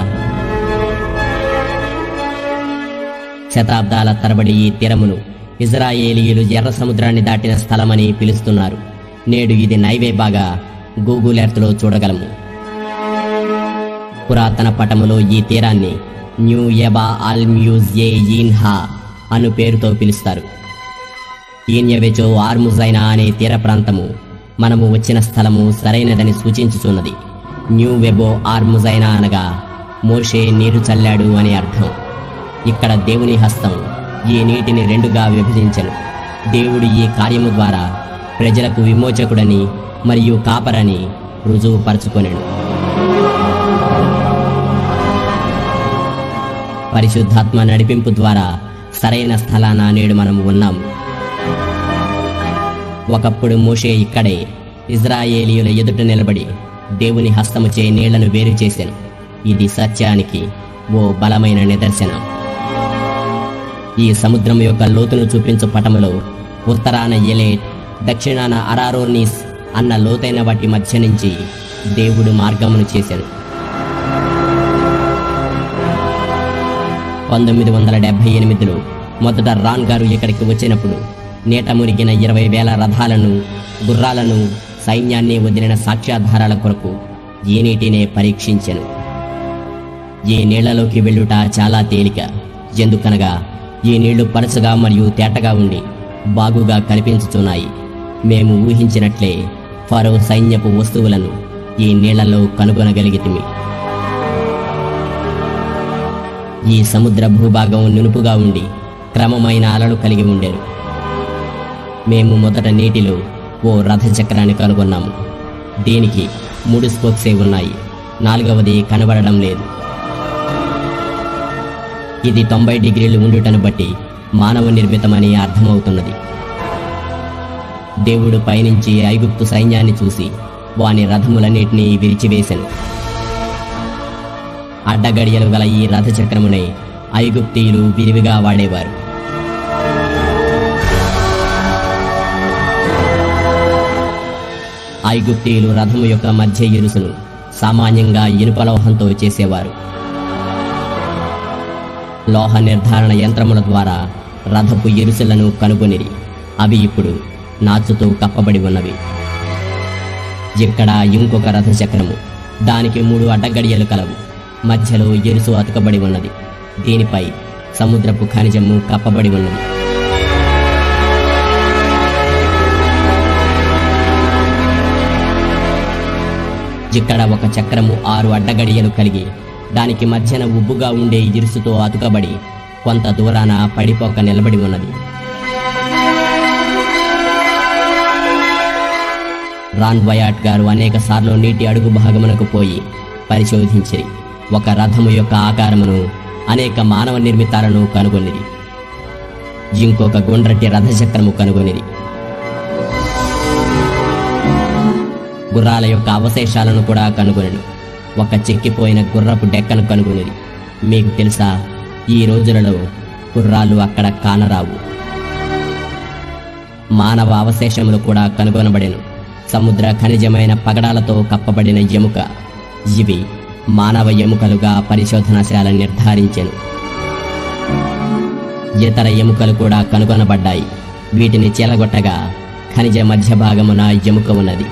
శతాబ్దాల తరబడి ఈ తీరమును ఇజ్రాయేలీయులు ఎర్ర సముద్రాన్ని దాటిన స్థలమని పిలుస్తున్నారు నేడు ఇది నైవేబాగా గూగుల్ ఎర్త్లో చూడగలము పురాతన పటములో ఈ తీరాన్ని న్యూ ఎబా అల్ మ్యూజ్ ఏ ఈన్హా అను పేరుతో పిలుస్తారు ఈన్యవెచో ఆర్ముజైనా అనే తీర ప్రాంతము మనము వచ్చిన స్థలము సరైనదని సూచించుచున్నది న్యూ వెబో ఆర్ముజైనా అనగా మోషే నీరు చల్లాడు అని అర్థం ఇక్కడ దేవుని హస్తం ఈ నీటిని రెండుగా విభజించను దేవుడు ఈ కార్యము ద్వారా ప్రజలకు విమోచకుడని మరియు కాపరని రుజువుపరచుకొనెను పరిశుద్ధాత్మ నడిపింపు ద్వారా సరైన స్థలాన నేడు మనం ఉన్నాం ఒకప్పుడు మోషే ఇక్కడే ఇజ్రాయేలీయుల ఎదుట నిలబడి దేవుని హస్తముచే నీళ్లను వేరు చేశాను ఇది సత్యానికి ఓ బలమైన నిదర్శనం ఈ సముద్రం యొక్క లోతును చూపించు పటములో ఉత్తరాన ఎలేట్ దక్షిణాన అరారోనీస్ అన్న లోతైన వాటి మధ్య నుంచి దేవుడు మార్గమును చేశాను పంతొమ్మిది వందల డెబ్బై ఎనిమిదిలో మొదట రాన్ గారు ఇక్కడికి వచ్చినప్పుడు నీట మునిగిన ఇరవై వేల రథాలను గుర్రాలను సైన్యాన్ని వదిలిన సాక్ష్యాధారాల కొరకు ఈ నీటినే పరీక్షించెను ఈ నీళ్లలోకి వెళ్ళుట చాలా తేలిక ఎందుకనగా ఈ నీళ్లు పరచగా మరియు తేటగా ఉండి బాగుగా కనిపించుచున్నాయి మేము ఊహించినట్లే ఫరో సైన్యపు వస్తువులను ఈ నీళ్లలో కనుగొనగలిగితిమి ఈ సముద్ర భూభాగం నునుపుగా ఉండి క్రమమైన అలలు కలిగి ఉండేను మేము మొదట నీటిలో ఓ రథచక్రాన్ని కనుగొన్నాము దీనికి మూడు స్పోక్సే ఉన్నాయి నాలుగవది కనబడడం లేదు ఇది తొంభై డిగ్రీలు ఉండుటను బట్టి మానవ నిర్మితమని అర్థమవుతున్నది దేవుడు పైనుంచి ఐగుప్తు సైన్యాన్ని చూసి వాని రథములన్నిటినీ విరిచివేశను అడ్డగడియలు గల ఈ రథచక్రమునే ఐగుప్తీయులు విరివిగా వాడేవారు ఐగుప్తీయులు రథము యొక్క మధ్య ఇరుసును సామాన్యంగా ఇనుపలోహంతో చేసేవారు లోహ నిర్ధారణ యంత్రముల ద్వారా రథపు ఇరుసులను కనుగొనిరి అవి ఇప్పుడు నాచుతో కప్పబడి ఉన్నవి ఇక్కడ ఇంకొక రథచక్రము దానికి మూడు అడ్డగడియలు కలవు మధ్యలో ఎరుసు అతుకబడి ఉన్నది దీనిపై సముద్రపు ఖనిజము కప్పబడి ఉన్నది ఇక్కడ ఒక చక్రము ఆరు అడ్డగడియలు కలిగి దానికి మధ్యన ఉబ్బుగా ఉండే ఇరుసుతో అతుకబడి కొంత దూరాన పడిపోక నిలబడి ఉన్నది రాన్ వయాట్ గారు అనేక సార్లు నీటి అడుగు భాగమునకు పోయి పరిశోధించి ఒక రథము యొక్క ఆకారమును అనేక మానవ నిర్మితాలను కనుగొనిది ఇంకొక గుండ్రటి రథచక్రము కనుగొనిది గుర్రాల యొక్క అవశేషాలను కూడా కనుగొనను ఒక చెక్కిపోయిన గుర్రపు డెక్కను కనుగొనిది మీకు తెలుసా ఈ రోజులలో గుర్రాలు అక్కడ కానరావు మానవ అవశేషములు కూడా కనుగొనబడెను సముద్ర ఖనిజమైన పగడాలతో కప్పబడిన ఎముక ఇవి మానవ ఎముకలుగా పరిశోధనశాల నిర్ధారించెను ఇతర ఎముకలు కూడా కనుగొనబడ్డాయి వీటిని చీలగొట్టగా ఖనిజ మధ్య భాగమున ఎముక ఉన్నది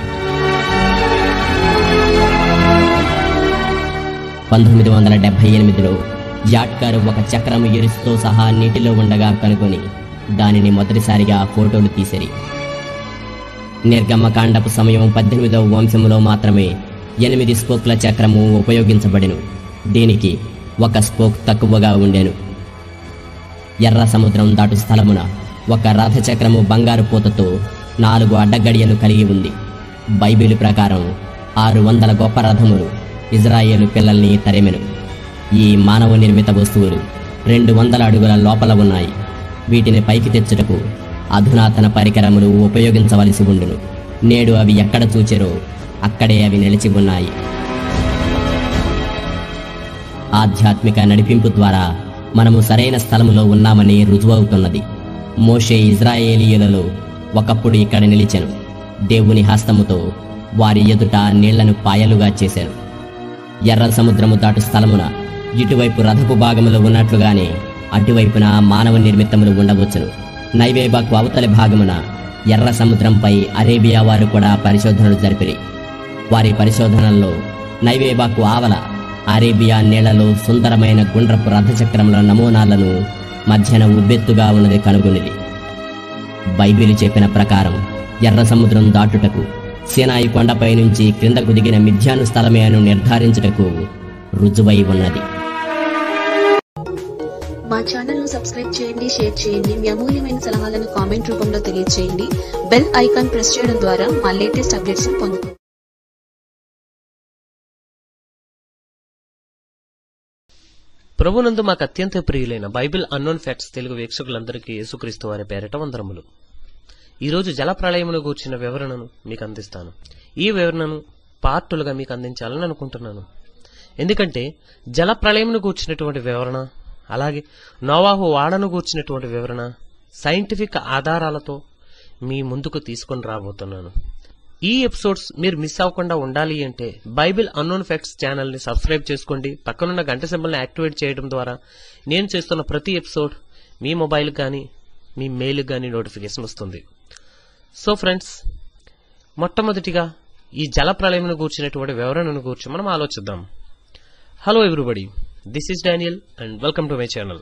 పంతొమ్మిది వందల డెబ్బై ఎనిమిదిలో జాట్కారు ఒక చక్రము ఇరుసుతో సహా నీటిలో ఉండగా కనుగొని దానిని మొదటిసారిగా ఫోటోలు తీసిరి నిర్గమకాండపు సమయం పద్దెనిమిదవ వంశములో మాత్రమే ఎనిమిది స్పోక్ల చక్రము ఉపయోగించబడెను దీనికి ఒక స్పోక్ తక్కువగా ఉండెను ఎర్ర సముద్రం దాటు స్థలమున ఒక రథచక్రము బంగారు పూతతో నాలుగు అడ్డగడియలు కలిగి ఉంది బైబిలు ప్రకారం ఆరు వందల గొప్ప రథములు ఇజ్రాయేలు పిల్లల్ని తరిమెను ఈ మానవ నిర్మిత వస్తువులు రెండు వందల అడుగుల లోపల ఉన్నాయి వీటిని పైకి తెచ్చుటకు అధునాతన పరికరములు ఉపయోగించవలసి ఉండును నేడు అవి ఎక్కడ చూచెరో అక్కడే అవి నిలిచి ఉన్నాయి ఆధ్యాత్మిక నడిపింపు ద్వారా మనము సరైన స్థలములో ఉన్నామని రుజువవుతున్నది మోషే ఇజ్రాయేలీయులలో ఒకప్పుడు ఇక్కడ నిలిచెను దేవుని హస్తముతో వారి ఎదుట నీళ్లను పాయలుగా చేశాను ఎర్ర సముద్రము దాటు స్థలమున ఇటువైపు రథపు భాగములు ఉన్నట్లుగానే అటువైపున మానవ నిర్మితములు ఉండవచ్చును నైవేబాకు అవతలి భాగమున ఎర్ర సముద్రంపై అరేబియా వారు కూడా పరిశోధనలు జరిపిరి వారి పరిశోధనల్లో నైవేబాకు ఆవల అరేబియా నీళ్లలో సుందరమైన గుండ్రపు రథచక్రముల నమూనాలను మధ్యన ఉబ్బెత్తుగా ఉన్నది కనుగొనిది బైబిలు చెప్పిన ప్రకారం ఎర్ర సముద్రం దాటుటకు సీనాయి కొండపై నుంచి క్రిందకు దిగిన మిథ్యాను స్థలమే అని నిర్ధారించుటకు రుజువై ఉన్నది మా ఛానల్ ను సబ్స్క్రైబ్ చేయండి షేర్ చేయండి మీ అమూల్యమైన సలహాలను కామెంట్ రూపంలో తెలియజేయండి బెల్ ఐకాన్ ప్రెస్ చేయడం ద్వారా మా లేటెస్ట్ అప్డేట్స్ పొందుకోండి ప్రభునందు మాకు అత్యంత ప్రియులైన బైబిల్ అన్నోన్ ఫ్యాక్ట్స్ తెలుగు వీక్షకులందరికీ యేసుక్రీస్తు వారి పేరిట వందరములు ఈరోజు జల ప్రళయమును గూర్చిన వివరణను మీకు అందిస్తాను ఈ వివరణను పార్టులుగా మీకు అందించాలని అనుకుంటున్నాను ఎందుకంటే జల ప్రళయమును గూర్చినటువంటి వివరణ అలాగే నోవాహు వాడను గూర్చినటువంటి వివరణ సైంటిఫిక్ ఆధారాలతో మీ ముందుకు తీసుకొని రాబోతున్నాను ఈ ఎపిసోడ్స్ మీరు మిస్ అవ్వకుండా ఉండాలి అంటే బైబిల్ అన్నోన్ ఫ్యాక్ట్స్ ఛానల్ ని సబ్స్క్రైబ్ చేసుకోండి పక్కనున్న గంట సింబల్ని యాక్టివేట్ చేయడం ద్వారా నేను చేస్తున్న ప్రతి ఎపిసోడ్ మీ మొబైల్ కానీ మీ మెయిల్ కానీ నోటిఫికేషన్ వస్తుంది సో ఫ్రెండ్స్ మొట్టమొదటిగా ఈ జల ప్రళయమును గూర్చినటువంటి వివరణను గూర్చి మనం ఆలోచిద్దాం hello everybody this is Daniel and welcome to my channel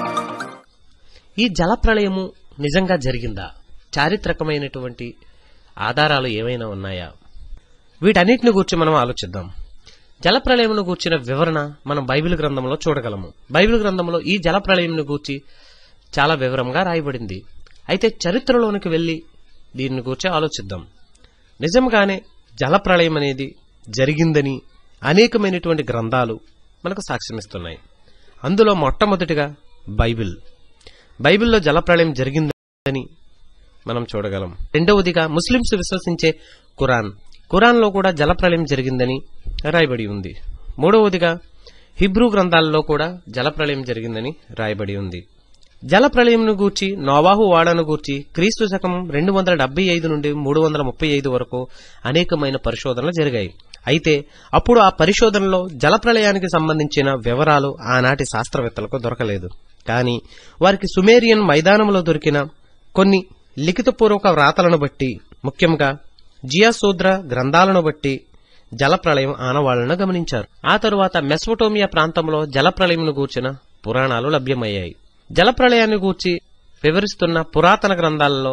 ఈ జల ప్రళయము నిజంగా జరిగిందా చారిత్రకమైనటువంటి ఆధారాలు ఏమైనా ఉన్నాయా వీటన్నిటిని గూర్చి మనం ఆలోచిద్దాం జలప్రళయమును గూర్చిన వివరణ మనం బైబిల్ గ్రంథంలో చూడగలము బైబిల్ గ్రంథంలో ఈ జలప్రళయంను గూర్చి చాలా వివరంగా రాయబడింది అయితే చరిత్రలోనికి వెళ్ళి దీన్ని గూర్చి ఆలోచిద్దాం నిజంగానే జలప్రళయం అనేది జరిగిందని అనేకమైనటువంటి గ్రంథాలు మనకు సాక్ష్యమిస్తున్నాయి అందులో మొట్టమొదటిగా బైబిల్ బైబిల్లో జలప్రళయం జరిగిందని మనం చూడగలం రెండవదిగా ముస్లింస్ విశ్వసించే ఖురాన్ ఖురాన్లో కూడా జలప్రళయం జరిగిందని రాయబడి ఉంది మూడవదిగా హిబ్రూ గ్రంథాల్లో కూడా జలప్రళయం జరిగిందని రాయబడి ఉంది జలప్రళయంను గూర్చి నోవాహు వాడను గూర్చి క్రీస్తు శకం రెండు వందల డెబ్బై ఐదు నుండి మూడు వందల ముప్పై ఐదు వరకు అనేకమైన పరిశోధనలు జరిగాయి అయితే అప్పుడు ఆ పరిశోధనలో జలప్రళయానికి సంబంధించిన వివరాలు ఆనాటి శాస్త్రవేత్తలకు దొరకలేదు కానీ వారికి సుమేరియన్ మైదానంలో దొరికిన కొన్ని లిఖితపూర్వక వ్రాతలను బట్టి ముఖ్యంగా జియాసూద్ర గ్రంథాలను బట్టి జలప్రళయం ఆనవాళ్లను గమనించారు ఆ తరువాత మెస్వటోమియా ప్రాంతంలో జలప్రళయంను గూర్చిన పురాణాలు లభ్యమయ్యాయి జలప్రళయాన్ని గూర్చి వివరిస్తున్న పురాతన గ్రంథాలలో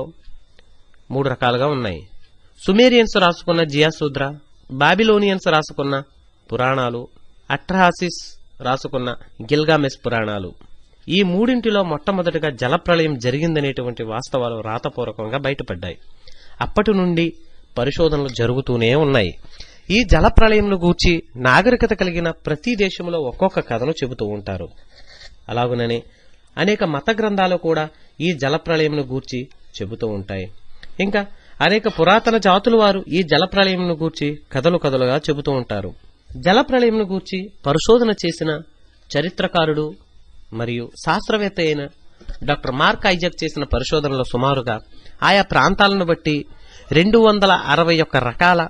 మూడు రకాలుగా ఉన్నాయి సుమేరియన్స్ రాసుకున్న జియాసూద్ర బాబిలోనియన్స్ రాసుకున్న పురాణాలు అట్రహాసిస్ రాసుకున్న గిల్గామెస్ పురాణాలు ఈ మూడింటిలో మొట్టమొదటిగా జలప్రళయం జరిగిందనేటువంటి వాస్తవాలు రాతపూర్వకంగా బయటపడ్డాయి అప్పటి నుండి పరిశోధనలు జరుగుతూనే ఉన్నాయి ఈ జలప్రళయంను గూర్చి నాగరికత కలిగిన ప్రతి దేశంలో ఒక్కొక్క కథను చెబుతూ ఉంటారు అలాగుననే అనేక మత గ్రంథాలు కూడా ఈ జలప్రళయంను గూర్చి చెబుతూ ఉంటాయి ఇంకా అనేక పురాతన జాతుల వారు ఈ జలప్రళయంను గూర్చి కథలు కథలుగా చెబుతూ ఉంటారు జలప్రళయంను గూర్చి పరిశోధన చేసిన చరిత్రకారుడు మరియు శాస్త్రవేత్త అయిన డాక్టర్ మార్క్ ఐజక్ చేసిన పరిశోధనలో సుమారుగా ఆయా ప్రాంతాలను బట్టి రెండు వందల అరవై ఒక్క రకాల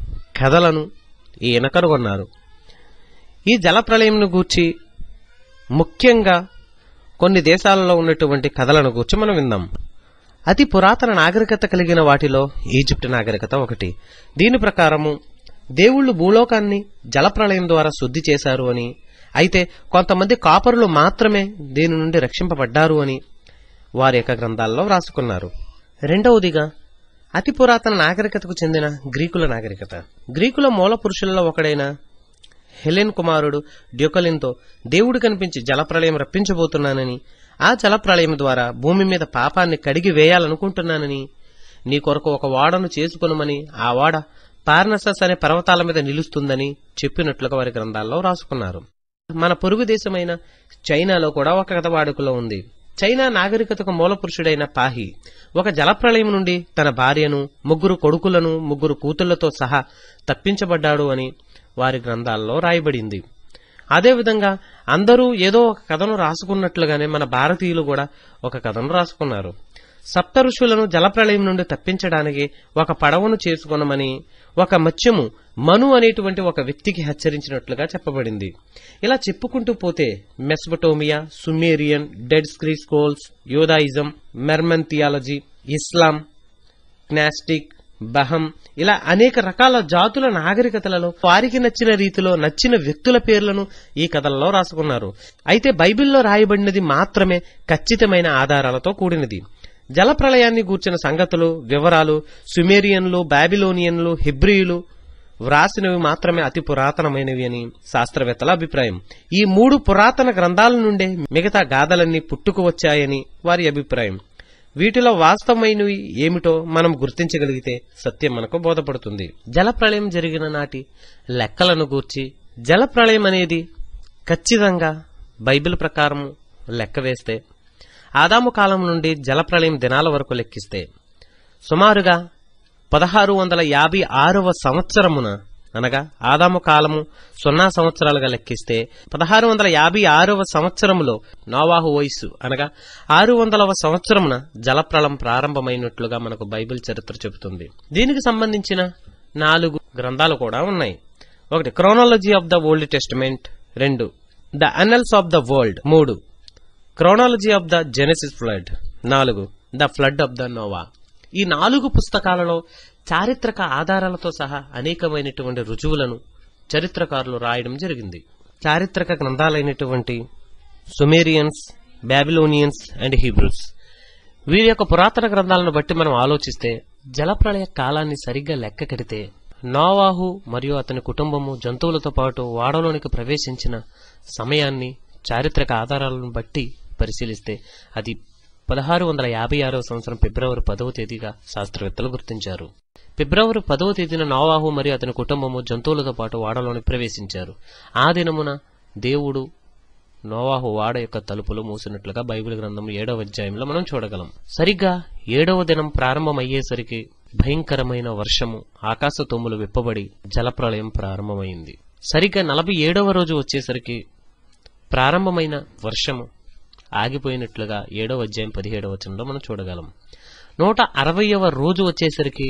కథలను ఈయన కనుగొన్నారు ఈ జలప్రళయంను గూర్చి ముఖ్యంగా కొన్ని దేశాలలో ఉన్నటువంటి కథలను గూర్చి మనం విందాం అతి పురాతన నాగరికత కలిగిన వాటిలో ఈజిప్ట్ నాగరికత ఒకటి దీని ప్రకారము దేవుళ్ళు భూలోకాన్ని జలప్రళయం ద్వారా శుద్ధి చేశారు అని అయితే కొంతమంది కాపరులు మాత్రమే దీని నుండి రక్షింపబడ్డారు అని వారి యొక్క గ్రంథాల్లో వ్రాసుకున్నారు రెండవదిగా అతి పురాతన నాగరికతకు చెందిన గ్రీకుల నాగరికత గ్రీకుల మూల పురుషులలో ఒకడైన హెలెన్ కుమారుడు డ్యూకలిన్తో దేవుడు కనిపించి జలప్రళయం రప్పించబోతున్నానని ఆ జలప్రళయం ద్వారా భూమి మీద పాపాన్ని కడిగి వేయాలనుకుంటున్నానని నీ కొరకు ఒక వాడను చేసుకునమని ఆ వాడ పార్నసస్ అనే పర్వతాల మీద నిలుస్తుందని చెప్పినట్లుగా వారి గ్రంథాల్లో రాసుకున్నారు మన పొరుగు దేశమైన చైనాలో కూడా ఒక కథ వాడుకలో ఉంది చైనా నాగరికతకు మూల పురుషుడైన పాహి ఒక జలప్రళయం నుండి తన భార్యను ముగ్గురు కొడుకులను ముగ్గురు కూతుళ్లతో సహా తప్పించబడ్డాడు అని వారి గ్రంథాల్లో రాయబడింది అదేవిధంగా అందరూ ఏదో ఒక కథను రాసుకున్నట్లుగానే మన భారతీయులు కూడా ఒక కథను రాసుకున్నారు సప్త ఋషులను జలప్రళయం నుండి తప్పించడానికి ఒక పడవను చేసుకునమని ఒక మత్స్యము మను అనేటువంటి ఒక వ్యక్తికి హెచ్చరించినట్లుగా చెప్పబడింది ఇలా చెప్పుకుంటూ పోతే మెస్బటోమియా సుమేరియన్ డెడ్ స్క్రీ స్కోల్స్ యోదాయిజం మెర్మన్ థియాలజీ ఇస్లాం క్నాస్టిక్ బహం ఇలా అనేక రకాల జాతుల నాగరికతలలో వారికి నచ్చిన రీతిలో నచ్చిన వ్యక్తుల పేర్లను ఈ కథలలో రాసుకున్నారు అయితే బైబిల్లో రాయబడినది మాత్రమే ఖచ్చితమైన ఆధారాలతో కూడినది జలప్రళయాన్ని గూర్చిన సంగతులు వివరాలు సుమేరియన్లు బాబిలోనియన్లు హెబ్రియులు వ్రాసినవి మాత్రమే అతి పురాతనమైనవి అని శాస్త్రవేత్తల అభిప్రాయం ఈ మూడు పురాతన గ్రంథాల నుండే మిగతా గాథలన్నీ పుట్టుకు వచ్చాయని వారి అభిప్రాయం వీటిలో వాస్తవమైనవి ఏమిటో మనం గుర్తించగలిగితే సత్యం మనకు బోధపడుతుంది జలప్రళయం జరిగిన నాటి లెక్కలను గూర్చి జలప్రళయం అనేది ఖచ్చితంగా బైబిల్ ప్రకారం లెక్క వేస్తే ఆదాము కాలం నుండి జలప్రళయం దినాల వరకు లెక్కిస్తే సుమారుగా పదహారు వందల యాభై ఆరవ సంవత్సరమున అనగా ఆదాము కాలము సున్నా సంవత్సరాలుగా లెక్కిస్తే పదహారు వందల యాభై ఆరవ సంవత్సరములో నోవాహు వయస్సు అనగా ఆరు వందలవ సంవత్సరమున జలప్రళం ప్రారంభమైనట్లుగా మనకు బైబిల్ చరిత్ర చెబుతుంది దీనికి సంబంధించిన నాలుగు గ్రంథాలు కూడా ఉన్నాయి ఒకటి chronology of the Old Testament రెండు the annals of the world మూడు chronology of the Genesis flood నాలుగు the flood of the Noah ఈ నాలుగు పుస్తకాలలో చారిత్రక ఆధారాలతో సహా అనేకమైనటువంటి రుజువులను చరిత్రకారులు రాయడం జరిగింది చారిత్రక గ్రంథాలైనటువంటి సుమేరియన్స్ బాబిలోనియన్స్ అండ్ హీబ్రూస్ వీరి యొక్క పురాతన గ్రంథాలను బట్టి మనం ఆలోచిస్తే జలప్రళయ కాలాన్ని సరిగ్గా లెక్క కడితే నోవాహు మరియు అతని కుటుంబము జంతువులతో పాటు వాడలోనికి ప్రవేశించిన సమయాన్ని చారిత్రక ఆధారాలను బట్టి పరిశీలిస్తే అది పదహారు వందల యాభై ఆరవ సంవత్సరం ఫిబ్రవరి పదవ తేదీగా శాస్త్రవేత్తలు గుర్తించారు ఫిబ్రవరి పదవ తేదీన నోవాహు మరియు అతని కుటుంబము జంతువులతో పాటు వాడలోని ప్రవేశించారు ఆ దినమున దేవుడు నోవాహు వాడ యొక్క తలుపులు మూసినట్లుగా బైబిల్ గ్రంథం ఏడవ అధ్యాయంలో మనం చూడగలం సరిగ్గా ఏడవ దినం ప్రారంభమయ్యేసరికి భయంకరమైన వర్షము ఆకాశ తొమ్ములు విప్పబడి జలప్రళయం ప్రారంభమైంది సరిగ్గా నలభై ఏడవ రోజు వచ్చేసరికి ప్రారంభమైన వర్షము ఆగిపోయినట్లుగా ఏడవ అధ్యాయం పదిహేడవ వచనంలో మనం చూడగలం నూట అరవయవ రోజు వచ్చేసరికి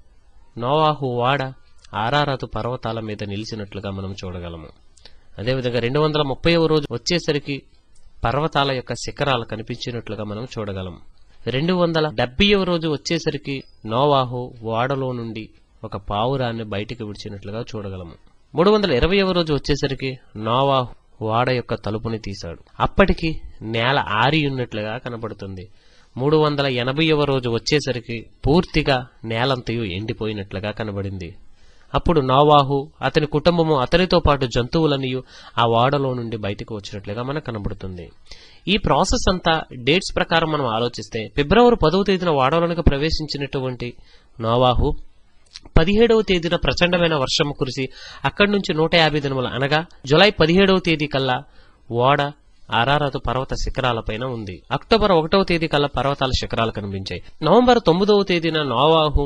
నోవాహు వాడ ఆరారాతు పర్వతాల మీద నిలిచినట్లుగా మనం చూడగలము అదేవిధంగా రెండు వందల ముప్పైవ రోజు వచ్చేసరికి పర్వతాల యొక్క శిఖరాలు కనిపించినట్లుగా మనం చూడగలం రెండు వందల డెబ్బైవ రోజు వచ్చేసరికి నోవాహు వాడలో నుండి ఒక పావురాన్ని బయటికి విడిచినట్లుగా చూడగలము మూడు వందల ఇరవైవ రోజు వచ్చేసరికి నోవాహు వాడ యొక్క తలుపుని తీశాడు అప్పటికి నేల ఆరి ఉన్నట్లుగా కనబడుతుంది మూడు వందల ఎనభైవ రోజు వచ్చేసరికి పూర్తిగా నేలంతయు ఎండిపోయినట్లుగా కనబడింది అప్పుడు నోవాహు అతని కుటుంబము అతనితో పాటు జంతువులనియు ఆ వాడలో నుండి బయటకు వచ్చినట్లుగా మనకు కనబడుతుంది ఈ ప్రాసెస్ అంతా డేట్స్ ప్రకారం మనం ఆలోచిస్తే ఫిబ్రవరి పదవ తేదీన వాడలోనికి ప్రవేశించినటువంటి నోవాహు పదిహేడవ తేదీన ప్రచండమైన వర్షం కురిసి అక్కడి నుంచి నూట యాభై దినములు అనగా జులై పదిహేడవ తేదీ కల్లా ఓడ ఆరారతు పర్వత శిఖరాలపైన ఉంది అక్టోబర్ ఒకటవ తేదీ కల్లా పర్వతాల శిఖరాలు కనిపించాయి నవంబర్ తొమ్మిదవ తేదీన నోవాహు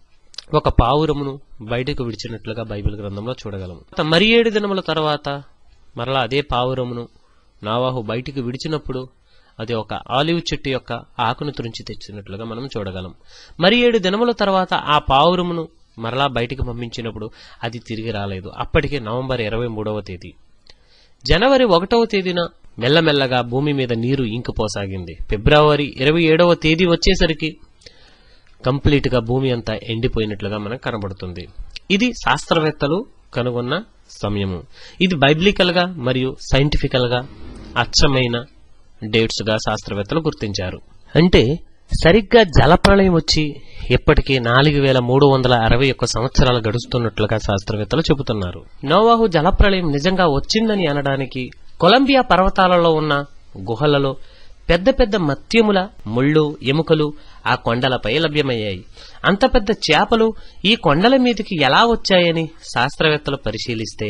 ఒక పావురమును బయటకు విడిచినట్లుగా బైబిల్ గ్రంథంలో చూడగలము మరి ఏడు దినముల తర్వాత మరలా అదే పావురమును నావాహు బయటికి విడిచినప్పుడు అది ఒక ఆలివ్ చెట్టు యొక్క ఆకును తురించి తెచ్చినట్లుగా మనం చూడగలం మరి ఏడు దినముల తర్వాత ఆ పావురమును మరలా బయటికి పంపించినప్పుడు అది తిరిగి రాలేదు అప్పటికే నవంబర్ ఇరవై మూడవ తేదీ జనవరి ఒకటవ తేదీన మెల్లమెల్లగా భూమి మీద నీరు ఇంకిపోసాగింది ఫిబ్రవరి ఇరవై ఏడవ తేదీ వచ్చేసరికి కంప్లీట్ గా భూమి అంతా ఎండిపోయినట్లుగా మనకు కనబడుతుంది ఇది శాస్త్రవేత్తలు కనుగొన్న సమయము ఇది బైబ్లికల్ గా మరియు సైంటిఫికల్ గా అచ్చమైన డేట్స్ గా శాస్త్రవేత్తలు గుర్తించారు అంటే సరిగ్గా జలప్రళయం వచ్చి ఇప్పటికీ నాలుగు వేల మూడు వందల అరవై ఒక్క సంవత్సరాలు గడుస్తున్నట్లుగా శాస్త్రవేత్తలు చెబుతున్నారు నోవాహు జలప్రళయం నిజంగా వచ్చిందని అనడానికి కొలంబియా పర్వతాలలో ఉన్న గుహలలో పెద్ద పెద్ద మత్యముల ముళ్ళు ఎముకలు ఆ కొండలపై లభ్యమయ్యాయి అంత పెద్ద చేపలు ఈ కొండల మీదకి ఎలా వచ్చాయని శాస్త్రవేత్తలు పరిశీలిస్తే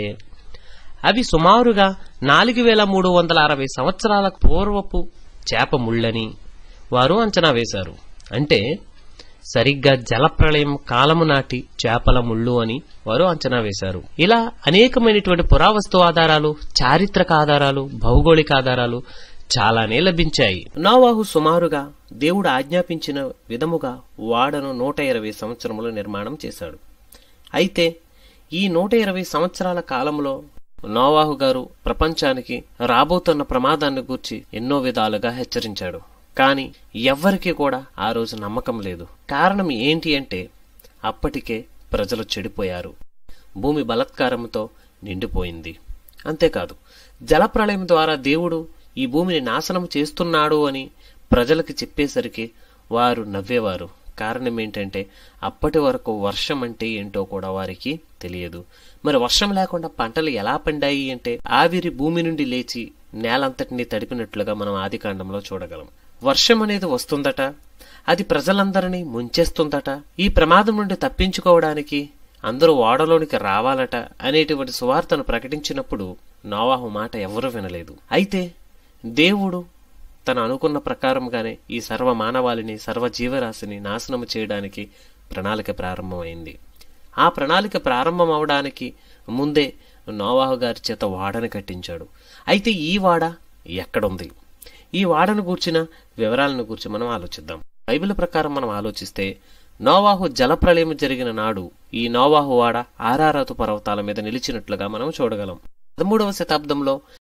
అవి సుమారుగా నాలుగు వేల మూడు వందల అరవై సంవత్సరాల పూర్వపు చేప ముళ్ళని వారు అంచనా వేశారు అంటే సరిగ్గా జలప్రళయం కాలము నాటి చేపల ముళ్ళు అని వారు అంచనా వేశారు ఇలా అనేకమైనటువంటి పురావస్తు ఆధారాలు చారిత్రక ఆధారాలు భౌగోళిక ఆధారాలు చాలానే లభించాయి నోవాహు సుమారుగా దేవుడు ఆజ్ఞాపించిన విధముగా వాడను నూట ఇరవై సంవత్సరములు నిర్మాణం చేశాడు అయితే ఈ నూట ఇరవై సంవత్సరాల కాలంలో నోవాహు గారు ప్రపంచానికి రాబోతున్న ప్రమాదాన్ని గూర్చి ఎన్నో విధాలుగా హెచ్చరించాడు కానీ ఎవ్వరికీ కూడా ఆ రోజు నమ్మకం లేదు కారణం ఏంటి అంటే అప్పటికే ప్రజలు చెడిపోయారు భూమి బలత్కారంతో నిండిపోయింది అంతేకాదు జలప్రళయం ద్వారా దేవుడు ఈ భూమిని నాశనం చేస్తున్నాడు అని ప్రజలకి చెప్పేసరికి వారు నవ్వేవారు కారణం ఏంటంటే అప్పటి వరకు వర్షం అంటే ఏంటో కూడా వారికి తెలియదు మరి వర్షం లేకుండా పంటలు ఎలా పండాయి అంటే ఆవిరి భూమి నుండి లేచి నేలంతటిని తడిపినట్లుగా మనం ఆదికాండంలో చూడగలం వర్షం అనేది వస్తుందట అది ప్రజలందరినీ ముంచేస్తుందట ఈ ప్రమాదం నుండి తప్పించుకోవడానికి అందరూ ఓడలోనికి రావాలట అనేటువంటి సువార్తను ప్రకటించినప్పుడు నోవాహు మాట ఎవరూ వినలేదు అయితే దేవుడు తను అనుకున్న ప్రకారంగానే ఈ సర్వ మానవాళిని సర్వ జీవరాశిని నాశనము చేయడానికి ప్రణాళిక ప్రారంభమైంది ఆ ప్రణాళిక ప్రారంభం అవడానికి ముందే నోవాహు గారి చేత వాడని కట్టించాడు అయితే ఈ వాడ ఎక్కడుంది ఈ వాడను గూర్చిన వివరాలను గూర్చి మనం ఆలోచిద్దాం బైబిల్ ప్రకారం మనం ఆలోచిస్తే నోవాహు జలప్రళయం జరిగిన నాడు ఈ నోవాహు వాడ ఆరారాతు పర్వతాల మీద నిలిచినట్లుగా మనం చూడగలం పదమూడవ శతాబ్దంలో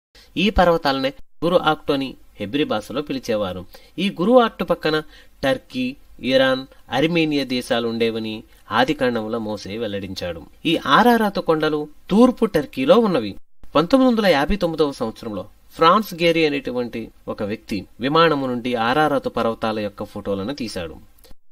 ఈ పర్వతాలనే గురు ఆక్టోని హెబ్రి భాషలో పిలిచేవారు ఈ గురు ఆక్టు పక్కన టర్కీ ఇరాన్ అర్మేనియా దేశాలు ఉండేవని ఆదికాండంలో మోసే వెల్లడించాడు ఈ ఆరారాతు కొండలు తూర్పు టర్కీలో ఉన్నవి పంతొమ్మిది వందల యాభై తొమ్మిదవ సంవత్సరంలో ఫ్రాన్స్ గేరీ అనేటువంటి ఒక వ్యక్తి విమానము నుండి ఆరారాతు పర్వతాల యొక్క ఫోటోలను తీశాడు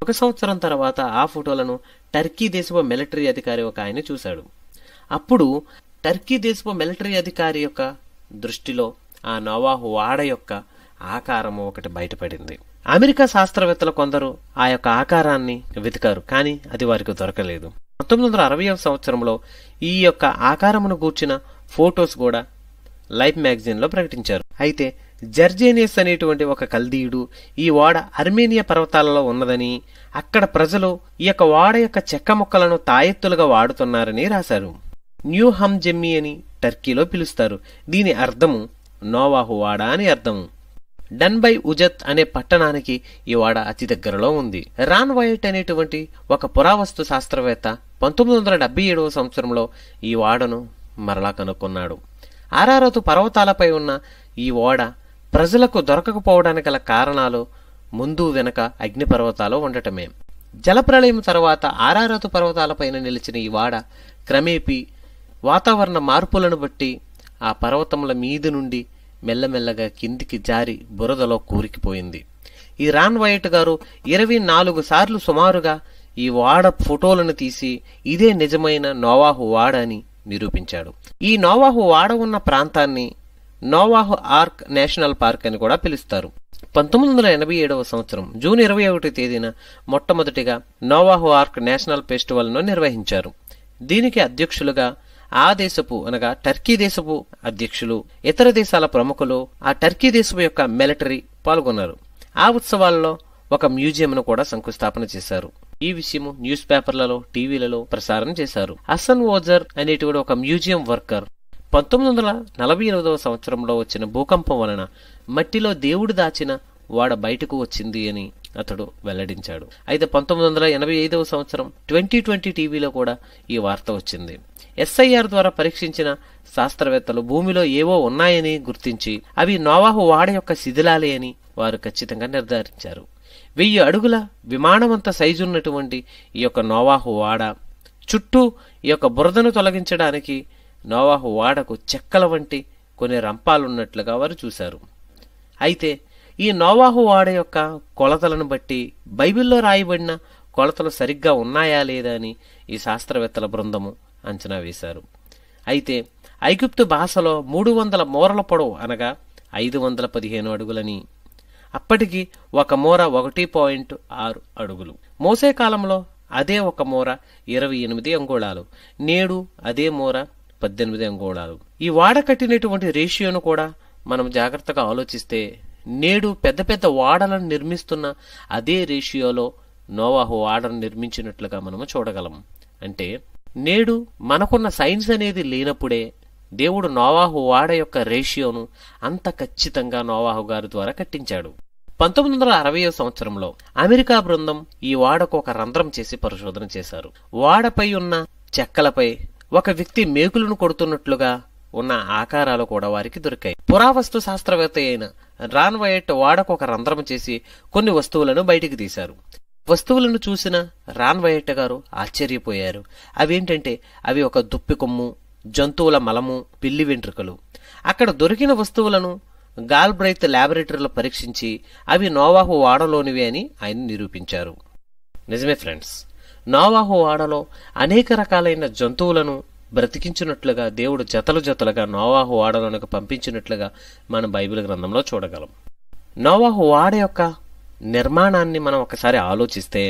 ఒక సంవత్సరం తర్వాత ఆ ఫోటోలను టర్కీ దేశపు మిలిటరీ అధికారి ఒక ఆయన చూశాడు అప్పుడు టర్కీ దేశపు మిలిటరీ అధికారి యొక్క దృష్టిలో ఆ నోవాహు వాడ యొక్క ఆకారము ఒకటి బయటపడింది అమెరికా శాస్త్రవేత్తలు కొందరు ఆ యొక్క ఆకారాన్ని వెతికారు కానీ అది వారికి దొరకలేదు పంతొమ్మిది వందల అరవై సంవత్సరంలో ఈ యొక్క ఆకారమును గూర్చిన ఫోటోస్ కూడా లైఫ్ మ్యాగజైన్ లో ప్రకటించారు అయితే జర్జేనియస్ అనేటువంటి ఒక కల్దీయుడు ఈ ఓడ అర్మేనియా పర్వతాలలో ఉన్నదని అక్కడ ప్రజలు ఈ యొక్క ఓడ యొక్క చెక్క ముక్కలను తాయెత్తులుగా వాడుతున్నారని రాశారు న్యూ హమ్ జెమ్మి అని టర్కీలో పిలుస్తారు దీని అర్థము నోవాహు వాడ అని అర్థము డన్బై ఉజత్ అనే పట్టణానికి ఈ వాడ అతి దగ్గరలో ఉంది రాన్ వైట్ అనేటువంటి ఒక పురావస్తు శాస్త్రవేత్త పంతొమ్మిది వందల డెబ్బై ఏడవ సంవత్సరంలో ఈ వాడను మరలా కనుక్కున్నాడు ఆరారతు పర్వతాలపై ఉన్న ఈ ఓడ ప్రజలకు దొరకకపోవడానికి గల కారణాలు ముందు వెనక అగ్నిపర్వతాలు ఉండటమే జలప్రళయం తర్వాత ఆరారతు పర్వతాలపైన నిలిచిన ఈ వాడ క్రమేపీ వాతావరణ మార్పులను బట్టి ఆ పర్వతముల మీది నుండి మెల్లమెల్లగా కిందికి జారి బురదలో కూరికిపోయింది ఈ రాన్ వైట్ గారు ఇరవై నాలుగు సార్లు సుమారుగా ఈ వాడ ఫోటోలను తీసి ఇదే నిజమైన నోవాహు వాడ అని నిరూపించాడు ఈ నోవాహు వాడ ఉన్న ప్రాంతాన్ని నోవాహు ఆర్క్ నేషనల్ పార్క్ అని కూడా పిలుస్తారు పంతొమ్మిది వందల ఎనభై ఏడవ సంవత్సరం జూన్ ఇరవై ఒకటి తేదీన మొట్టమొదటిగా నోవాహు ఆర్క్ నేషనల్ ఫెస్టివల్ను నిర్వహించారు దీనికి అధ్యక్షులుగా ఆ దేశపు అనగా టర్కీ దేశపు అధ్యక్షులు ఇతర దేశాల ప్రముఖులు ఆ టర్కీ దేశపు యొక్క మిలిటరీ పాల్గొన్నారు ఆ ఉత్సవాల్లో ఒక మ్యూజియంను కూడా శంకుస్థాపన చేశారు ఈ విషయము న్యూస్ పేపర్లలో టీవీలలో ప్రసారం చేశారు హసన్ ఓజర్ అనేటువంటి ఒక మ్యూజియం వర్కర్ పంతొమ్మిది వందల నలభై ఎనిమిదవ సంవత్సరంలో వచ్చిన భూకంపం వలన మట్టిలో దేవుడు దాచిన వాడ బయటకు వచ్చింది అని అతడు వెల్లడించాడు అయితే పంతొమ్మిది వందల ఎనభై ఐదవ సంవత్సరం ట్వంటీ ట్వంటీ టీవీలో కూడా ఈ వార్త వచ్చింది ఎస్ఐఆర్ ద్వారా పరీక్షించిన శాస్త్రవేత్తలు భూమిలో ఏవో ఉన్నాయని గుర్తించి అవి నోవాహు వాడ యొక్క శిథిలాలే అని వారు ఖచ్చితంగా నిర్ధారించారు వెయ్యి అడుగుల విమానమంత సైజున్నటువంటి ఈ యొక్క నోవాహు వాడ చుట్టూ ఈ యొక్క బురదను తొలగించడానికి నోవాహు వాడకు చెక్కల వంటి కొన్ని రంపాలున్నట్లుగా వారు చూశారు అయితే ఈ నోవాహు వాడ యొక్క కొలతలను బట్టి బైబిల్లో రాయబడిన కొలతలు సరిగ్గా ఉన్నాయా లేదా అని ఈ శాస్త్రవేత్తల బృందము అంచనా వేశారు అయితే ఐగుప్తు భాషలో మూడు వందల మూరల పొడవు అనగా ఐదు వందల పదిహేను అడుగులని అప్పటికి ఒక మూర ఒకటి పాయింట్ ఆరు అడుగులు మోసే కాలంలో అదే ఒక మూర ఇరవై ఎనిమిది అంగుళాలు నేడు అదే మూర పద్దెనిమిది అంగుళాలు ఈ వాడ కట్టినటువంటి రేషియోను కూడా మనం జాగ్రత్తగా ఆలోచిస్తే నేడు పెద్ద పెద్ద వాడలను నిర్మిస్తున్న అదే రేషియోలో నోవాహు వాడను నిర్మించినట్లుగా మనము చూడగలం అంటే నేడు మనకున్న సైన్స్ అనేది లేనప్పుడే దేవుడు నోవాహు వాడ యొక్క రేషియోను అంత ఖచ్చితంగా నోవాహు గారి ద్వారా కట్టించాడు పంతొమ్మిది వందల అరవై సంవత్సరంలో అమెరికా బృందం ఈ వాడకు ఒక రంధ్రం చేసి పరిశోధన చేశారు వాడపై ఉన్న చెక్కలపై ఒక వ్యక్తి మేకులను కొడుతున్నట్లుగా ఉన్న ఆకారాలు కూడా వారికి దొరికాయి పురావస్తు శాస్త్రవేత్త అయిన రాన్ వైట్ వాడకు ఒక రంధ్రం చేసి కొన్ని వస్తువులను బయటికి తీశారు వస్తువులను చూసిన రాన్ వైట్ గారు ఆశ్చర్యపోయారు అవేంటంటే అవి ఒక దుప్పి కొమ్ము జంతువుల మలము పిల్లి వెంట్రుకలు అక్కడ దొరికిన వస్తువులను గాల్బ్రైత్ ల్యాబొరేటరీలో పరీక్షించి అవి నోవాహు వాడలోనివే అని ఆయన నిరూపించారు నిజమే ఫ్రెండ్స్ నోవాహు వాడలో అనేక రకాలైన జంతువులను బ్రతికించినట్లుగా దేవుడు జతలు జతలుగా నోవాహు వాడలోనికి పంపించినట్లుగా మనం బైబిల్ గ్రంథంలో చూడగలం నోవాహు వాడ యొక్క నిర్మాణాన్ని మనం ఒకసారి ఆలోచిస్తే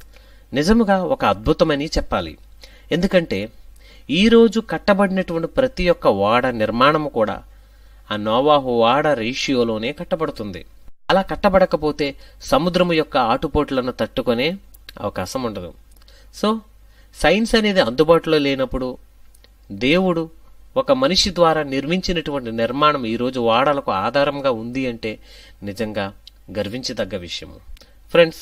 నిజముగా ఒక అద్భుతమని చెప్పాలి ఎందుకంటే ఈరోజు కట్టబడినటువంటి ప్రతి ఒక్క వాడ నిర్మాణము కూడా ఆ నోవాహు వాడ రేషియోలోనే కట్టబడుతుంది అలా కట్టబడకపోతే సముద్రము యొక్క ఆటుపోట్లను తట్టుకునే అవకాశం ఉండదు సో సైన్స్ అనేది అందుబాటులో లేనప్పుడు దేవుడు ఒక మనిషి ద్వారా నిర్మించినటువంటి నిర్మాణం ఈరోజు వాడలకు ఆధారంగా ఉంది అంటే నిజంగా గర్వించదగ్గ విషయము ఫ్రెండ్స్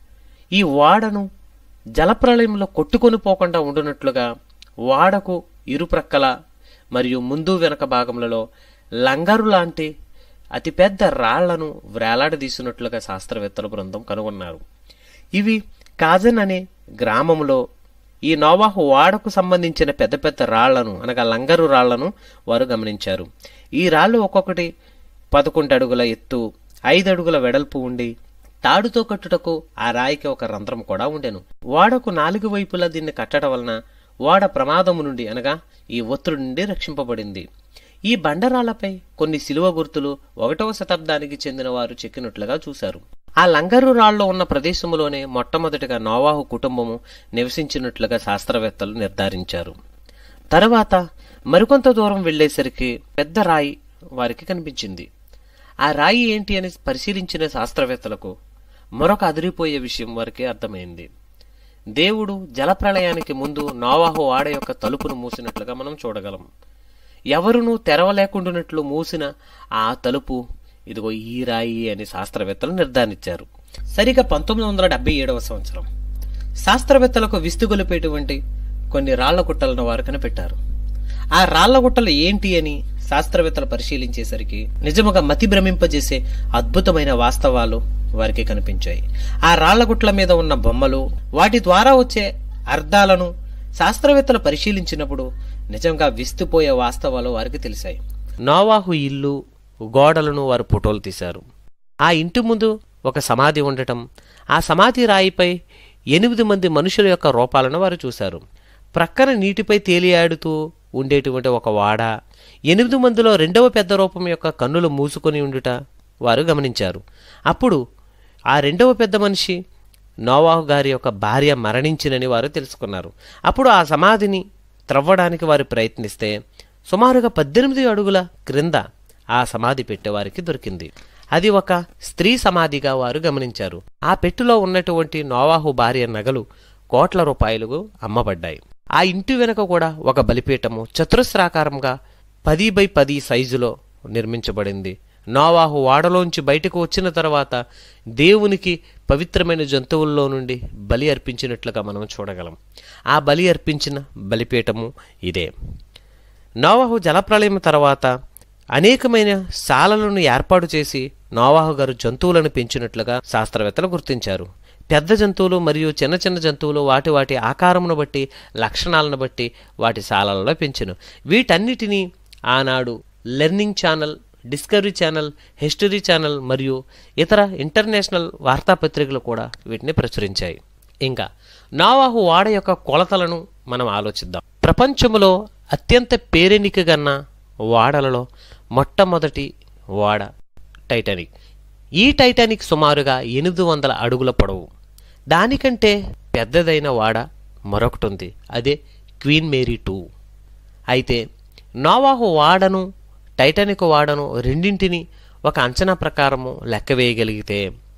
ఈ వాడను జలప్రలయంలో కొట్టుకొని పోకుండా ఉండునట్లుగా వాడకు ఇరుప్రక్కల మరియు ముందు వెనక భాగములలో లంగరు లాంటి అతిపెద్ద రాళ్లను వ్రేలాడదీసినట్లుగా శాస్త్రవేత్తల బృందం కనుగొన్నారు ఇవి కాజన్ అనే గ్రామంలో ఈ నోవాహు వాడకు సంబంధించిన పెద్ద పెద్ద రాళ్లను అనగా లంగరు రాళ్లను వారు గమనించారు ఈ రాళ్ళు ఒక్కొక్కటి పదకొండు అడుగుల ఎత్తు ఐదు అడుగుల వెడల్పు ఉండి తాడుతో కట్టుటకు ఆ రాయికి ఒక రంధ్రం కూడా ఉండెను ఓడకు నాలుగు వైపులా దీన్ని కట్టడం వలన ఓడ ప్రమాదము నుండి అనగా ఈ ఒత్తిడి నుండి రక్షింపబడింది ఈ బండరాళ్లపై కొన్ని శిలువ గుర్తులు ఒకటవ శతాబ్దానికి చెందిన వారు చెక్కినట్లుగా చూశారు ఆ లంగరు రాళ్లో ఉన్న ప్రదేశములోనే మొట్టమొదటిగా నోవాహు కుటుంబము నివసించినట్లుగా శాస్త్రవేత్తలు నిర్ధారించారు తరువాత మరికొంత దూరం వెళ్ళేసరికి పెద్ద రాయి వారికి కనిపించింది ఆ రాయి ఏంటి అని పరిశీలించిన శాస్త్రవేత్తలకు మరొక అదిరిపోయే విషయం వారికి అర్థమైంది దేవుడు జలప్రళయానికి ముందు నోవాహు వాడ యొక్క తలుపును మూసినట్లుగా మనం చూడగలం ఎవరునూ తెరవలేకుండానట్లు మూసిన ఆ తలుపు ఇదిగో ఈ రాయి అని శాస్త్రవేత్తలు నిర్ధారించారు సరిగా పంతొమ్మిది వందల డెబ్బై ఏడవ సంవత్సరం శాస్త్రవేత్తలకు విస్తుగొలిపేటువంటి కొన్ని రాళ్ల గుట్టలను వారు కనిపెట్టారు ఆ రాళ్ల గుట్టలు ఏంటి అని శాస్త్రవేత్తలు పరిశీలించేసరికి నిజముగా మతి భ్రమింపజేసే అద్భుతమైన వాస్తవాలు వారికి కనిపించాయి ఆ రాళ్ల గుట్ల మీద ఉన్న బొమ్మలు వాటి ద్వారా వచ్చే అర్థాలను శాస్త్రవేత్తలు పరిశీలించినప్పుడు నిజంగా విస్తుపోయే వాస్తవాలు వారికి తెలిసాయి నోవాహు ఇల్లు గోడలను వారు ఫోటోలు తీశారు ఆ ఇంటి ముందు ఒక సమాధి ఉండటం ఆ సమాధి రాయిపై ఎనిమిది మంది మనుషుల యొక్క రూపాలను వారు చూశారు ప్రక్కన నీటిపై తేలియాడుతూ ఉండేటువంటి ఒక వాడ ఎనిమిది మందిలో రెండవ పెద్ద రూపం యొక్క కన్నులు మూసుకొని ఉండుట వారు గమనించారు అప్పుడు ఆ రెండవ పెద్ద మనిషి నోవాహు గారి యొక్క భార్య మరణించినని వారు తెలుసుకున్నారు అప్పుడు ఆ సమాధిని త్రవ్వడానికి వారు ప్రయత్నిస్తే సుమారుగా పద్దెనిమిది అడుగుల క్రింద ఆ సమాధి పెట్టె వారికి దొరికింది అది ఒక స్త్రీ సమాధిగా వారు గమనించారు ఆ పెట్టులో ఉన్నటువంటి నోవాహు భార్య నగలు కోట్ల రూపాయలు అమ్మబడ్డాయి ఆ ఇంటి వెనుక కూడా ఒక బలిపీఠము చతురస్రాకారంగా పది బై పది సైజులో నిర్మించబడింది నోవాహు వాడలోంచి బయటకు వచ్చిన తర్వాత దేవునికి పవిత్రమైన జంతువుల్లో నుండి బలి అర్పించినట్లుగా మనం చూడగలం ఆ బలి అర్పించిన బలిపీఠము ఇదే నోవాహు జలప్రళయం తర్వాత అనేకమైన శాలలను ఏర్పాటు చేసి నోవాహు గారు జంతువులను పెంచినట్లుగా శాస్త్రవేత్తలు గుర్తించారు పెద్ద జంతువులు మరియు చిన్న చిన్న జంతువులు వాటి వాటి ఆకారమును బట్టి లక్షణాలను బట్టి వాటి శాలలలో పెంచును వీటన్నిటినీ ఆనాడు Learning Channel Discovery Channel History Channel మరియు ఇతర ఇంటర్నేషనల్ వార్తాపత్రికలు కూడా వీటిని ప్రచురించాయి ఇంకా నావాహు వాడ యొక్క కొలతలను మనం ఆలోచిద్దాం ప్రపంచంలో అత్యంత పేరెనికగన్న వాడలలో మొట్టమొదటి వాడ టైటానిక్ ఈ టైటానిక్ సుమారుగా ఎనిమిది వందల అడుగుల పొడవు దానికంటే పెద్దదైన వాడ మరొకటి ఉంది అదే క్వీన్ మేరీ టూ అయితే నోవాహు వాడను టైటానిక్ వాడను రెండింటిని ఒక అంచనా ప్రకారము లెక్క వేయగలిగితే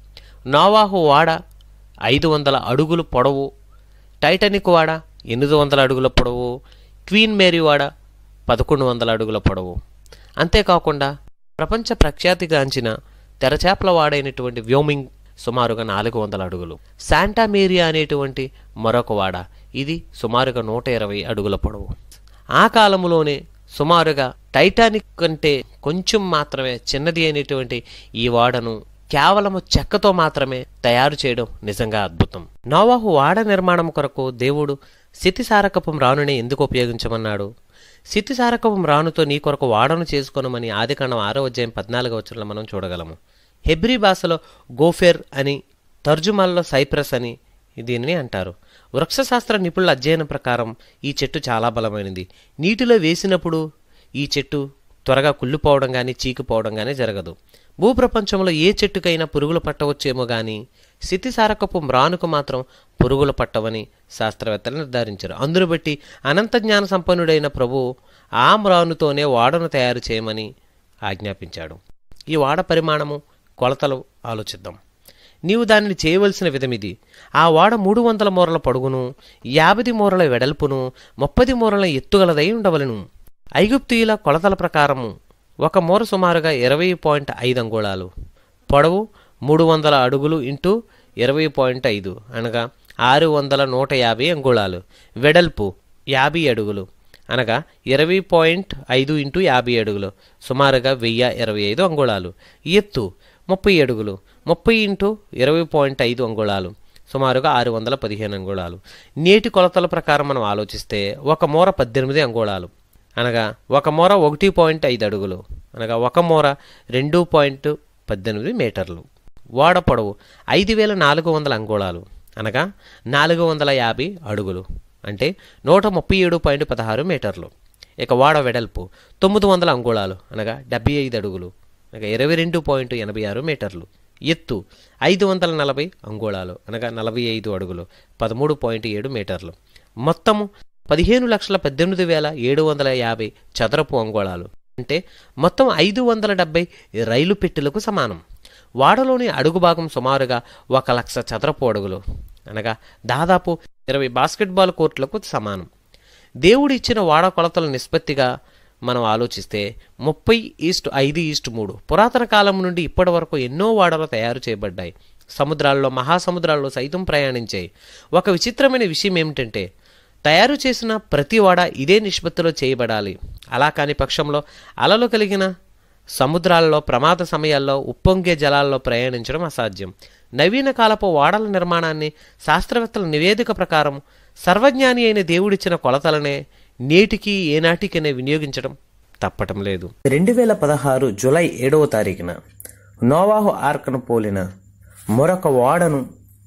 నోవాహు వాడ ఐదు వందల అడుగులు పొడవు టైటానిక్ వాడ ఎనిమిది వందల అడుగుల పొడవు క్వీన్ మేరీ వాడ పదకొండు వందల అడుగుల పొడవు అంతేకాకుండా ప్రపంచ ప్రఖ్యాతిగాంచిన తెరచేపల వాడైనటువంటి వ్యోమింగ్ సుమారుగా నాలుగు వందల అడుగులు శాంటా మేరియా అనేటువంటి మరొక వాడ ఇది సుమారుగా నూట ఇరవై అడుగుల పొడవు ఆ కాలంలోనే సుమారుగా టైటానిక్ కంటే కొంచెం మాత్రమే చిన్నది అయినటువంటి ఈ వాడను కేవలము చెక్కతో మాత్రమే తయారు చేయడం నిజంగా అద్భుతం నోవాహు వాడ నిర్మాణం కొరకు దేవుడు శితిసారకపం రానుని ఎందుకు ఉపయోగించమన్నాడు శితిసారకపం రానుతో నీ కొరకు వాడను చేసుకోనమని ఆదికాండం ఆరో అధ్యాయం పద్నాలుగో వచ్చరంలో మనం చూడగలము హెబ్రీ భాషలో గోఫెర్ అని తర్జుమాల్లో సైప్రస్ అని దీనిని అంటారు వృక్షశాస్త్ర నిపుణుల అధ్యయనం ప్రకారం ఈ చెట్టు చాలా బలమైనది నీటిలో వేసినప్పుడు ఈ చెట్టు త్వరగా కుళ్ళిపోవడం కానీ చీకిపోవడం కానీ జరగదు భూప్రపంచంలో ఏ చెట్టుకైనా పురుగులు పట్టవచ్చేమో కానీ స్థితిసారకపు మ్రానుకు మాత్రం పురుగులు పట్టవని శాస్త్రవేత్తలు నిర్ధారించారు అందును బట్టి అనంత జ్ఞాన సంపన్నుడైన ప్రభువు ఆ మ్రానుతోనే వాడను తయారు చేయమని ఆజ్ఞాపించాడు ఈ వాడ పరిమాణము కొలతలు ఆలోచిద్దాం నీవు దానిని చేయవలసిన విధమిది ఆ వాడ మూడు వందల మూరల పొడుగును యాభై మూరల వెడల్పును ముప్పది మూరల ఎత్తుగలదై ఉండవలను ఐగుప్తీయుల కొలతల ప్రకారము ఒక మూర సుమారుగా ఇరవై పాయింట్ ఐదు అంగుళాలు పొడవు మూడు వందల అడుగులు ఇంటూ ఇరవై పాయింట్ ఐదు అనగా ఆరు వందల నూట యాభై అంగుళాలు వెడల్పు యాభై అడుగులు అనగా ఇరవై పాయింట్ ఐదు ఇంటూ యాభై అడుగులు సుమారుగా వెయ్యి ఇరవై ఐదు అంగుళాలు ఎత్తు ముప్పై అడుగులు ముప్పై ఇంటూ ఇరవై పాయింట్ ఐదు అంగుళాలు సుమారుగా ఆరు వందల పదిహేను అంగుళాలు నేటి కొలతల ప్రకారం మనం ఆలోచిస్తే ఒక మూర పద్దెనిమిది అంగుళాలు అనగా ఒక మూర ఒకటి పాయింట్ ఐదు అడుగులు అనగా ఒక మూర రెండు పాయింట్ పద్దెనిమిది మీటర్లు ఓడ పొడవు ఐదు వేల నాలుగు వందల అంగుళాలు అనగా నాలుగు వందల యాభై అడుగులు అంటే నూట ముప్పై ఏడు పాయింట్ పదహారు మీటర్లు ఇక ఓడ వెడల్పు తొమ్మిది వందల అంగుళాలు అనగా డెబ్బై ఐదు అడుగులు అనగా ఇరవై రెండు పాయింట్ ఎనభై ఆరు మీటర్లు ఎత్తు ఐదు వందల నలభై అంగుళాలు అనగా నలభై ఐదు అడుగులు పదమూడు పాయింట్ ఏడు మీటర్లు మొత్తము పదిహేను లక్షల పద్దెనిమిది వేల ఏడు వందల యాభై చదరపు అంగుళాలు అంటే మొత్తం ఐదు వందల డెబ్బై రైలు పెట్టెలకు సమానం వాడలోని అడుగు భాగం సుమారుగా ఒక లక్ష చదరపు అడుగులు అనగా దాదాపు ఇరవై బాస్కెట్బాల్ కోర్టులకు సమానం దేవుడు ఇచ్చిన వాడ కొలతల నిష్పత్తిగా మనం ఆలోచిస్తే ముప్పై ఈస్ట్ ఐదు ఈస్ట్ మూడు పురాతన కాలం నుండి ఇప్పటి వరకు ఎన్నో వాడలు తయారు చేయబడ్డాయి సముద్రాల్లో మహాసముద్రాల్లో సైతం ప్రయాణించాయి ఒక విచిత్రమైన విషయం ఏమిటంటే తయారు చేసిన ప్రతి వాడ ఇదే నిష్పత్తిలో చేయబడాలి అలా కాని పక్షంలో అలలు కలిగిన సముద్రాల్లో ప్రమాద సమయాల్లో ఉప్పొంగే జలాల్లో ప్రయాణించడం అసాధ్యం నవీన కాలపు ఓడల నిర్మాణాన్ని శాస్త్రవేత్తల నివేదిక ప్రకారం సర్వజ్ఞాని అయిన దేవుడిచ్చిన కొలతలనే నేటికి ఏనాటికనే వినియోగించడం తప్పటం లేదు రెండు వేల పదహారు జులై ఏడవ తారీఖున నోవాహు ఆర్కను పోలిన మరొక ఓడను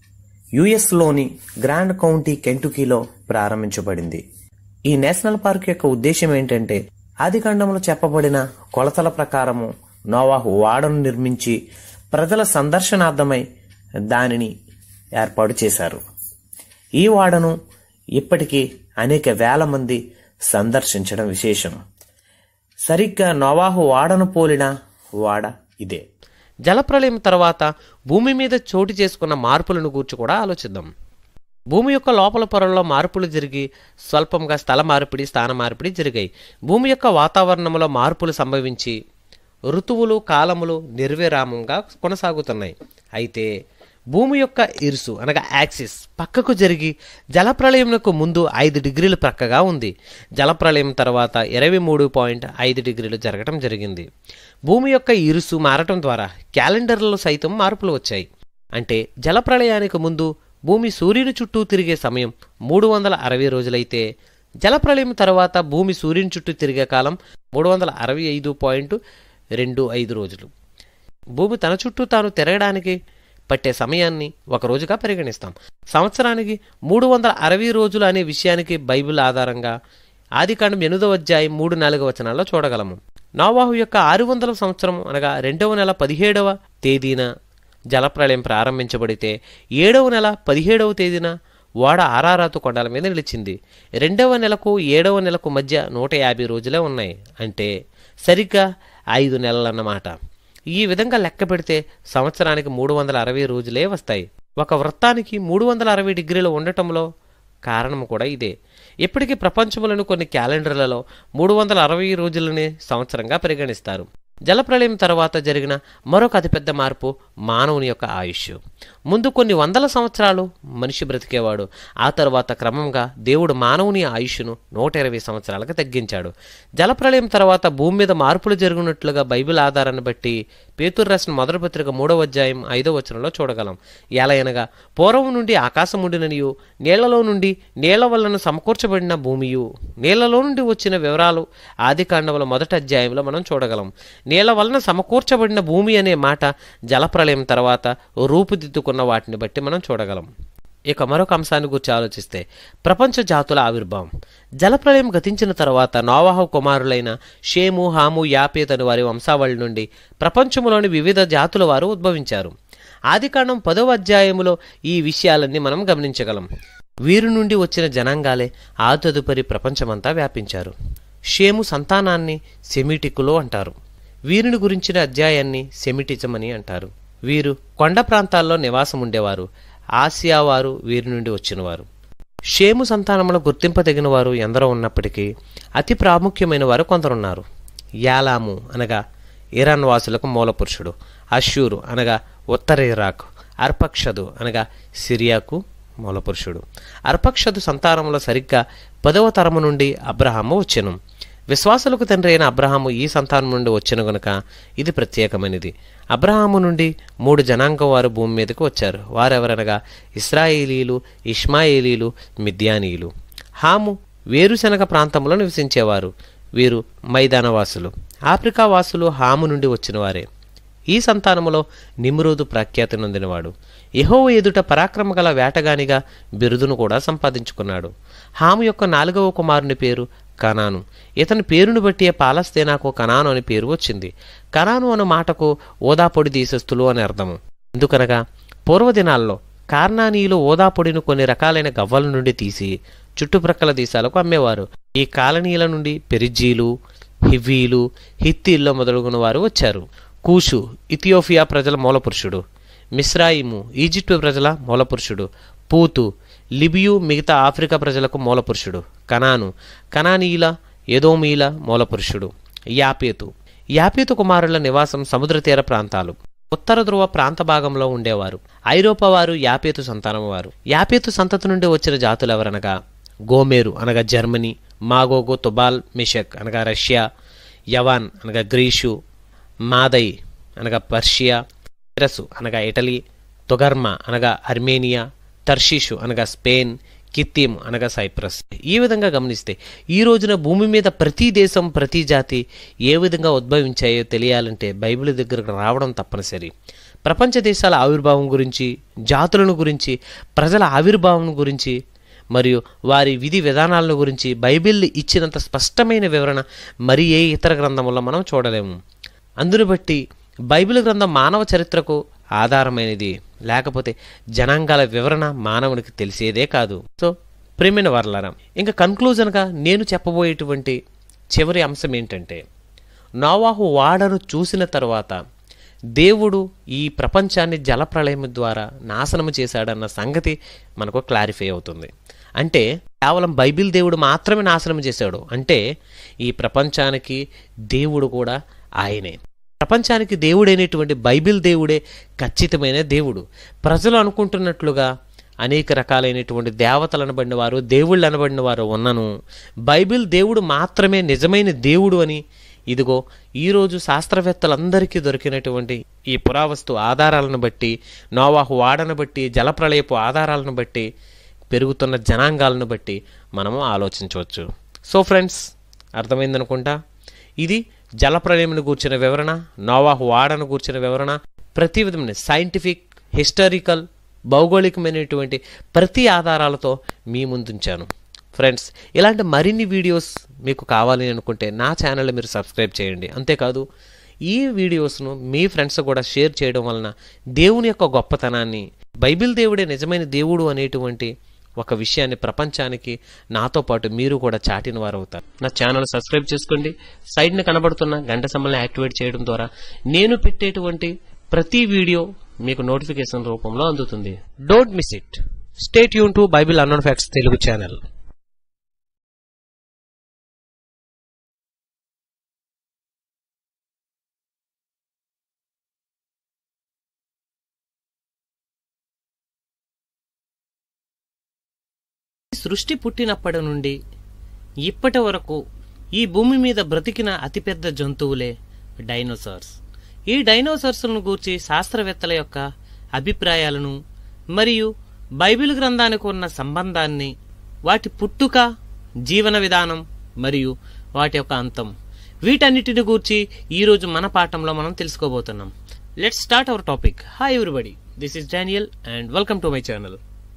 యుఎస్లోని గ్రాండ్ కౌంటీ కెంటుకీలో ప్రారంభించబడింది ఈ నేషనల్ పార్క్ యొక్క ఉద్దేశం ఏంటంటే ఆదికాండంలో చెప్పబడిన కొలతల ప్రకారము నోవాహు ఓడను నిర్మించి ప్రజల సందర్శనార్థమై దానిని ఏర్పాటు చేశారు ఈ ఓడను ఇప్పటికీ అనేక వేల మంది సందర్శించడం విశేషం సరిగ్గా నోవాహు వాడను పోలిన వాడ ఇదే జలప్రలయం తర్వాత భూమి మీద చోటు చేసుకున్న మార్పులను గూర్చి కూడా ఆలోచిద్దాం భూమి యొక్క లోపల పొరల్లో మార్పులు జరిగి స్వల్పంగా స్థల మార్పిడి స్థాన మార్పిడి జరిగాయి భూమి యొక్క వాతావరణంలో మార్పులు సంభవించి ఋతువులు కాలములు నిర్విరామంగా కొనసాగుతున్నాయి అయితే భూమి యొక్క ఇరుసు అనగా యాక్సిస్ పక్కకు జరిగి జలప్రలయంకు ముందు ఐదు డిగ్రీలు ప్రక్కగా ఉంది జలప్రలయం తర్వాత ఇరవై మూడు పాయింట్ ఐదు డిగ్రీలు జరగటం జరిగింది భూమి యొక్క ఇరుసు మారటం ద్వారా క్యాలెండర్లలో సైతం మార్పులు వచ్చాయి అంటే జలప్రలయానికి ముందు భూమి సూర్యుని చుట్టూ తిరిగే సమయం మూడు వందల అరవై రోజులైతే జలప్రలయం తర్వాత భూమి సూర్యుని చుట్టూ తిరిగే కాలం మూడు వందల అరవై ఐదు పాయింట్ రెండు ఐదు రోజులు భూమి తన చుట్టూ తాను తిరగడానికి పట్టే సమయాన్ని ఒక రోజుగా పరిగణిస్తాం సంవత్సరానికి మూడు వందల అరవై రోజులు అనే విషయానికి బైబిల్ ఆధారంగా ఆదికాండం ఎనిమిదవ అధ్యాయం మూడు నాలుగు వచనాల్లో చూడగలము నోవాహు యొక్క ఆరు వందల సంవత్సరం అనగా రెండవ నెల పదిహేడవ తేదీన జలప్రళయం ప్రారంభించబడితే ఏడవ నెల పదిహేడవ తేదీన ఓడ ఆరారాతు కొండల మీద నిలిచింది రెండవ నెలకు ఏడవ నెలకు మధ్య నూట యాభై రోజులే ఉన్నాయి అంటే సరిగ్గా ఐదు నెలలన్నమాట ఈ విధంగా లెక్క పెడితే సంవత్సరానికి మూడు వందల అరవై రోజులే వస్తాయి ఒక వృత్తానికి మూడు వందల అరవై డిగ్రీలు ఉండటంలో కారణం కూడా ఇదే ఇప్పటికీ ప్రపంచంలోని కొన్ని క్యాలెండర్లలో మూడు వందల అరవై రోజులనే సంవత్సరంగా పరిగణిస్తారు జలప్రలయం తర్వాత జరిగిన మరొక అతిపెద్ద మార్పు మానవుని యొక్క ఆయుష్ ముందు కొన్ని వందల సంవత్సరాలు మనిషి బ్రతికేవాడు ఆ తర్వాత క్రమంగా దేవుడు మానవుని ఆయుష్ను నూట ఇరవై సంవత్సరాలకు తగ్గించాడు జలప్రలయం తర్వాత భూమి మీద మార్పులు జరిగినట్లుగా బైబిల్ ఆధారాన్ని బట్టి పేతురు రాసిన మొదటి పత్రిక మూడవ అధ్యాయం ఐదవ వచనంలో చూడగలం ఎలయనగా పూర్వం నుండి ఆకాశం ఉండిననియు నీళ్లలో నుండి నీళ్ల వలన సమకూర్చబడిన భూమియు నీళ్లలో నుండి వచ్చిన వివరాలు ఆది కాండంలో మొదటి అధ్యాయంలో మనం చూడగలం నీళ్ల వలన సమకూర్చబడిన భూమి అనే మాట జలప్రలయం తర్వాత రూపుదిద్దుకున్న వాటిని బట్టి మనం చూడగలం ఇక మరొక అంశాన్ని గురించి ఆలోచిస్తే ప్రపంచ జాతుల ఆవిర్భావం జలప్రలయం గతించిన తర్వాత నోవాహు కుమారులైన షేము హాము యాపేత్ అను వారి వంశావళి నుండి ప్రపంచంలోని వివిధ జాతుల వారు ఉద్భవించారు ఆదికాండం పదవ అధ్యాయములో ఈ విషయాలన్నీ మనం గమనించగలం వీరి నుండి వచ్చిన జనాంగాలే ఆ తదుపరి ప్రపంచమంతా వ్యాపించారు షేము సంతానాన్ని సెమిటికులో అంటారు వీరిని గురించిన అధ్యాయాన్ని సెమిటిజం అని అంటారు వీరు కొండ ప్రాంతాల్లో నివాసం ఉండేవారు ఆసియా వారు వీరి నుండి వచ్చినవారు షేము సంతానంలో గుర్తింపదగిన వారు ఎందరో ఉన్నప్పటికీ అతి ప్రాముఖ్యమైన వారు కొందరున్నారు యాలాము అనగా ఇరాన్ వాసులకు మూలపురుషుడు అష్యూరు అనగా ఉత్తర ఇరాక్ అర్పక్షదు అనగా సిరియాకు మూలపురుషుడు అర్పక్షదు సంతానంలో సరిగ్గా పదవ తరము నుండి అబ్రహాము వచ్చెను విశ్వాసులకు తండ్రి అయిన అబ్రహాము ఈ సంతానం నుండి వచ్చిన గనుక ఇది ప్రత్యేకమైనది అబ్రహాము నుండి మూడు జనాంగం వారు భూమి మీదకు వచ్చారు వారెవరనగా ఇస్రాయేలీలు ఇష్మాయేలీలు మిద్యానీయులు హాము వేరుశనగ ప్రాంతంలో నివసించేవారు వీరు మైదానవాసులు ఆఫ్రికా వాసులు హాము నుండి వచ్చిన వారే ఈ సంతానములో నిమ్రోదు ప్రఖ్యాతి నొందినవాడు యెహోవా ఎదుట పరాక్రమ గల వేటగానిగా బిరుదును కూడా సంపాదించుకున్నాడు హాము యొక్క నాలుగవ కుమారుని పేరు కనాను ఇతని పేరును బట్టి పాలస్తీనాకు కనాను అని పేరు వచ్చింది కనాను అను మాటకు ఓదాపొడి దేశస్థులు అని అర్థము ఎందుకనగా పూర్వదినాల్లో కార్నానీయులు ఓదాపొడిని కొన్ని రకాలైన గవ్వల నుండి తీసి చుట్టుప్రక్కల దేశాలకు అమ్మేవారు ఈ కాలనీల నుండి పెరిజీలు హివ్వీలు హిత్తీల్లో మొదలుగున వారు వచ్చారు కూషు ఇథియోపియా ప్రజల మూలపురుషుడు మిస్రాయిము ఈజిప్టు ప్రజల మూలపురుషుడు పూతు లిబియు మిగతా ఆఫ్రికా ప్రజలకు మూలపురుషుడు కనాను కనానీయుల ఎదోమీల మూలపురుషుడు యాపేతు యాపేతు కుమారుల నివాసం సముద్ర తీర ప్రాంతాలు ఉత్తర ధ్రువ ప్రాంత భాగంలో ఉండేవారు ఐరోపా వారు యాపేతు సంతానం వారు యాపేతు సంతతి నుండి వచ్చిన జాతులు ఎవరనగా గోమేరు అనగా జర్మనీ మాగోగో తుబాల్ మిషక్ అనగా రష్యా యవాన్ అనగా గ్రీషు మాదై అనగా పర్షియా తెరసు అనగా ఇటలీ తొగర్మ అనగా అర్మేనియా తర్షీషు అనగా స్పెయిన్ కిత్తీం అనగా సైప్రస్ ఈ విధంగా గమనిస్తే ఈ రోజున భూమి మీద ప్రతి దేశం ప్రతి జాతి ఏ విధంగా ఉద్భవించాయో తెలియాలంటే బైబిల్ దగ్గరకు రావడం తప్పనిసరి ప్రపంచ దేశాల ఆవిర్భావం గురించి జాతులను గురించి ప్రజల ఆవిర్భావం గురించి మరియు వారి విధి విధానాలను గురించి బైబిల్ ఇచ్చినంత స్పష్టమైన వివరణ మరి ఏ ఇతర గ్రంథములో మనం చూడలేము అందును బట్టి బైబిల్ గ్రంథం మానవ చరిత్రకు ఆధారమైనది లేకపోతే జనాంగాల వివరణ మానవునికి తెలిసేదే కాదు సో ప్రేమైన వర్లరా ఇంకా కన్క్లూజన్గా నేను చెప్పబోయేటువంటి చివరి అంశం ఏంటంటే నోవాహు వాడను చూసిన తర్వాత దేవుడు ఈ ప్రపంచాన్ని జలప్రళయం ద్వారా నాశనము చేశాడన్న సంగతి మనకు క్లారిఫై అవుతుంది అంటే కేవలం బైబిల్ దేవుడు మాత్రమే నాశనం చేశాడు అంటే ఈ ప్రపంచానికి దేవుడు కూడా ఆయనే ప్రపంచానికి దేవుడైనటువంటి బైబిల్ దేవుడే ఖచ్చితమైన దేవుడు ప్రజలు అనుకుంటున్నట్లుగా అనేక రకాలైనటువంటి దేవతలు అనబడిన వారు దేవుళ్ళు అనబడిన వారు ఉన్నను బైబిల్ దేవుడు మాత్రమే నిజమైన దేవుడు అని ఇదిగో ఈరోజు శాస్త్రవేత్తలందరికీ దొరికినటువంటి ఈ పురావస్తు ఆధారాలను బట్టి నోవాహు వాడను బట్టి జలప్రళయపు ఆధారాలను బట్టి పెరుగుతున్న జనాంగాలను బట్టి మనము ఆలోచించవచ్చు సో ఫ్రెండ్స్ అర్థమైందనుకుంటా ఇది జలప్రలయమును గూర్చిన వివరణ నోవాహు వాడను గూర్చిన వివరణ ప్రతి విధమైన సైంటిఫిక్ హిస్టారికల్ భౌగోళికమైనటువంటి ప్రతి ఆధారాలతో మీ ముందుంచాను ఫ్రెండ్స్ ఇలాంటి మరిన్ని వీడియోస్ మీకు కావాలి అనుకుంటే నా ఛానల్ మీరు సబ్స్క్రైబ్ చేయండి అంతేకాదు ఈ వీడియోస్ను మీ ఫ్రెండ్స్ కూడా షేర్ చేయడం వలన దేవుని యొక్క గొప్పతనాన్ని బైబిల్ దేవుడే నిజమైన దేవుడు అనేటువంటి ఒక విషయాన్ని ప్రపంచానికి నాతో పాటు మీరు కూడా చాటిన వారు అవుతారు నా ఛానల్ సబ్స్క్రైబ్ చేసుకోండి సైడ్ని కనబడుతున్న గంట సంబంధం యాక్టివేట్ చేయడం ద్వారా నేను పెట్టేటువంటి ప్రతి వీడియో మీకు నోటిఫికేషన్ రూపంలో అందుతుంది డోంట్ మిస్ ఇట్ స్టేట్ యూన్ to Bible unknown facts Telugu channel సృష్టి పుట్టినప్పటి నుండి ఇప్పటి వరకు ఈ భూమి మీద బ్రతికిన అతిపెద్ద జంతువులే డైనోసార్స్ ఈ డైనోసార్స్లను గూర్చి శాస్త్రవేత్తల యొక్క అభిప్రాయాలను మరియు బైబిల్ గ్రంథానికి ఉన్న సంబంధాన్ని వాటి పుట్టుక జీవన విధానం మరియు వాటి యొక్క అంతం వీటన్నిటిని గూర్చి ఈరోజు మన పాఠంలో మనం తెలుసుకోబోతున్నాం let's start our topic hi everybody this is Daniel and welcome to my channel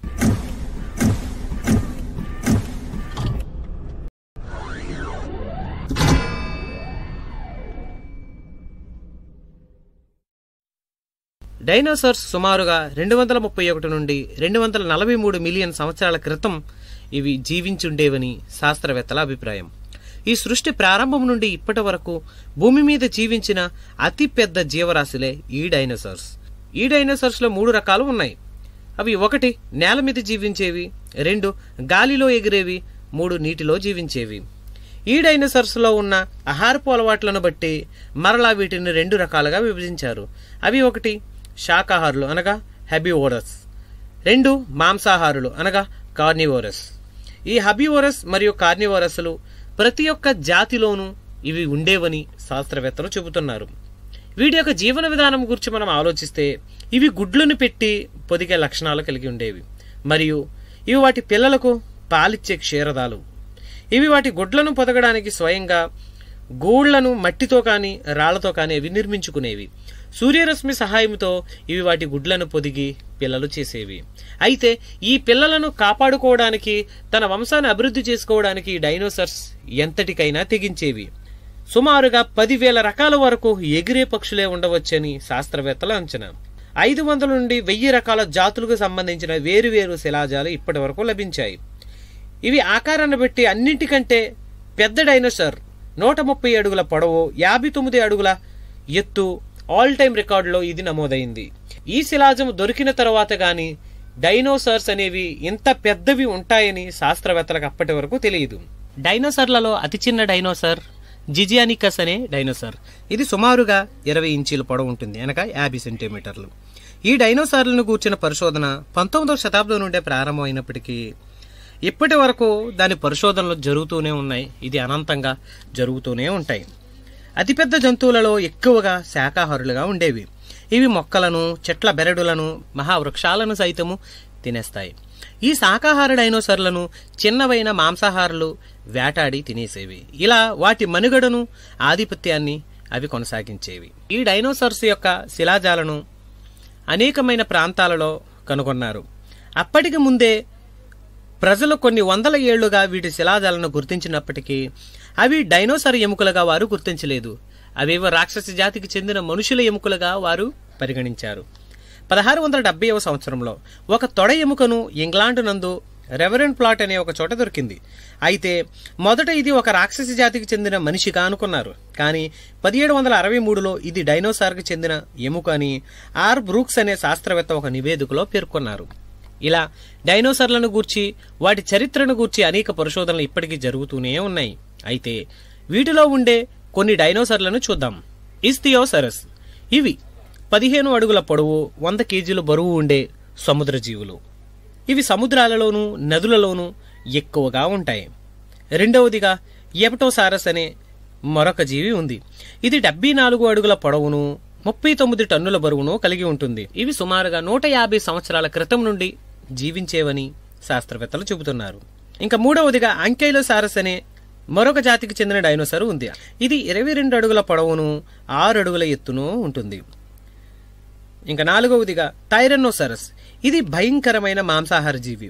dinosaurs సుమారుగా రెండు వందల ముప్పై ఒకటి నుండి రెండు వందల నలభై మూడు మిలియన్ సంవత్సరాల క్రితం ఇవి జీవించుండేవని శాస్త్రవేత్తల అభిప్రాయం ఈ సృష్టి ప్రారంభం నుండి ఇప్పటి వరకు భూమి మీద జీవించిన అతి పెద్ద జీవరాశులే ఈ డైనోసార్స్ ఈ డైనోసార్స్లో మూడు రకాలు ఉన్నాయి అవి ఒకటి నేల మీద జీవించేవి రెండు గాలిలో ఎగిరేవి మూడు నీటిలో జీవించేవి ఈ డైనోసార్స్లో ఉన్న ఆహారపు అలవాట్లను బట్టి మరలా వీటిని రెండు రకాలుగా విభజించారు అవి ఒకటి శాకాహారులు అనగా హెబివోరస్ రెండు మాంసాహారులు అనగా కార్నివోరస్ ఈ హబివోరస్ మరియు కార్నివోరస్లు ప్రతి ఒక్క జాతిలోనూ ఇవి ఉండేవని శాస్త్రవేత్తలు చెబుతున్నారు వీటి యొక్క జీవన విధానం గురించి మనం ఆలోచిస్తే ఇవి గుడ్లను పెట్టి పొదిగే లక్షణాలు కలిగి ఉండేవి మరియు ఇవి వాటి పిల్లలకు పాలిచ్చే క్షీరదాలు ఇవి వాటి గుడ్లను పొదగడానికి స్వయంగా గూళ్లను మట్టితో కానీ రాళ్లతో కానీ అవి నిర్మించుకునేవి సూర్యరశ్మి సహాయంతో ఇవి వాటి గుడ్లను పొదిగి పిల్లలు చేసేవి అయితే ఈ పిల్లలను కాపాడుకోవడానికి తన వంశాన్ని అభివృద్ధి చేసుకోవడానికి ఈ డైనోసర్స్ ఎంతటికైనా తెగించేవి సుమారుగా పదివేల రకాల వరకు ఎగిరే పక్షులే ఉండవచ్చని శాస్త్రవేత్తల అంచనా ఐదు వందల నుండి వెయ్యి రకాల జాతులకు సంబంధించిన వేరువేరు శిలాజాలు ఇప్పటి వరకు లభించాయి ఇవి ఆకారాన్ని బట్టి అన్నింటికంటే పెద్ద డైనోసార్ నూట ముప్పై అడుగుల పొడవు యాభై తొమ్మిది అడుగుల ఎత్తు ఆల్ టైమ్ రికార్డులో ఇది నమోదైంది ఈ శిలాజం దొరికిన తర్వాత గాని డైనోసార్స్ అనేవి ఇంత పెద్దవి ఉంటాయని శాస్త్రవేత్తలకు అప్పటి వరకు తెలియదు డైనోసార్లలో అతి చిన్న డైనోసార్ జిజియానికస్ అనే డైనోసార్ ఇది సుమారుగా ఇరవై ఇంచీల పొడవు ఉంటుంది అనక యాభై సెంటీమీటర్లు ఈ డైనోసార్లను కూర్చిన పరిశోధన పంతొమ్మిదవ శతాబ్దం నుండే ప్రారంభమైనప్పటికీ ఇప్పటి వరకు దాని పరిశోధనలు జరుగుతూనే ఉన్నాయి ఇది అనంతంగా జరుగుతూనే ఉంటాయి అతిపెద్ద జంతువులలో ఎక్కువగా శాకాహారులుగా ఉండేవి ఇవి మొక్కలను చెట్ల బెరడులను మహావృక్షాలను సైతము తినేస్తాయి ఈ శాకాహార డైనోసార్లను చిన్నవైన మాంసాహారులు వేటాడి తినేసేవి ఇలా వాటి మనుగడను ఆధిపత్యాన్ని అవి కొనసాగించేవి ఈ డైనోసార్స్ యొక్క శిలాజాలను అనేకమైన ప్రాంతాలలో కనుగొన్నారు అప్పటికి ముందే ప్రజలు కొన్ని వందల ఏళ్లుగా వీటి శిలాజాలను గుర్తించినప్పటికీ అవి డైనోసార్ ఎముకలుగా వారు గుర్తించలేదు అవేవో రాక్షస జాతికి చెందిన మనుషుల ఎముకలుగా వారు పరిగణించారు పదహారు వందల డెబ్బైవ సంవత్సరంలో ఒక తొడ ఎముకను ఇంగ్లాండ్ నందు రెవరెంట్ ప్లాట్ అనే ఒక చోట దొరికింది అయితే మొదట ఇది ఒక రాక్షస జాతికి చెందిన మనిషిగా అనుకున్నారు కానీ పదిహేడు వందల అరవై మూడులో ఇది డైనోసార్కి చెందిన ఎముక అని ఆర్ బ్రూక్స్ అనే శాస్త్రవేత్త ఒక నివేదికలో పేర్కొన్నారు ఇలా డైనోసార్లను గూర్చి వాటి చరిత్రను గూర్చి అనేక పరిశోధనలు ఇప్పటికీ జరుగుతూనే ఉన్నాయి అయితే వీటిలో ఉండే కొన్ని డైనోసార్లను చూద్దాం ఇస్తియోసరస్ ఇవి పదిహేను అడుగుల పొడవు వంద కేజీల బరువు ఉండే సముద్ర జీవులు ఇవి సముద్రాలలోనూ నదులలోనూ ఎక్కువగా ఉంటాయి రెండవదిగా ఎపటోసారస్ అనే మరొక జీవి ఉంది ఇది డెబ్బై నాలుగు అడుగుల పొడవును ముప్పై తొమ్మిది టన్నుల బరువును కలిగి ఉంటుంది ఇవి సుమారుగా నూట యాభై సంవత్సరాల క్రితం నుండి జీవించేవని శాస్త్రవేత్తలు చెబుతున్నారు ఇంకా మూడవదిగా అంకైలోసారస్ అనే మరొక జాతికి చెందిన డైనోసార్ ఉంది ఇది ఇరవై రెండు అడుగుల పొడవును ఆరు అడుగుల ఎత్తును ఉంటుంది ఇంకా నాలుగవదిగా థైరన్నోసారస్ ఇది భయంకరమైన మాంసాహార జీవి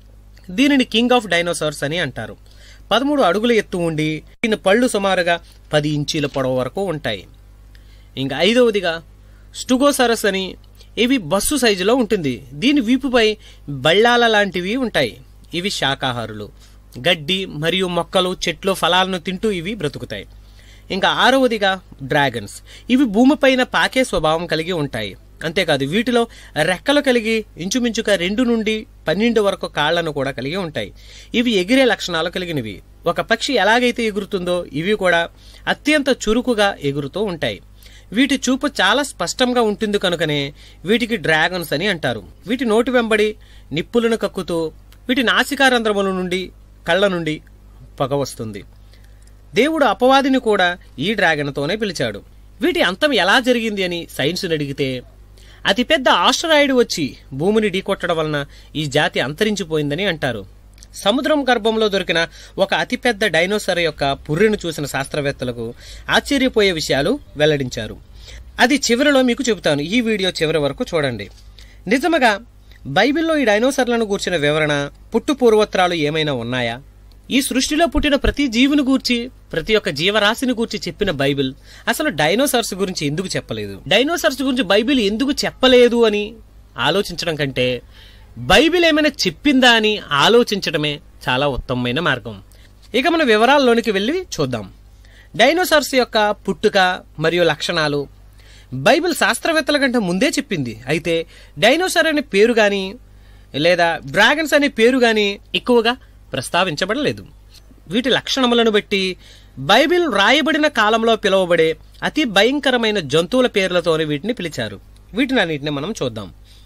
దీనిని కింగ్ ఆఫ్ డైనోసార్స్ అని అంటారు పదమూడు అడుగుల ఎత్తు ఉండి దీని పళ్ళు సుమారుగా పది ఇంచీల పొడవు వరకు ఉంటాయి ఇంకా ఐదవదిగా స్టుగోసారస్ అని ఇవి బస్సు సైజులో ఉంటుంది దీని వీపుపై బళ్ళాల లాంటివి ఉంటాయి ఇవి శాకాహారులు గడ్డి మరియు మొక్కలు చెట్లు ఫలాలను తింటూ ఇవి బ్రతుకుతాయి ఇంకా ఆరవదిగా డ్రాగన్స్ ఇవి భూమిపైన పాకే స్వభావం కలిగి ఉంటాయి అంతేకాదు వీటిలో రెక్కలు కలిగి ఇంచుమించుగా రెండు నుండి పన్నెండు వరకు కాళ్లను కూడా కలిగి ఉంటాయి ఇవి ఎగిరే లక్షణాలు కలిగినవి ఒక పక్షి ఎలాగైతే ఎగురుతుందో ఇవి కూడా అత్యంత చురుకుగా ఎగురుతూ ఉంటాయి వీటి చూపు చాలా స్పష్టంగా ఉంటుంది కనుకనే వీటికి డ్రాగన్స్ అని అంటారు వీటి నోటి వెంబడి నిప్పులను కక్కుతూ వీటి నాసికారంధ్రముల నుండి కళ్ళ నుండి పొగ వస్తుంది దేవుడు అపవాదిని కూడా ఈ డ్రాగన్తోనే పిలిచాడు వీటి అంతం ఎలా జరిగింది అని సైన్స్ని అడిగితే అతిపెద్ద ఆస్ట్రాయిడ్ వచ్చి భూమిని ఢీకొట్టడం వలన ఈ జాతి అంతరించిపోయిందని అంటారు సముద్రం గర్భంలో దొరికిన ఒక అతిపెద్ద డైనోసార్ యొక్క పుర్రెను చూసిన శాస్త్రవేత్తలకు ఆశ్చర్యపోయే విషయాలు వెల్లడించారు అది చివరిలో మీకు చెబుతాను ఈ వీడియో చివరి వరకు చూడండి నిజముగా బైబిల్లో ఈ డైనోసార్లను గూర్చిన వివరణ పుట్టు పూర్వత్రాలు ఏమైనా ఉన్నాయా ఈ సృష్టిలో పుట్టిన ప్రతి జీవిని గూర్చి ప్రతి ఒక్క జీవరాశిని గూర్చి చెప్పిన బైబిల్ అసలు డైనోసార్స్ గురించి ఎందుకు చెప్పలేదు డైనోసార్స్ గురించి బైబిల్ ఎందుకు చెప్పలేదు అని ఆలోచించడం కంటే బైబిల్ ఏమైనా చెప్పిందా అని ఆలోచించడమే చాలా ఉత్తమమైన మార్గం ఇక మన వివరాల్లోనికి వెళ్ళి చూద్దాం డైనోసార్స్ యొక్క పుట్టుక మరియు లక్షణాలు బైబిల్ శాస్త్రవేత్తల కంటే ముందే చెప్పింది అయితే డైనోసార్ అనే పేరు గాని లేదా డ్రాగన్స్ అనే పేరు గాని ఎక్కువగా ప్రస్తావించబడలేదు వీటి లక్షణములను బట్టి బైబిల్ రాయబడిన కాలంలో పిలువబడే అతి భయంకరమైన జంతువుల పేర్లతోనే వీటిని పిలిచారు వీటిని అన్నిటిని మనం చూద్దాం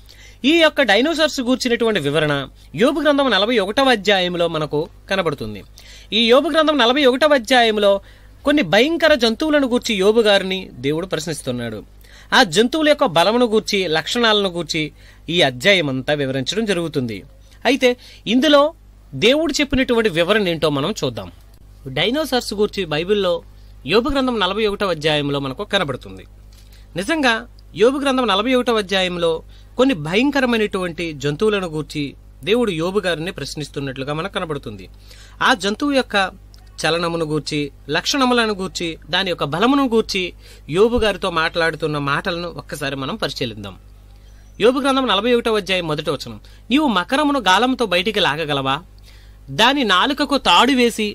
ఈ యొక్క డైనోసార్స్ గూర్చినటువంటి వివరణ యోబు గ్రంథం నలభై ఒకటవ అధ్యాయంలో మనకు కనబడుతుంది ఈ యోబు గ్రంథం నలభై ఒకటవ అధ్యాయంలో కొన్ని భయంకర జంతువులను గూర్చి యోబు గారిని దేవుడు ప్రశ్నిస్తున్నాడు ఆ జంతువుల యొక్క బలమును గూర్చి లక్షణాలను గూర్చి ఈ అధ్యాయం అంతా వివరించడం జరుగుతుంది అయితే ఇందులో దేవుడు చెప్పినటువంటి వివరణ ఏంటో మనం చూద్దాం డైనోసార్స్ గూర్చి బైబిల్లో యోబు గ్రంథం నలభై ఒకటో అధ్యాయంలో మనకు కనబడుతుంది నిజంగా యోబు గ్రంథం నలభై ఒకటో అధ్యాయంలో కొన్ని భయంకరమైనటువంటి జంతువులను గూర్చి దేవుడు యోబు గారిని ప్రశ్నిస్తున్నట్లుగా మనకు కనబడుతుంది ఆ జంతువు యొక్క చలనమును గూర్చి లక్షణములను గూర్చి దాని యొక్క బలమును గూర్చి యోబు గారితో మాట్లాడుతున్న మాటలను ఒక్కసారి మనం పరిశీలిద్దాం యోబు గ్రంథం నలభై ఒకటో అధ్యాయం మొదటి వచనం నీవు మకరమును గాలంతో బయటికి లాగగలవా దాని నాలుకకు తాడు వేసి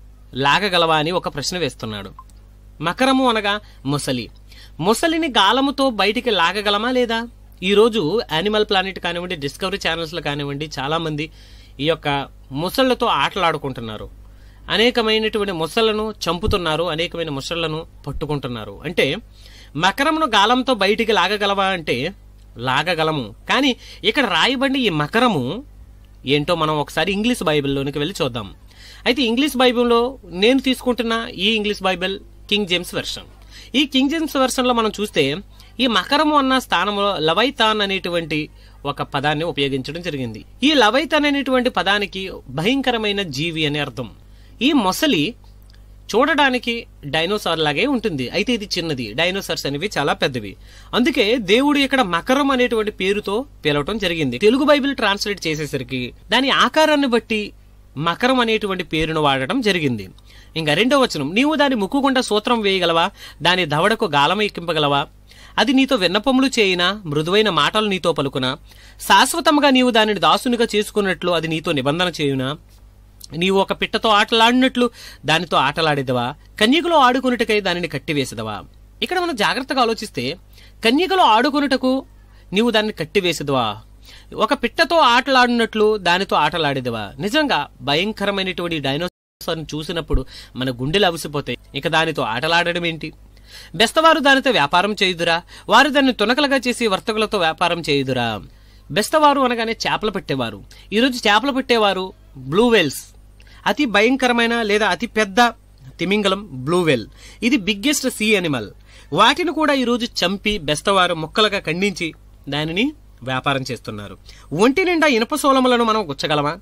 లాగగలవా అని ఒక ప్రశ్న వేస్తున్నాడు మకరము అనగా ముసలి ముసలిని గాలముతో బయటికి లాగగలమా లేదా ఈ రోజు యానిమల్ ప్లానెట్ కానివ్వండి డిస్కవరీ ఛానల్స్లో కానివ్వండి చాలా మంది ఈ యొక్క ముసళ్లతో ఆటలాడుకుంటున్నారు అనేకమైనటువంటి ముసళ్లను చంపుతున్నారు అనేకమైన ముసళ్లను పట్టుకుంటున్నారు అంటే మకరమును గాలంతో బయటికి లాగగలవా అంటే లాగగలము కానీ ఇక్కడ రాయబడి ఈ మకరము ఏంటో మనం ఒకసారి ఇంగ్లీష్ బైబిల్లోనికి వెళ్ళి చూద్దాం అయితే ఇంగ్లీష్ బైబిల్లో నేను తీసుకుంటున్న ఈ English Bible King James version ఈ కింగ్ జేమ్స్ వెర్షన్ లో మనం చూస్తే ఈ మకరము అన్న స్థానంలో లవైతాన్ అనేటువంటి ఒక పదాన్ని ఉపయోగించడం జరిగింది ఈ లవైతాన్ అనేటువంటి పదానికి భయంకరమైన జీవి అనే అర్థం ఈ మొసలి చూడడానికి డైనోసార్ లాగే ఉంటుంది అయితే ఇది చిన్నది డైనోసార్స్ అనేవి చాలా పెద్దవి అందుకే దేవుడు ఇక్కడ మకరం అనేటువంటి పేరుతో పిలవటం జరిగింది తెలుగు బైబిల్ ట్రాన్స్లేట్ చేసేసరికి దాని ఆకారాన్ని బట్టి మకరం అనేటువంటి పేరును వాడటం జరిగింది ఇంకా రెండో వచనం నీవు దాని ముక్కు గుండా సూత్రం వేయగలవా దాని దవడకు గాలం ఎక్కింపగలవా అది నీతో విన్నపములు చేయినా మృదువైన మాటలు నీతో పలుకునా శాశ్వతంగా నీవు దానిని దాసునిగా చేసుకున్నట్లు అది నీతో నిబంధన చేయునా నీవు ఒక పిట్టతో ఆటలాడినట్లు దానితో ఆటలాడేదవా కన్యకలో ఆడుకున్నట్టుకై దానిని కట్టివేసేదవా ఇక్కడ మనం జాగ్రత్తగా ఆలోచిస్తే కన్యకలో ఆడుకున్నటకు నీవు దాన్ని కట్టివేసేదవా ఒక పిట్టతో ఆటలాడినట్లు దానితో ఆటలాడేదవా నిజంగా భయంకరమైనటువంటి డైనోసార్ని చూసినప్పుడు మన గుండెలు అవిసిపోతాయి ఇక దానితో ఆటలాడడం ఏంటి బెస్తవారు దానితో వ్యాపారం చేయుదురా వారు దాన్ని తునకలుగా చేసి వర్తకులతో వ్యాపారం చేయుదురా బెస్తవారు అనగానే చేపలు పెట్టేవారు ఈరోజు చేపలు పెట్టేవారు బ్లూ వెల్స్ అతి భయంకరమైన లేదా అతి పెద్ద తిమింగలం బ్లూ వెల్ ఇది బిగ్గెస్ట్ సీ అనిమల్ వాటిని కూడా ఈరోజు చంపి బెస్తవారు ముక్కలుగా ఖండించి దానిని వ్యాపారం చేస్తున్నారు ఒంటి నిండా ఇనప సోలములను మనం గుచ్చగలమా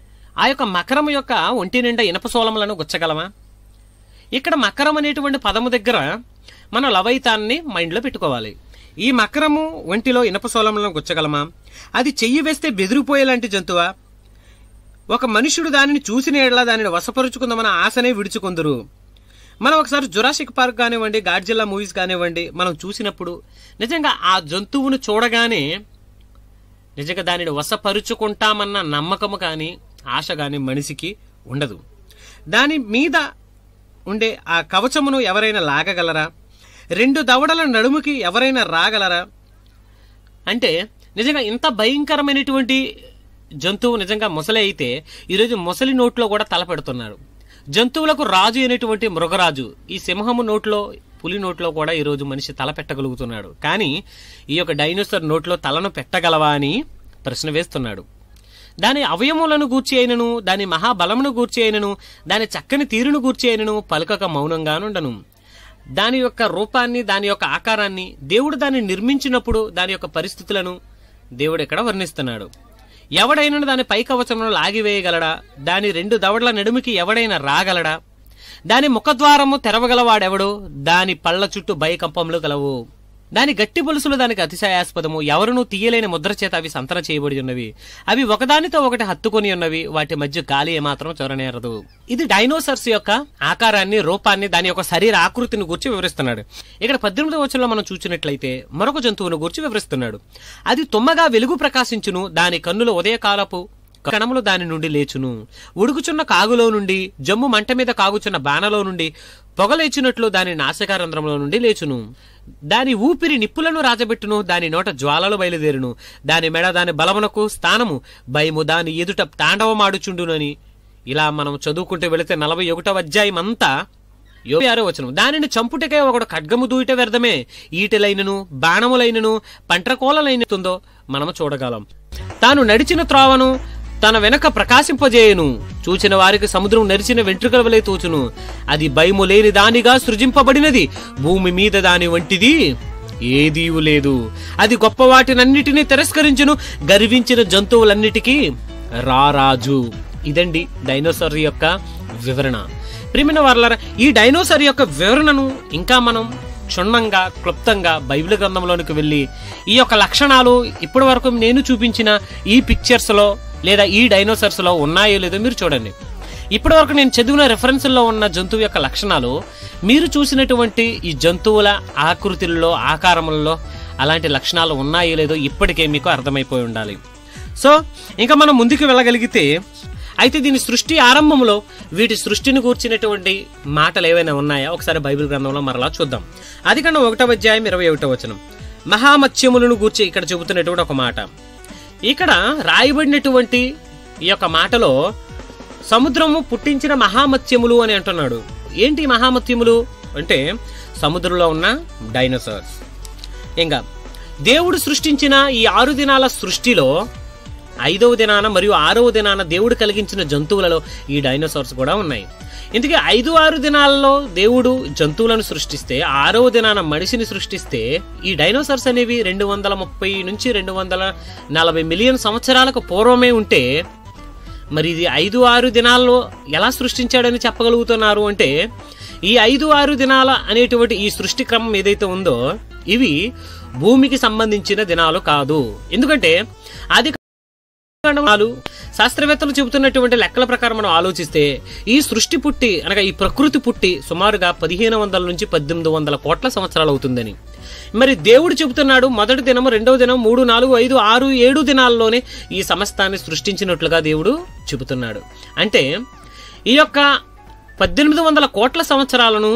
ఆ యొక్క మకరం యొక్క ఒంటి నిండా ఇనప సోలములను గుచ్చగలమా ఇక్కడ మకరం అనేటువంటి పదము దగ్గర మన లవైతాన్ని మైండ్లో పెట్టుకోవాలి ఈ మకరము ఒంటిలో ఇనప సోలములను గుచ్చగలమా అది చెయ్యి వేస్తే బెదిరిపోయేలాంటి జంతువా ఒక మనుషుడు దానిని చూసిన ఎడలా దానిని వశపరుచుకుందామన్న ఆశనే విడుచుకుందరు మనం ఒకసారి జురాసిక్ పార్క్ కానివ్వండి గాడ్జిల్లా మూవీస్ కానివ్వండి మనం చూసినప్పుడు నిజంగా ఆ జంతువును చూడగానే నిజంగా దానిని వశపరుచుకుంటామన్న నమ్మకము కానీ ఆశ కానీ మనిషికి ఉండదు దాని మీద ఉండే ఆ కవచమును ఎవరైనా లాగగలరా రెండు దవడల నడుముకి ఎవరైనా రాగలరా అంటే నిజంగా ఇంత భయంకరమైనటువంటి జంతువు నిజంగా మొసలి అయితే ఈరోజు మొసలి నోట్లో కూడా తల పెడుతున్నారు జంతువులకు రాజు అయినటువంటి మృగరాజు ఈ సింహము నోట్లో పులి నోట్లో కూడా ఈరోజు మనిషి తల పెట్టగలుగుతున్నాడు కానీ ఈ యొక్క డైనోసార్ నోట్లో తలను పెట్టగలవా అని ప్రశ్న వేస్తున్నాడు దాని అవయములను గూర్చి అయినను దాని మహాబలమును గూర్చి అయినను దాని చక్కని తీరును గూర్చి అయినను పలుకక మౌనంగానుండను దాని యొక్క రూపాన్ని దాని యొక్క ఆకారాన్ని దేవుడు దాన్ని నిర్మించినప్పుడు దాని యొక్క పరిస్థితులను దేవుడు ఇక్కడ వర్ణిస్తున్నాడు ఎవడైనా దాని పైకవచమును లాగివేయగలడా దాని రెండు దవడల నడుముకి ఎవడైనా రాగలడా దాని ముఖద్వారము తెరవగలవాడెవడు దాని పళ్ళ చుట్టూ భయకంపములు గలవు దాని గట్టి పులుసులు దానికి అతిశయాస్పదము ఎవరునూ తీయలేని ముద్ర చేత అవి సంతన చేయబడి ఉన్నవి అవి ఒకదానితో ఒకటి హత్తుకొని ఉన్నవి వాటి మధ్య గాలి ఏమాత్రం చొరనేరదు ఇది డైనోసార్స్ యొక్క ఆకారాన్ని రూపాన్ని దాని యొక్క శరీర ఆకృతిని గురించి వివరిస్తున్నాడు ఇక్కడ పద్దెనిమిదవ వచనంలో మనం చూసినట్లయితే మరొక జంతువును గురించి వివరిస్తున్నాడు అది తుమ్మగా వెలుగు ప్రకాశించును దాని కన్నుల ఉదయకాలపు కణములు దాని నుండి లేచును ఉడుకుచున్న కాగులో నుండి జమ్ము మంట మీద కాగుచున్న బాణలో నుండి పొగలేచినట్లు దాని నాసికారంధ్రంలో నుండి లేచును దాని ఊపిరి నిప్పులను రాజబెట్టును దాని నోట జ్వాలలు బయలుదేరును దాని మెడ దాని బలమునకు స్థానము భయము దాని ఎదుట తాండవమాడుచుండునని ఇలా మనం చదువుకుంటూ వెళితే నలభై ఒకటవ అధ్యాయం అంతా యోగి ఆరో వచనం దానిని చంపుటకే ఒకడు ఖడ్గము దూయిట వ్యర్థమే ఈటెలైనను బాణములైనను పంట్రకోలలైనతుందో మనము చూడగలం తాను నడిచిన త్రోవను తన వెనక ప్రకాశింపజేయును చూచిన వారికి సముద్రం నరిచిన వెంట్రుకల వలె తోచును అది భయము లేని దానిగా సృజింపబడినది భూమి మీద దాని వంటిది ఏదీవు లేదు అది గొప్ప వాటినన్నిటినీ తిరస్కరించును గర్వించిన జంతువులన్నిటికీ రారాజు ఇదండి డైనోసార్ యొక్క వివరణ ప్రిమిన వారలారా ఈ డైనోసార్ యొక్క వివరణను ఇంకా మనం క్షుణ్ణంగా క్లుప్తంగా బైబిల్ గ్రంథంలోనికి వెళ్ళి ఈ యొక్క లక్షణాలు ఇప్పటి వరకు నేను చూపించిన ఈ పిక్చర్స్లో లేదా ఈ డైనోసర్స్లో ఉన్నాయో లేదో మీరు చూడండి ఇప్పటి వరకు నేను చదివిన రెఫరెన్స్లో ఉన్న జంతువు యొక్క లక్షణాలు మీరు చూసినటువంటి ఈ జంతువుల ఆకృతుల్లో ఆకారములలో అలాంటి లక్షణాలు ఉన్నాయో లేదో ఇప్పటికే మీకు అర్థమైపోయి ఉండాలి సో ఇంకా మనం ముందుకు వెళ్ళగలిగితే అయితే దీని సృష్టి ఆరంభంలో వీటి సృష్టిని కూర్చినటువంటి మాటలు ఏవైనా ఉన్నాయా ఒకసారి బైబిల్ గ్రంథంలో మరలా చూద్దాం అది కన్నా ఒకటో అధ్యాయం ఇరవై ఒకటో వచనం మహామత్స్యములను గూర్చి ఇక్కడ చెబుతున్నటువంటి ఒక మాట ఇక్కడ రాయబడినటువంటి ఈ యొక్క మాటలో సముద్రము పుట్టించిన మహామత్స్యములు అని అంటున్నాడు ఏంటి ఈ మహామత్స్యములు అంటే సముద్రంలో ఉన్న డైనోసార్స్ ఇంకా దేవుడు సృష్టించిన ఈ ఆరు దినాల సృష్టిలో ఐదవ దినాన మరియు ఆరవ దినాన దేవుడు కలిగించిన జంతువులలో ఈ డైనోసార్స్ కూడా ఉన్నాయి ఇందుకే ఐదు ఆరు దినాలలో దేవుడు జంతువులను సృష్టిస్తే ఆరవ దినాన మనిషిని సృష్టిస్తే ఈ డైనోసార్స్ అనేవి రెండు వందల ముప్పై నుంచి రెండు వందల నలభై మిలియన్ సంవత్సరాలకు పూర్వమే ఉంటే మరి ఇది ఐదు ఆరు దినాల్లో ఎలా సృష్టించాడని చెప్పగలుగుతున్నారు అంటే ఈ ఐదు ఆరు దినాల అనేటువంటి ఈ సృష్టి క్రమం ఏదైతే ఉందో ఇవి భూమికి సంబంధించిన దినాలు కాదు ఎందుకంటే అది కాండములు శాస్త్రవేత్తలు చెబుతున్నటువంటి లెక్కల ప్రకారం మనం ఆలోచిస్తే ఈ సృష్టి పుట్టి అనగా ఈ ప్రకృతి పుట్టి సుమారుగా పదిహేను వందల నుంచి పద్దెనిమిది వందల కోట్ల సంవత్సరాలు అవుతుందని మరి దేవుడు చెబుతున్నాడు మొదటి దినం రెండవ దినం మూడు నాలుగు ఐదు ఆరు ఏడు దినాల్లోనే ఈ సమస్తాన్ని సృష్టించినట్లుగా దేవుడు చెబుతున్నాడు అంటే ఈ యొక్క పద్దెనిమిది వందల కోట్ల సంవత్సరాలను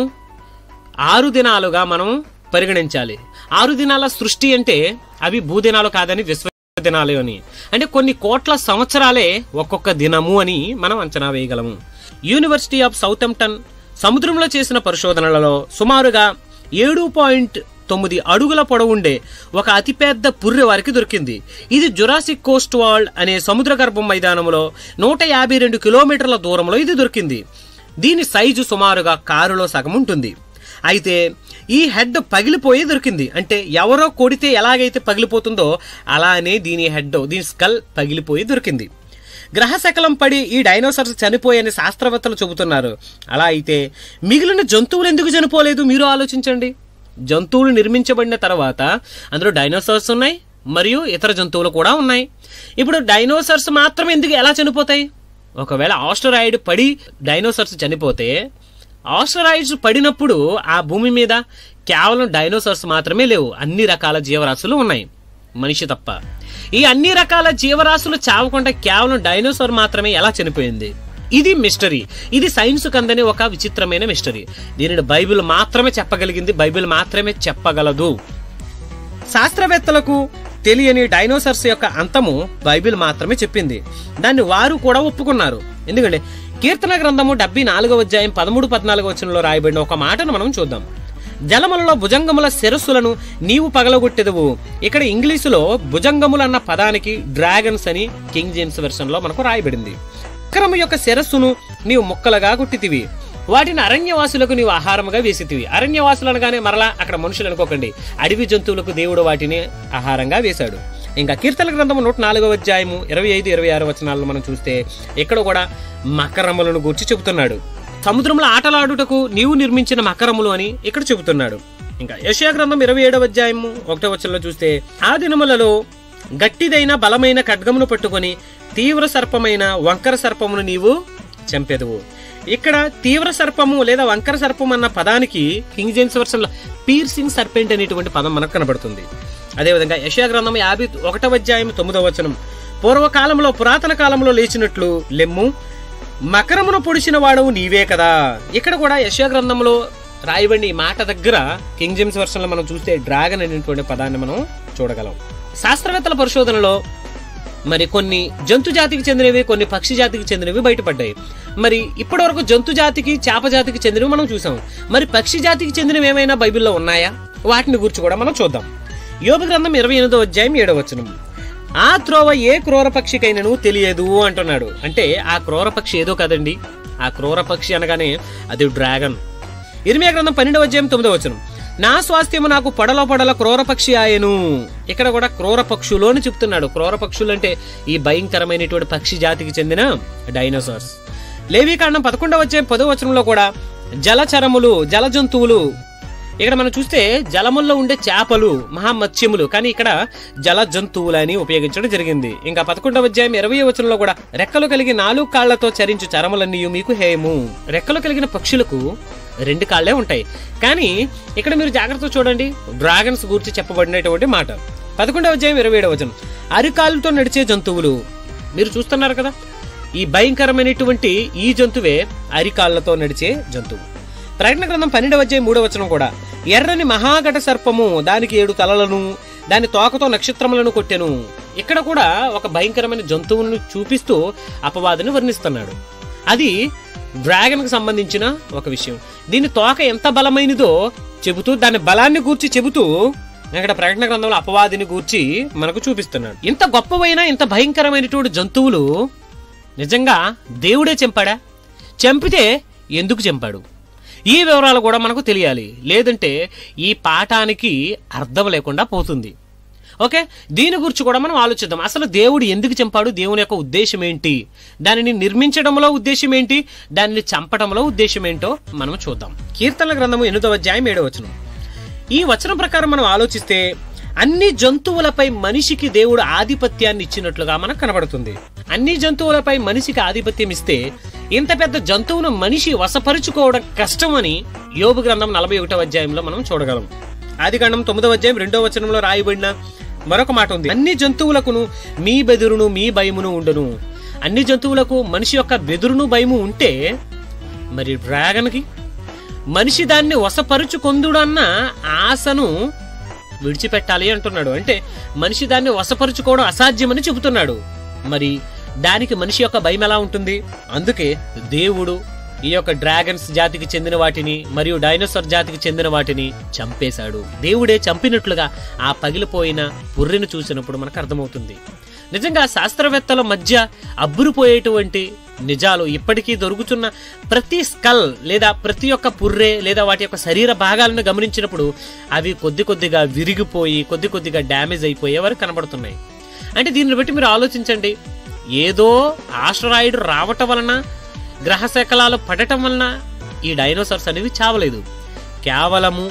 ఆరు దినాలుగా మనం పరిగణించాలి ఆరు దినాల సృష్టి అంటే అవి భూదినాలు కాదని విశ్వ దినాలు అని అంటే కొన్ని కోట్ల సంవత్సరాలే ఒక్కొక్క దినము అని మనం అంచనా వేయగలము యూనివర్సిటీ ఆఫ్ సౌతంప్టన్ సముద్రంలో చేసిన పరిశోధనలలో సుమారుగా ఏడు పాయింట్ తొమ్మిది అడుగుల పొడవుండే ఒక అతిపెద్ద పుర్రె వారికి దొరికింది ఇది జురాసిక్ కోస్ట్ వాల్డ్ అనే సముద్ర గర్భం మైదానంలో నూట యాభై రెండు కిలోమీటర్ల దూరంలో ఇది దొరికింది దీని సైజు సుమారుగా కారులో సగం ఉంటుంది అయితే ఈ హెడ్ పగిలిపోయి దొరికింది అంటే ఎవరో కొడితే ఎలాగైతే పగిలిపోతుందో అలానే దీని హెడ్ దీని స్కల్ పగిలిపోయి దొరికింది గ్రహశకలం పడి ఈ డైనోసార్స్ చనిపోయని శాస్త్రవేత్తలు చెబుతున్నారు అలా అయితే మిగిలిన జంతువులు ఎందుకు చనిపోలేదు మీరు ఆలోచించండి జంతువులు నిర్మించబడిన తర్వాత అందులో డైనోసార్స్ ఉన్నాయి మరియు ఇతర జంతువులు కూడా ఉన్నాయి ఇప్పుడు డైనోసార్స్ మాత్రం ఎందుకు ఎలా చనిపోతాయి ఒకవేళ ఆస్టరాయిడ్ పడి డైనోసార్స్ చనిపోతే ఆస్టరాయిడ్స్ పడినప్పుడు ఆ భూమి మీద కేవలం డైనోసార్స్ మాత్రమే లేవు అన్ని రకాల జీవరాశులు ఉన్నాయి మనిషి తప్ప ఈ అన్ని రకాల జీవరాశులు చావకుండా కేవలం డైనోసార్ మాత్రమే ఎలా చనిపోయింది ఇది మిస్టరీ ఇది సైన్స్ కందని ఒక విచిత్రమైన మిస్టరీ దీనిని బైబిల్ మాత్రమే చెప్పగలిగింది బైబిల్ మాత్రమే చెప్పగలదు శాస్త్రవేత్తలకు తెలియని డైనోసార్స్ యొక్క అంతము బైబిల్ మాత్రమే చెప్పింది దాన్ని వారు కూడా ఒప్పుకున్నారు ఎందుకంటే కీర్తన గ్రంథము డెబ్బై నాలుగవ అధ్యాయం పదమూడు పద్నాలుగు వచనంలో రాయబడిన ఒక మాటను మనం చూద్దాం జలములలో భుజంగముల శిరస్సులను నీవు పగలగొట్టెదవు ఇక్కడ ఇంగ్లీషులో భుజంగములు అన్న పదానికి డ్రాగన్స్ అని కింగ్ జేమ్స్ వెర్షన్ లో మనకు రాయబడింది చక్రము యొక్క శిరస్సును నీవు ముక్కలుగా కొట్టితివి వాటిని అరణ్యవాసులకు నీవు ఆహారముగా వేసితివి అరణ్యవాసులు అనగానే మరలా అక్కడ మనుషులు అనుకోకండి అడవి జంతువులకు దేవుడు వాటిని ఆహారంగా వేశాడు ఇంకా కీర్తన గ్రంథము నూట నాలుగవ అధ్యాయము ఇరవై ఐదు ఇరవై ఆరు వచనాలను మనం చూస్తే ఇక్కడ కూడా మకరములను గూర్చి చెబుతున్నాడు సముద్రంలో ఆటలాడుటకు నీవు నిర్మించిన మకరములు అని ఇక్కడ చెబుతున్నాడు ఇంకా యశయా గ్రంథం ఇరవై ఏడవ అధ్యాయము ఒకటో వచనంలో చూస్తే ఆ దినములలో గట్టిదైన బలమైన ఖడ్గమును పట్టుకొని తీవ్ర సర్పమైన వంకర సర్పమును నీవు చంపెదవు ఇక్కడ తీవ్ర సర్పము లేదా వంకర సర్పం అన్న పదానికి కింగ్ జేమ్స్ వర్షన్ లో పీర్సింగ్ సర్పెంట్ అనేటువంటి పదం మనకు కనబడుతుంది అదేవిధంగా యశయా గ్రంథం యాభై ఒకటవ అధ్యాయం తొమ్మిదవ వచనం పూర్వకాలంలో పురాతన కాలంలో లేచినట్లు లెమ్ము మకరమును పొడిచిన వాడవు నీవే కదా ఇక్కడ కూడా యశయా గ్రంథంలో రాయబడిన ఈ మాట దగ్గర కింగ్ జేమ్స్ వర్షన్ లో మనం చూస్తే డ్రాగన్ అనేటువంటి పదాన్ని మనం చూడగలం శాస్త్రవేత్తల పరిశోధనలో మరి కొన్ని జంతు జాతికి చెందినవి కొన్ని పక్షి జాతికి చెందినవి బయటపడ్డాయి మరి ఇప్పటివరకు జంతు జాతికి చేప జాతికి చెందినవి మనం చూసాం మరి పక్షి జాతికి చెందినవి ఏమైనా బైబిల్లో ఉన్నాయా వాటిని గురించి కూడా మనం చూద్దాం యోగ గ్రంథం ఇరవై ఎనిమిదో అధ్యాయం ఏడవ వచనం ఆ త్రోవ ఏ క్రూర పక్షికైనను తెలియదు అంటున్నాడు అంటే ఆ క్రూర పక్షి ఏదో కదండి ఆ క్రూర పక్షి అనగానే అది డ్రాగన్ ఇరిమియా గ్రంథం పన్నెండవ అధ్యాయం తొమ్మిదవ వచనం నా స్వాస్థ్యము నాకు పడల పడల క్రూర పక్షి ఆయను ఇక్కడ కూడా క్రూర పక్షులు అని చెప్తున్నాడు క్రూర పక్షులు అంటే ఈ భయంకరమైనటువంటి పక్షి జాతికి చెందిన డైనోసార్స్ లేవీకాండం పదకొండవ అధ్యాయం పదో వచనంలో కూడా జలచరములు జల జంతువులు ఇక్కడ మనం చూస్తే జలముల్లో ఉండే చేపలు మహామత్స్యములు కానీ ఇక్కడ జల జంతువులని ఉపయోగించడం జరిగింది ఇంకా పదకొండవ అధ్యాయం ఇరవై వచనంలో కూడా రెక్కలు కలిగి నాలుగు కాళ్లతో చరించు చరములన్నీ మీకు హేము రెక్కలు కలిగిన పక్షులకు రెండు కాళ్లే ఉంటాయి కానీ ఇక్కడ మీరు జాగ్రత్తగా చూడండి డ్రాగన్స్ గురించి చెప్పబడినటువంటి మాట పదకొండవ అధ్యాయం ఇరవై ఏడవ వచనం అరికాళ్ళతో నడిచే జంతువులు మీరు చూస్తున్నారు కదా ఈ భయంకరమైనటువంటి ఈ జంతువే అరికాళ్లతో నడిచే జంతువు ప్రకటన గ్రంథం పన్నెండవ అధ్యాయం మూడవ వచనం కూడా ఎర్రని మహాఘట సర్పము దానికి ఏడు తలలను దాని తోకతో నక్షత్రములను కొట్టెను ఇక్కడ కూడా ఒక భయంకరమైన జంతువును చూపిస్తూ అపవాదిని వర్ణిస్తున్నాడు అది డ్రాగన్ కు సంబంధించిన ఒక విషయం దీని తోక ఎంత బలమైనదో చెబుతూ దాని బలాన్ని గూర్చి చెబుతూ అక్కడ ప్రకటన గ్రంథంలో అపవాదిని గూర్చి మనకు చూపిస్తున్నాడు ఇంత గొప్పవైన ఇంత భయంకరమైనటువంటి జంతువులు నిజంగా దేవుడే చంపాడా చంపితే ఎందుకు చంపాడు ఈ వివరాలు కూడా మనకు తెలియాలి లేదంటే ఈ పాఠానికి అర్థం లేకుండా పోతుంది ఓకే దీని గురించి కూడా మనం ఆలోచిద్దాం అసలు దేవుడు ఎందుకు చంపాడు దేవుని యొక్క ఉద్దేశం ఏంటి దానిని నిర్మించడంలో ఉద్దేశం ఏంటి దానిని చంపడంలో ఉద్దేశం ఏంటో మనం చూద్దాం కీర్తనల గ్రంథము ఎనిమిదవ అధ్యాయం ఏడవ వచనం ఈ వచనం ప్రకారం మనం ఆలోచిస్తే అన్ని జంతువులపై మనిషికి దేవుడు ఆధిపత్యాన్ని ఇచ్చినట్లుగా మనకు కనబడుతుంది అన్ని జంతువులపై మనిషికి ఆధిపత్యం ఇస్తే ఇంత పెద్ద జంతువును మనిషి వశపరుచుకోవడం కష్టమని యోబు గ్రంథం నలభై ఒకటో అధ్యాయంలో మనం చూడగలం ఆది కాండం తొమ్మిదవ అధ్యాయం రెండవ వచనంలో రాయబడిన మరొక మాట ఉంది అన్ని జంతువులకును మీ బెదురును మీ భయమును ఉండును అన్ని జంతువులకు మనిషి యొక్క బెదురును భయము ఉంటే మరి డ్రాగన్కి మనిషి దాన్ని వశపరుచుకొందుడన్న ఆశను విడిచిపెట్టాలి అంటున్నాడు అంటే మనిషి దాన్ని వశపరుచుకోవడం అసాధ్యమని చెబుతున్నాడు మరి దానికి మనిషి యొక్క భయం ఎలా ఉంటుంది అందుకే దేవుడు ఈ యొక్క డ్రాగన్స్ జాతికి చెందిన వాటిని మరియు డైనోసార్ జాతికి చెందిన వాటిని చంపేశాడు దేవుడే చంపినట్లుగా ఆ పగిలిపోయిన పుర్రెను చూసినప్పుడు మనకు అర్థమవుతుంది నిజంగా శాస్త్రవేత్తల మధ్య అబ్బురుపోయేటువంటి నిజాలు ఇప్పటికీ దొరుకుతున్న ప్రతి స్కల్ లేదా ప్రతి ఒక్క పుర్రె లేదా వాటి యొక్క శరీర భాగాలను గమనించినప్పుడు అవి కొద్ది కొద్దిగా విరిగిపోయి కొద్ది కొద్దిగా డ్యామేజ్ అయిపోయే వరకు కనబడుతున్నాయి అంటే దీన్ని బట్టి మీరు ఆలోచించండి ఏదో ఆస్ట్రాయిడ్ రావటం వలన గ్రహ శకలాలు పడటం వలన ఈ డైనోసార్స్ అనేవి చావలేదు కేవలము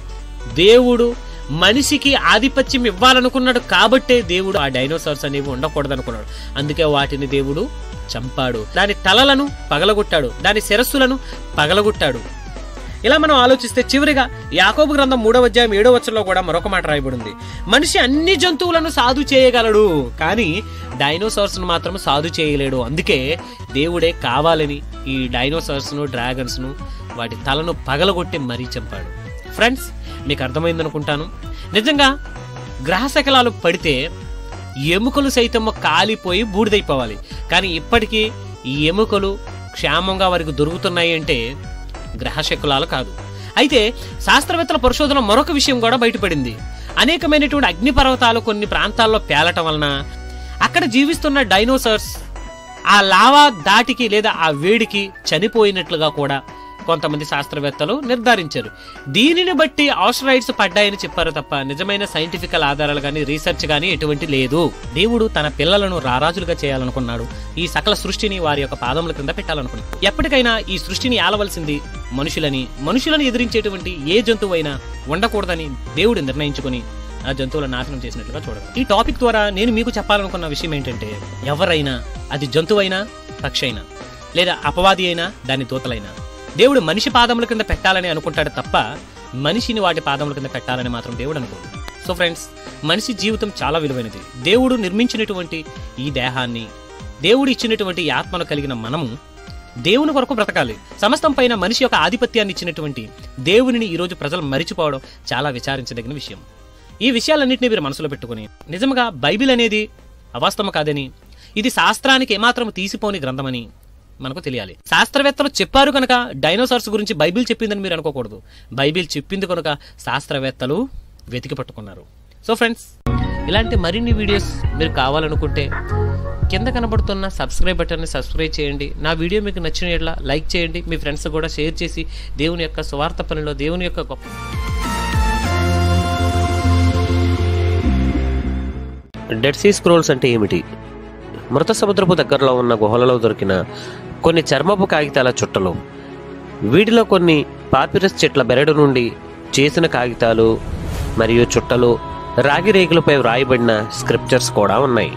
దేవుడు మనిషికి ఆధిపత్యం ఇవ్వాలనుకున్నాడు కాబట్టే దేవుడు ఆ డైనోసార్స్ అనేవి ఉండకూడదు అనుకున్నాడు అందుకే వాటిని దేవుడు చంపాడు దాని తలలను పగలగొట్టాడు దాని శిరస్సులను పగలగొట్టాడు ఇలా మనం ఆలోచిస్తే చివరిగా యాకోబు గ్రంథం మూడవ అధ్యాయం ఏడో వచ్చంలో కూడా మరొక మాట రాయబడింది మనిషి అన్ని జంతువులను సాధు చేయగలడు కానీ డైనోసార్స్ ను మాత్రం సాధు చేయలేడు అందుకే దేవుడే కావాలని ఈ డైనోసార్స్ ను డ్రాగన్స్ ను వాటి తలను పగలగొట్టి మరీ చంపాడు ఫ్రెండ్స్ మీకు అర్థమైందనుకుంటాను నిజంగా గ్రహశకలాలు పడితే ఎముకలు సైతం కాలిపోయి బూడిదైపోవాలి కానీ ఇప్పటికీ ఈ ఎముకలు క్షేమంగా వారికి దొరుకుతున్నాయి అంటే గ్రహశకులాలు కాదు అయితే శాస్త్రవేత్తల పరిశోధన మరొక విషయం కూడా బయటపడింది అనేకమైనటువంటి అగ్నిపర్వతాలు కొన్ని ప్రాంతాల్లో పేలటం వలన అక్కడ జీవిస్తున్న డైనోసార్స్ ఆ లావా దాటికి లేదా ఆ వేడికి చనిపోయినట్లుగా కూడా కొంతమంది శాస్త్రవేత్తలు నిర్ధారించారు దీనిని బట్టి ఆస్ట్రాయిడ్స్ పడ్డాయని చెప్పారు తప్ప నిజమైన సైంటిఫికల్ ఆధారాలు కానీ రీసెర్చ్ కానీ ఎటువంటి లేదు దేవుడు తన పిల్లలను రారాజులుగా చేయాలనుకున్నాడు ఈ సకల సృష్టిని వారి యొక్క పాదముల కింద పెట్టాలనుకున్నాడు ఎప్పటికైనా ఈ సృష్టిని ఆలవలసింది మనుషులని మనుషులను ఎదిరించేటువంటి ఏ జంతువు అయినా ఉండకూడదని దేవుడు నిర్ణయించుకుని ఆ జంతువుల నాశనం చేసినట్లుగా చూడదు ఈ టాపిక్ ద్వారా నేను మీకు చెప్పాలనుకున్న విషయం ఏంటంటే ఎవరైనా అది జంతువైనా పక్షి అయినా లేదా అపవాది అయినా దాని దూతలైనా దేవుడు మనిషి పాదముల కింద పెట్టాలని అనుకుంటాడు తప్ప మనిషిని వాటి పాదముల కింద పెట్టాలని మాత్రం దేవుడు అనుకోడు సో ఫ్రెండ్స్ మనిషి జీవితం చాలా విలువైనది దేవుడు నిర్మించినటువంటి ఈ దేహాన్ని దేవుడు ఇచ్చినటువంటి ఈ ఆత్మను కలిగిన మనము దేవుని కొరకు బ్రతకాలి సమస్తం పైన మనిషి యొక్క ఆధిపత్యాన్ని ఇచ్చినటువంటి దేవునిని ఈరోజు ప్రజలు మరిచిపోవడం చాలా విచారించదగిన విషయం ఈ విషయాలన్నింటినీ మీరు మనసులో పెట్టుకుని నిజంగా బైబిల్ అనేది అవాస్తవం కాదని ఇది శాస్త్రానికి ఏమాత్రం తీసిపోని గ్రంథమని మనకు తెలియాలి శాస్త్రవేత్తలు చెప్పారు కనుక డైనోసార్స్ గురించి బైబిల్ చెప్పిందని మీరు అనుకోకూడదు బైబిల్ చెప్పింది కనుక శాస్త్రవేత్తలు వెతికి పట్టుకున్నారు సో ఫ్రెండ్స్ ఇలాంటి మరిన్ని వీడియోస్ మీరు కావాలనుకుంటే కింద కనబడుతున్న సబ్స్క్రైబ్ బటన్ని సబ్స్క్రైబ్ చేయండి నా వీడియో మీకు నచ్చిన యెడల లైక్ చేయండి మీ ఫ్రెండ్స్ కూడా షేర్ చేసి దేవుని యొక్క స్వార్థ పనిలో దేవుని యొక్క గొప్ప డెడ్ సీ స్క్రోల్స్ అంటే ఏమిటి మృత సముద్రపు దగ్గరలో ఉన్న గుహలలో దొరికిన కొన్ని చర్మపు కాగితాల చుట్టలు వీటిలో కొన్ని పాపిరస్ చెట్ల బెరడు నుండి చేసిన కాగితాలు మరియు చుట్టలు రాగి రేకులపై వ్రాయబడిన స్క్రిప్చర్స్ కూడా ఉన్నాయి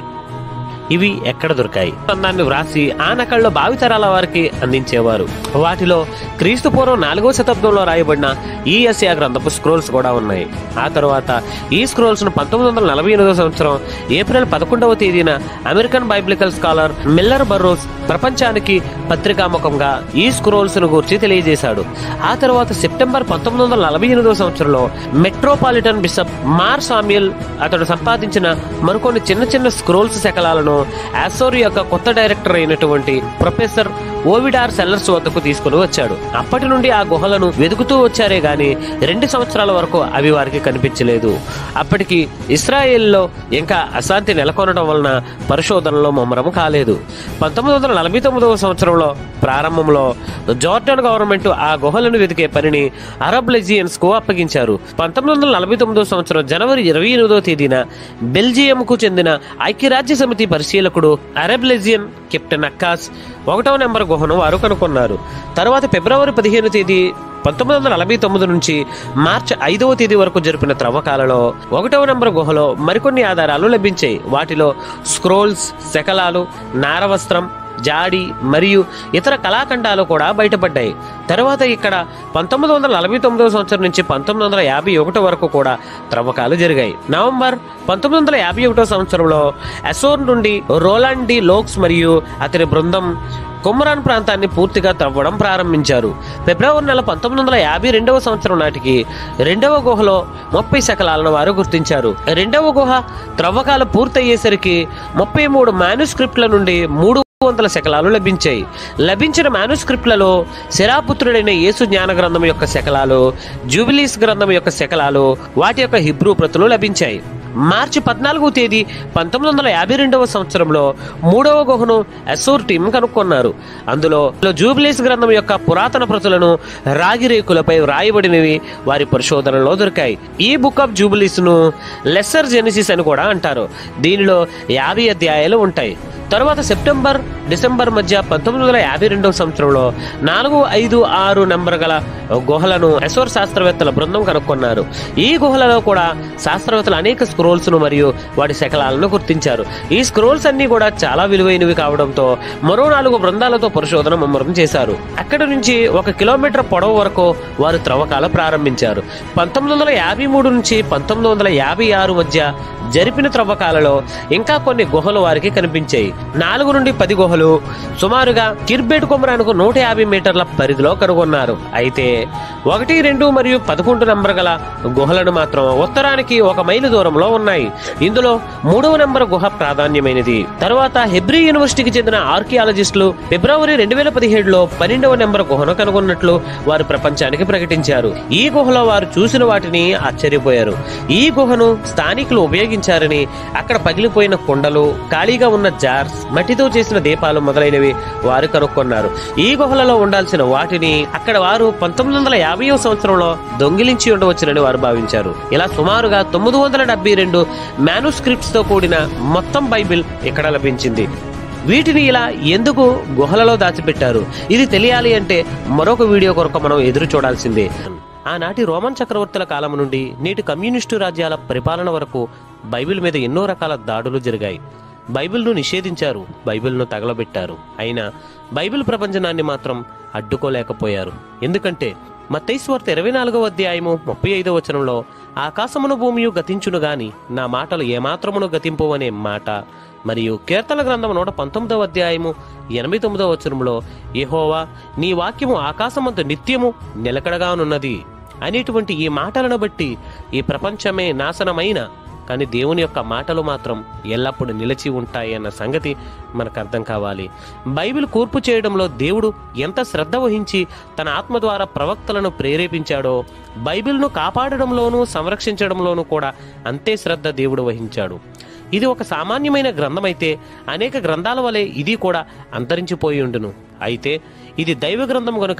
ఇవి ఎక్కడ దొరికాయి దాన్ని వ్రాసి ఆ నకల్లో భావితరాల వారికి అందించేవారు వాటిలో క్రీస్తు పూర్వం నాలుగవ శతాబ్దంలో రాయబడిన ఈ యస్యా గ్రంథపు స్క్రోల్స్ కూడా ఉన్నాయి ఆ తర్వాత ఈ స్క్రోల్స్ ను పంతొమ్మిది వందల నలభై ఎనిమిదవ సంవత్సరం ఏప్రిల్ పదకొండవ తేదీన American biblical scholar Millar Burrows ప్రపంచానికి పత్రికాముఖంగా ఈ స్క్రోల్స్ ను గురించి తెలియజేశాడు ఆ తర్వాత సెప్టెంబర్ పంతొమ్మిది వందల నలభై ఎనిమిదవ సంవత్సరంలో మెట్రోపాలిటన్ బిషప్ మార్ సామ్యుల్ అతడు సంపాదించిన మరికొన్ని చిన్న చిన్న స్క్రోల్స్ శకలాలను ఆసోర్ యొక్క కొత్త డైరెక్టర్ అయినటువంటి ప్రొఫెసర్ ఓవిడార్ సెల్లర్స్ వద్దకు తీసుకుని వచ్చాడు అప్పటి నుండి ఆ గుహలను వెతుకుతూ వచ్చారే గాని రెండు సంవత్సరాల వరకు అవి వారికి కనిపించలేదు అప్పటికి ఇస్రాయేల్లో ఇంకా అశాంతి నెలకొనడం వలన పరిశోధనలో ముమ్మరం కాలేదు పంతొమ్మిది వందల నలభై తొమ్మిదవ సంవత్సరంలో ప్రారంభంలో జార్డన్ గవర్నమెంట్ ఆ గుహలను వెతికే పనిని అరబ్ లెజియన్స్ కు అప్పగించారు పంతొమ్మిది వందల నలభై తొమ్మిదవ సంవత్సరం జనవరి ఇరవై ఎనిమిదవ తేదీన బెల్జియంకు చెందిన ఐక్యరాజ్య సమితి పరిశీలకుడు అరబ్ లెజియన్ కెప్టెన్ అక్కాస్ ఒకటవ నెంబర్ గుహను వారు కనుగొన్నారు తర్వాత ఫిబ్రవరి పదిహేను తేదీ పంతొమ్మిది వందల నలభై తొమ్మిది నుంచి మార్చి ఐదవ తేదీ వరకు జరిపిన త్రవ్వకాలలో ఒకటవ నెంబర్ గుహలో మరికొన్ని ఆధారాలు లభించాయి వాటిలో స్క్రోల్స్ శకలాలు నారవస్త్రం జాడి మరియు ఇతర కళాఖండాలు కూడా బయటపడ్డాయి తర్వాత ఇక్కడ పంతొమ్మిది వందల నలభై తొమ్మిదవ సంవత్సరం నుంచి పంతొమ్మిది వందల యాభై ఒకటి వరకు కూడా త్రవ్వకాలు జరిగాయి నవంబర్ పంతొమ్మిది వందల యాభై ఒకటో సంవత్సరంలో అసోర్ నుండి రోలాండ్ డి లోక్స్ మరియు అతని బృందం కుమ్మరాన్ ప్రాంతాన్ని పూర్తిగా తవ్వడం ప్రారంభించారు ఫిబ్రవరి నెల పంతొమ్మిది వందల యాభై రెండవ సంవత్సరం నాటికి రెండవ గుహలో ముప్పై శకలాలను వారు గుర్తించారు రెండవ గుహ త్రవ్వకాలు పూర్తయ్యేసరికి ముప్పై మూడు మాన్యుస్క్రిప్ట్ల నుండి మూడు వందల శకలాలు లభించాయి లభించిన మానుస్క్రిప్ట్లలో శిరాపుత్రుడైన యేసు జ్ఞాన గ్రంథం యొక్క శకలాలు జూబిలీస్ గ్రంథం యొక్క శకలాలు వాటి యొక్క హిబ్రూ ప్రతులు లభించాయి మార్చి పద్నాలుగవ తేదీ పంతొమ్మిది వందల యాభై రెండవ సంవత్సరంలో మూడవ గుహను అసూర్ టీం కనుక్కున్నారు అందులో జూబిలీస్ గ్రంథం యొక్క పురాతన ప్రతులను రాగి రేకులపై వ్రాయబడినవి వారి పరిశోధనలో దొరికాయి ఈ బుక్ ఆఫ్ జూబిలీస్ ను లెస్సర్ జెనిసిస్ అని కూడా అంటారు దీనిలో యాభై అధ్యాయాలు ఉంటాయి తరువాత సెప్టెంబర్ డిసెంబర్ మధ్య పంతొమ్మిది వందల యాభై రెండవ సంవత్సరంలో నాలుగు ఐదు ఆరు నంబర్ గల గుహలను ఎసోర్ శాస్త్రవేత్తల బృందం కనుక్కున్నారు ఈ గుహలలో కూడా శాస్త్రవేత్తలు అనేక స్క్రోల్స్ ను మరియు వాటి శకలాలను గుర్తించారు ఈ స్క్రోల్స్ అన్ని కూడా చాలా విలువైనవి కావడంతో మరో నాలుగు బృందాలతో పరిశోధన ముమ్మరం చేశారు అక్కడి నుంచి ఒక కిలోమీటర్ పొడవు వరకు వారు త్రవ్వకాలు ప్రారంభించారు పంతొమ్మిది వందల యాభై మూడు నుంచి పంతొమ్మిది వందల యాభై ఆరు మధ్య జరిపిన త్రవ్వకాలలో ఇంకా కొన్ని గుహలు వారికి కనిపించాయి నాలుగు నుండి పది గుహలు సుమారుగా కిర్బేట్ కొమరానికి నూట యాభై మీటర్ల పరిధిలో కనుగొన్నారు అయితే ఒకటి రెండు మరియు పదకొండు నంబర్ గల గుహలను మాత్రం ఉత్తరానికి ఒక మైలు దూరంలో ఉన్నాయి ఇందులో మూడవ నెంబర్ గుహ ప్రాధాన్యమైనది తరువాత హెబ్రీ యూనివర్సిటీకి చెందిన ఆర్కియాలజిస్టులు ఫిబ్రవరి రెండు వేల పదిహేడులో పన్నెండవ నెంబర్ గుహను కనుగొన్నట్లు వారు ప్రపంచానికి ప్రకటించారు ఈ గుహలో వారు చూసిన వాటిని ఆశ్చర్యపోయారు ఈ గుహను స్థానికులు ఉపయోగించారని అక్కడ పగిలిపోయిన కుండలు ఖాళీగా ఉన్న జార్స్ మట్టితో చేసిన దీపాలు మొదలైనవి వారు కనుక్కున్నారు ఈ గుహలలో ఉండాల్సిన వాటిని అక్కడ వారు పంతొమ్మిది వందల యాభై సంవత్సరంలో దొంగిలించి ఉండవచ్చునని వారు భావించారు ఇలా సుమారుగా తొమ్మిది వందల డెబ్బై రెండు మానుస్క్రిప్ట్స్ తో కూడిన మొత్తం బైబిల్ ఇక్కడ లభించింది వీటిని ఇలా ఎందుకు గుహలలో దాచిపెట్టారు ఇది తెలియాలి అంటే మరొక వీడియో కొరకు మనం ఎదురు చూడాల్సిందే ఆనాటి రోమన్ చక్రవర్తుల కాలం నుండి నేటి కమ్యూనిస్టు రాజ్యాల పరిపాలన వరకు బైబిల్ మీద ఎన్నో రకాల దాడులు జరిగాయి బైబిల్ను నిషేధించారు బైబిల్ను తగలబెట్టారు అయినా బైబిల్ ప్రపంచనాన్ని మాత్రం అడ్డుకోలేకపోయారు ఎందుకంటే మత్తైస్వార్త ఇరవై నాలుగవ అధ్యాయము ముప్పై ఐదవ వచనంలో ఆకాశమును భూమియు గతించును గాని నా మాటలు ఏమాత్రమును గతింపు అనే మాట మరియు కీర్తన గ్రంథం నూట పంతొమ్మిదవ అధ్యాయము ఎనభై తొమ్మిదవ వచనంలో యెహోవా నీ వాక్యము ఆకాశమంత నిత్యము నిలకడగానున్నది అనేటువంటి ఈ మాటలను బట్టి ఈ ప్రపంచమే నాశనమైన కానీ దేవుని యొక్క మాటలు మాత్రం ఎల్లప్పుడూ నిలిచి ఉంటాయి అన్న సంగతి మనకు అర్థం కావాలి బైబిల్ కూర్పు చేయడంలో దేవుడు ఎంత శ్రద్ధ వహించి తన ఆత్మ ద్వారా ప్రవక్తలను ప్రేరేపించాడో బైబిల్ను కాపాడడంలోనూ సంరక్షించడంలోనూ కూడా అంతే శ్రద్ధ దేవుడు వహించాడు ఇది ఒక సామాన్యమైన గ్రంథమైతే అనేక గ్రంథాల వలె ఇది కూడా అంతరించిపోయి ఉండును అయితే ఇది దైవ గ్రంథం గనుక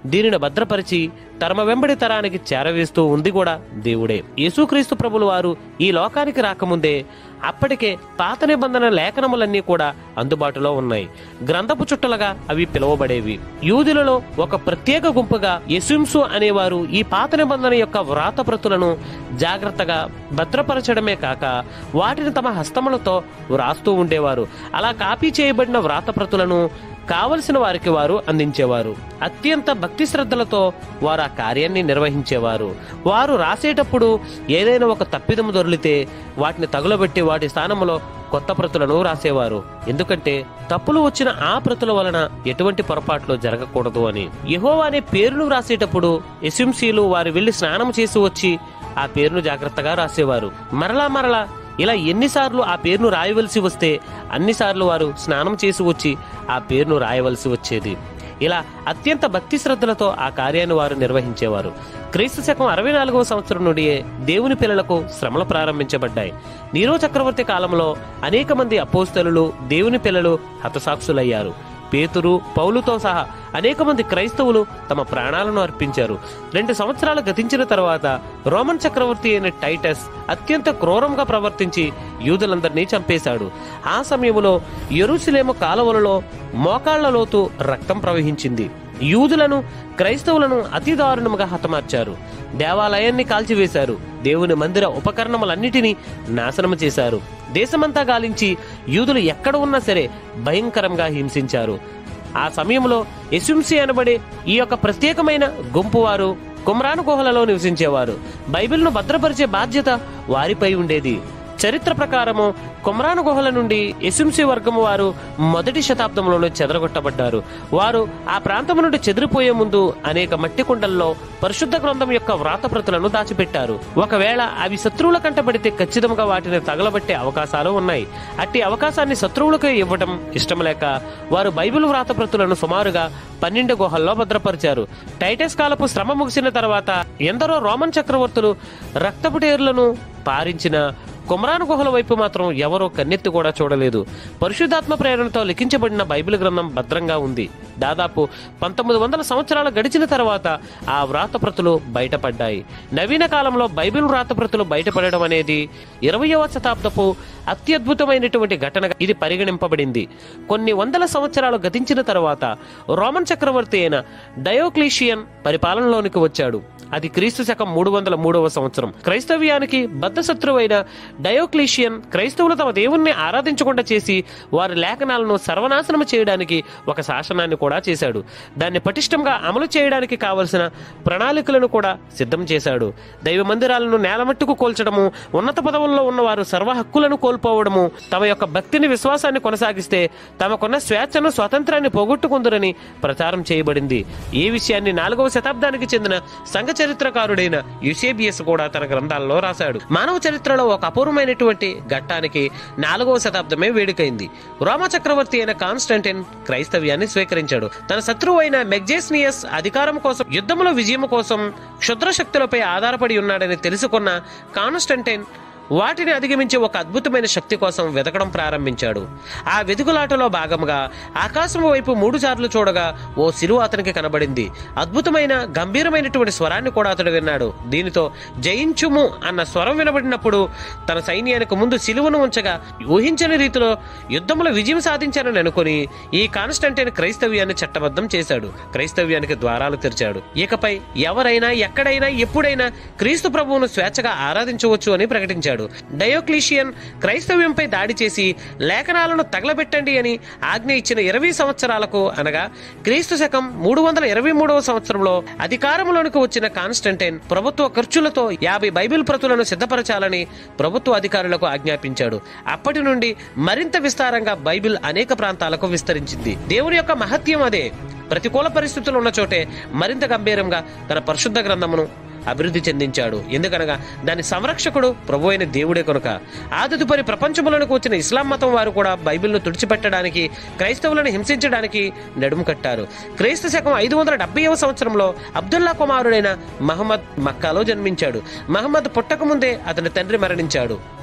దీనిని భద్రపరిచి తరమ వెంబడి తరానికి చేరవేస్తూ ఉంది కూడా దేవుడే యేసుక్రీస్తు ప్రభులు వారు ఈ లోకానికి రాకముందే అప్పటికే పాత నిబంధన లేఖనములన్నీ కూడా అందుబాటులో ఉన్నాయి గ్రంథపు చుట్టలుగా అవి పిలువబడేవి యూదులలో ఒక ప్రత్యేక గుంపుగా యశుంసు అనేవారు ఈ పాత నిబంధన యొక్క వ్రాత ప్రతులను జాగ్రత్తగా భద్రపరచడమే కాక వాటిని తమ హస్తములతో వ్రాస్తూ ఉండేవారు అలా కాపీ చేయబడిన వ్రాత ప్రతులను కావలసిన వారికి వారు అందించేవారు అత్యంత భక్తి శ్రద్ధలతో వారు ఆ కార్యాన్ని నిర్వహించేవారు వారు రాసేటప్పుడు ఏదైనా ఒక తప్పిదము దొరికితే వాటిని తగులబెట్టి వాటి స్థానంలో కొత్త ప్రతులను రాసేవారు ఎందుకంటే తప్పులు వచ్చిన ఆ ప్రతుల వలన ఎటువంటి పొరపాట్లు జరగకూడదు అని యెహోవా అనే పేరును రాసేటప్పుడు ఎస్ఎంసీలు వారు వెళ్లి స్నానం చేసి వచ్చి ఆ పేరును జాగ్రత్తగా రాసేవారు మరలా మరలా ఇలా ఎన్నిసార్లు ఆ పేరును రాయవలసి వస్తే అన్నిసార్లు వారు స్నానం చేసి వచ్చి ఆ పేరును రాయవలసి వచ్చేది ఇలా అత్యంత భక్తి శ్రద్ధలతో ఆ కార్యాన్ని వారు నిర్వహించేవారు క్రీస్తు శకం అరవై నాలుగవ సంవత్సరం నుండియే దేవుని పిల్లలకు శ్రమలు ప్రారంభించబడ్డాయి నీరో చక్రవర్తి కాలంలో అనేక మంది అపోస్తలులు దేవుని పిల్లలు హతసాక్షులయ్యారు పేతురు పౌలుతో సహా అనేక మంది క్రైస్తవులు తమ ప్రాణాలను అర్పించారు రెండు సంవత్సరాలు గతించిన తర్వాత రోమన్ చక్రవర్తి అయిన టైటస్ అత్యంత క్రూరంగా ప్రవర్తించి యూదులందరినీ చంపేశాడు ఆ సమయంలో ఎరుసలేము కాలువలలో మోకాళ్ల లోతు రక్తం ప్రవహించింది యూదులను క్రైస్తవులను అతి దారుణముగా హతమార్చారు దేవాలయాన్ని కాల్చివేశారు దేవుని మందిర ఉపకరణములన్నిటినీ నాశనము చేశారు దేశమంతా గాలించి యూదులు ఎక్కడ ఉన్నా సరే భయంకరంగా హింసించారు ఆ సమయంలో ఎసుంసి అనబడే ఈ యొక్క ప్రత్యేకమైన గుంపు వారు కుమ్రాను గుహలలో నివసించేవారు బైబిల్ను భద్రపరిచే బాధ్యత వారిపై ఉండేది చరిత్ర ప్రకారము కుమ్రాను గుహల నుండి ఎసుంసి వర్గము వారు మొదటి శతాబ్దంలోనే చెదరగొట్టబడ్డారు వారు ఆ ప్రాంతం నుండి చెదిరిపోయే ముందు అనేక మట్టి కుండల్లో పరిశుద్ధ గ్రంథం యొక్క వ్రాతప్రతులను దాచిపెట్టారు ఒకవేళ అవి శత్రువుల కంటబడితే ఖచ్చితంగా వాటిని తగలబట్టే అవకాశాలు ఉన్నాయి అట్టి అవకాశాన్ని శత్రువులకు ఇవ్వడం ఇష్టం లేక వారు బైబిల్ వ్రాతప్రతులను సుమారుగా పన్నెండు గుహల్లో భద్రపరిచారు టైటస్ కాలపు శ్రమ ముగిసిన తర్వాత ఎందరో రోమన్ చక్రవర్తులు రక్తపుటేర్లను పారించిన కుమరాను గుహల వైపు మాత్రం ఎవరో కన్నెత్తి కూడా చూడలేదు పరిశుద్ధాత్మ ప్రేరణతో లిఖించబడిన బైబిల్ గ్రంథం భద్రంగా ఉంది దాదాపు పంతొమ్మిది వందల సంవత్సరాలు గడిచిన తర్వాత ఆ వ్రాతప్రతులు బయటపడ్డాయి నవీన కాలంలో బైబిల్ వ్రాతప్రతులు బయటపడడం అనేది ఇరవయవ శతాబ్దపు అత్యద్భుతమైనటువంటి ఘటనగా ఇది పరిగణింపబడింది కొన్ని వందల సంవత్సరాలు గతించిన తర్వాత రోమన్ చక్రవర్తి అయిన డయోక్లీషియన్ పరిపాలనలోనికి వచ్చాడు అది క్రీస్తు శకం మూడు వందల మూడవ సంవత్సరం క్రైస్తవ్యానికి బద్ధశత్రువైన డయోక్లీషియన్ క్రైస్తవులు తమ దేవుణ్ణి ఆరాధించకుండా చేసి వారి లేఖనాలను సర్వనాశనం చేయడానికి ఒక శాసనాన్ని కూడా చేశాడు దాన్ని పటిష్టంగా అమలు చేయడానికి కావలసిన ప్రణాళికలను కూడా సిద్ధం చేశాడు దైవ మందిరాలను నేలమట్టుకు కోల్చడము ఉన్నత పదవుల్లో ఉన్నవారు సర్వ హక్కులను కోల్పోవడము తమ యొక్క భక్తిని విశ్వాసాన్ని కొనసాగిస్తే తమకున్న స్వేచ్ఛను స్వాతంత్రాన్ని పోగొట్టుకుందరని ప్రచారం చేయబడింది ఈ విషయాన్ని నాలుగవ శతాబ్దానికి చెందిన సంఘ చరిత్రకారుడైన యుసేబియస్ కూడా తన గ్రంథాలలో రాశాడు మానవ చరిత్రలో ఒక అపూర్వమైనటువంటి ఘట్టానికి నాలుగవ శతాబ్దమే వేడుకైంది రోమా చక్రవర్తి అయిన కాన్స్టంటిన్ క్రైస్తవ్యాన్ని స్వీకరించాడు తన శత్రువు అయిన మెగ్జేస్నియస్ అధికారం కోసం యుద్ధంలో విజయం కోసం క్షుద్ర శక్తులపై ఆధారపడి ఉన్నాడని తెలుసుకున్న కాన్స్టంటైన్ వాటిని అధిగమించే ఒక అద్భుతమైన శక్తి కోసం వెతకడం ప్రారంభించాడు ఆ వెతుకులాటలో భాగంగా ఆకాశం వైపు మూడు సార్లు చూడగా ఓ శిలువ అతనికి కనబడింది అద్భుతమైన గంభీరమైనటువంటి స్వరాన్ని కూడా అతడు విన్నాడు దీనితో జయించుము అన్న స్వరం వినబడినప్పుడు తన సైన్యానికి ముందు శిలువను ఉంచగా ఊహించని రీతిలో యుద్ధంలో విజయం సాధించానని అనుకుని ఈ కాన్స్టంటైన్ క్రైస్తవ్యాన్ని చట్టబద్ధం చేశాడు క్రైస్తవ్యానికి ద్వారాలు తెరిచాడు ఇకపై ఎవరైనా ఎక్కడైనా ఎప్పుడైనా క్రీస్తు ప్రభువును స్వేచ్ఛగా ఆరాధించవచ్చు అని ప్రకటించాడు డయోక్లీషియన్ క్రైస్తవ్యంపై దాడి చేసి లేఖనాలను తగలబెట్టండి అని ఆజ్ఞ ఇచ్చిన ఇరవై సంవత్సరాలకు అనగా క్రీస్తు శకం మూడు వందల ఇరవై మూడవ సంవత్సరంలో అధికారంలోనికి వచ్చిన కాన్స్టంటైన్ ప్రభుత్వ ఖర్చులతో యాభై బైబిల్ ప్రతులను సిద్ధపరచాలని ప్రభుత్వ అధికారులకు ఆజ్ఞాపించాడు అప్పటి నుండి మరింత విస్తారంగా బైబిల్ అనేక ప్రాంతాలకు విస్తరించింది దేవుని యొక్క మహత్యం అదే ప్రతికూల పరిస్థితులు ఉన్న చోటే మరింత గంభీరంగా తన పరిశుద్ధ గ్రంథమును అభివృద్ధి చెందించాడు ఎందుకనగా దాని సంరక్షకుడు ప్రభు అయిన దేవుడే కనుక ఆ తదుపరి ప్రపంచంలోనికి వచ్చిన ఇస్లాం మతం వారు కూడా బైబిల్ను తుడిచిపెట్టడానికి క్రైస్తవులను హింసించడానికి నడుము కట్టారు క్రీస్తు శకం ఐదు వందల డెబ్బైవ సంవత్సరంలో అబ్దుల్లా కుమారుడైన మహమ్మద్ మక్కాలో జన్మించాడు మహమ్మద్ పుట్టకముందే అతని తండ్రి మరణించాడు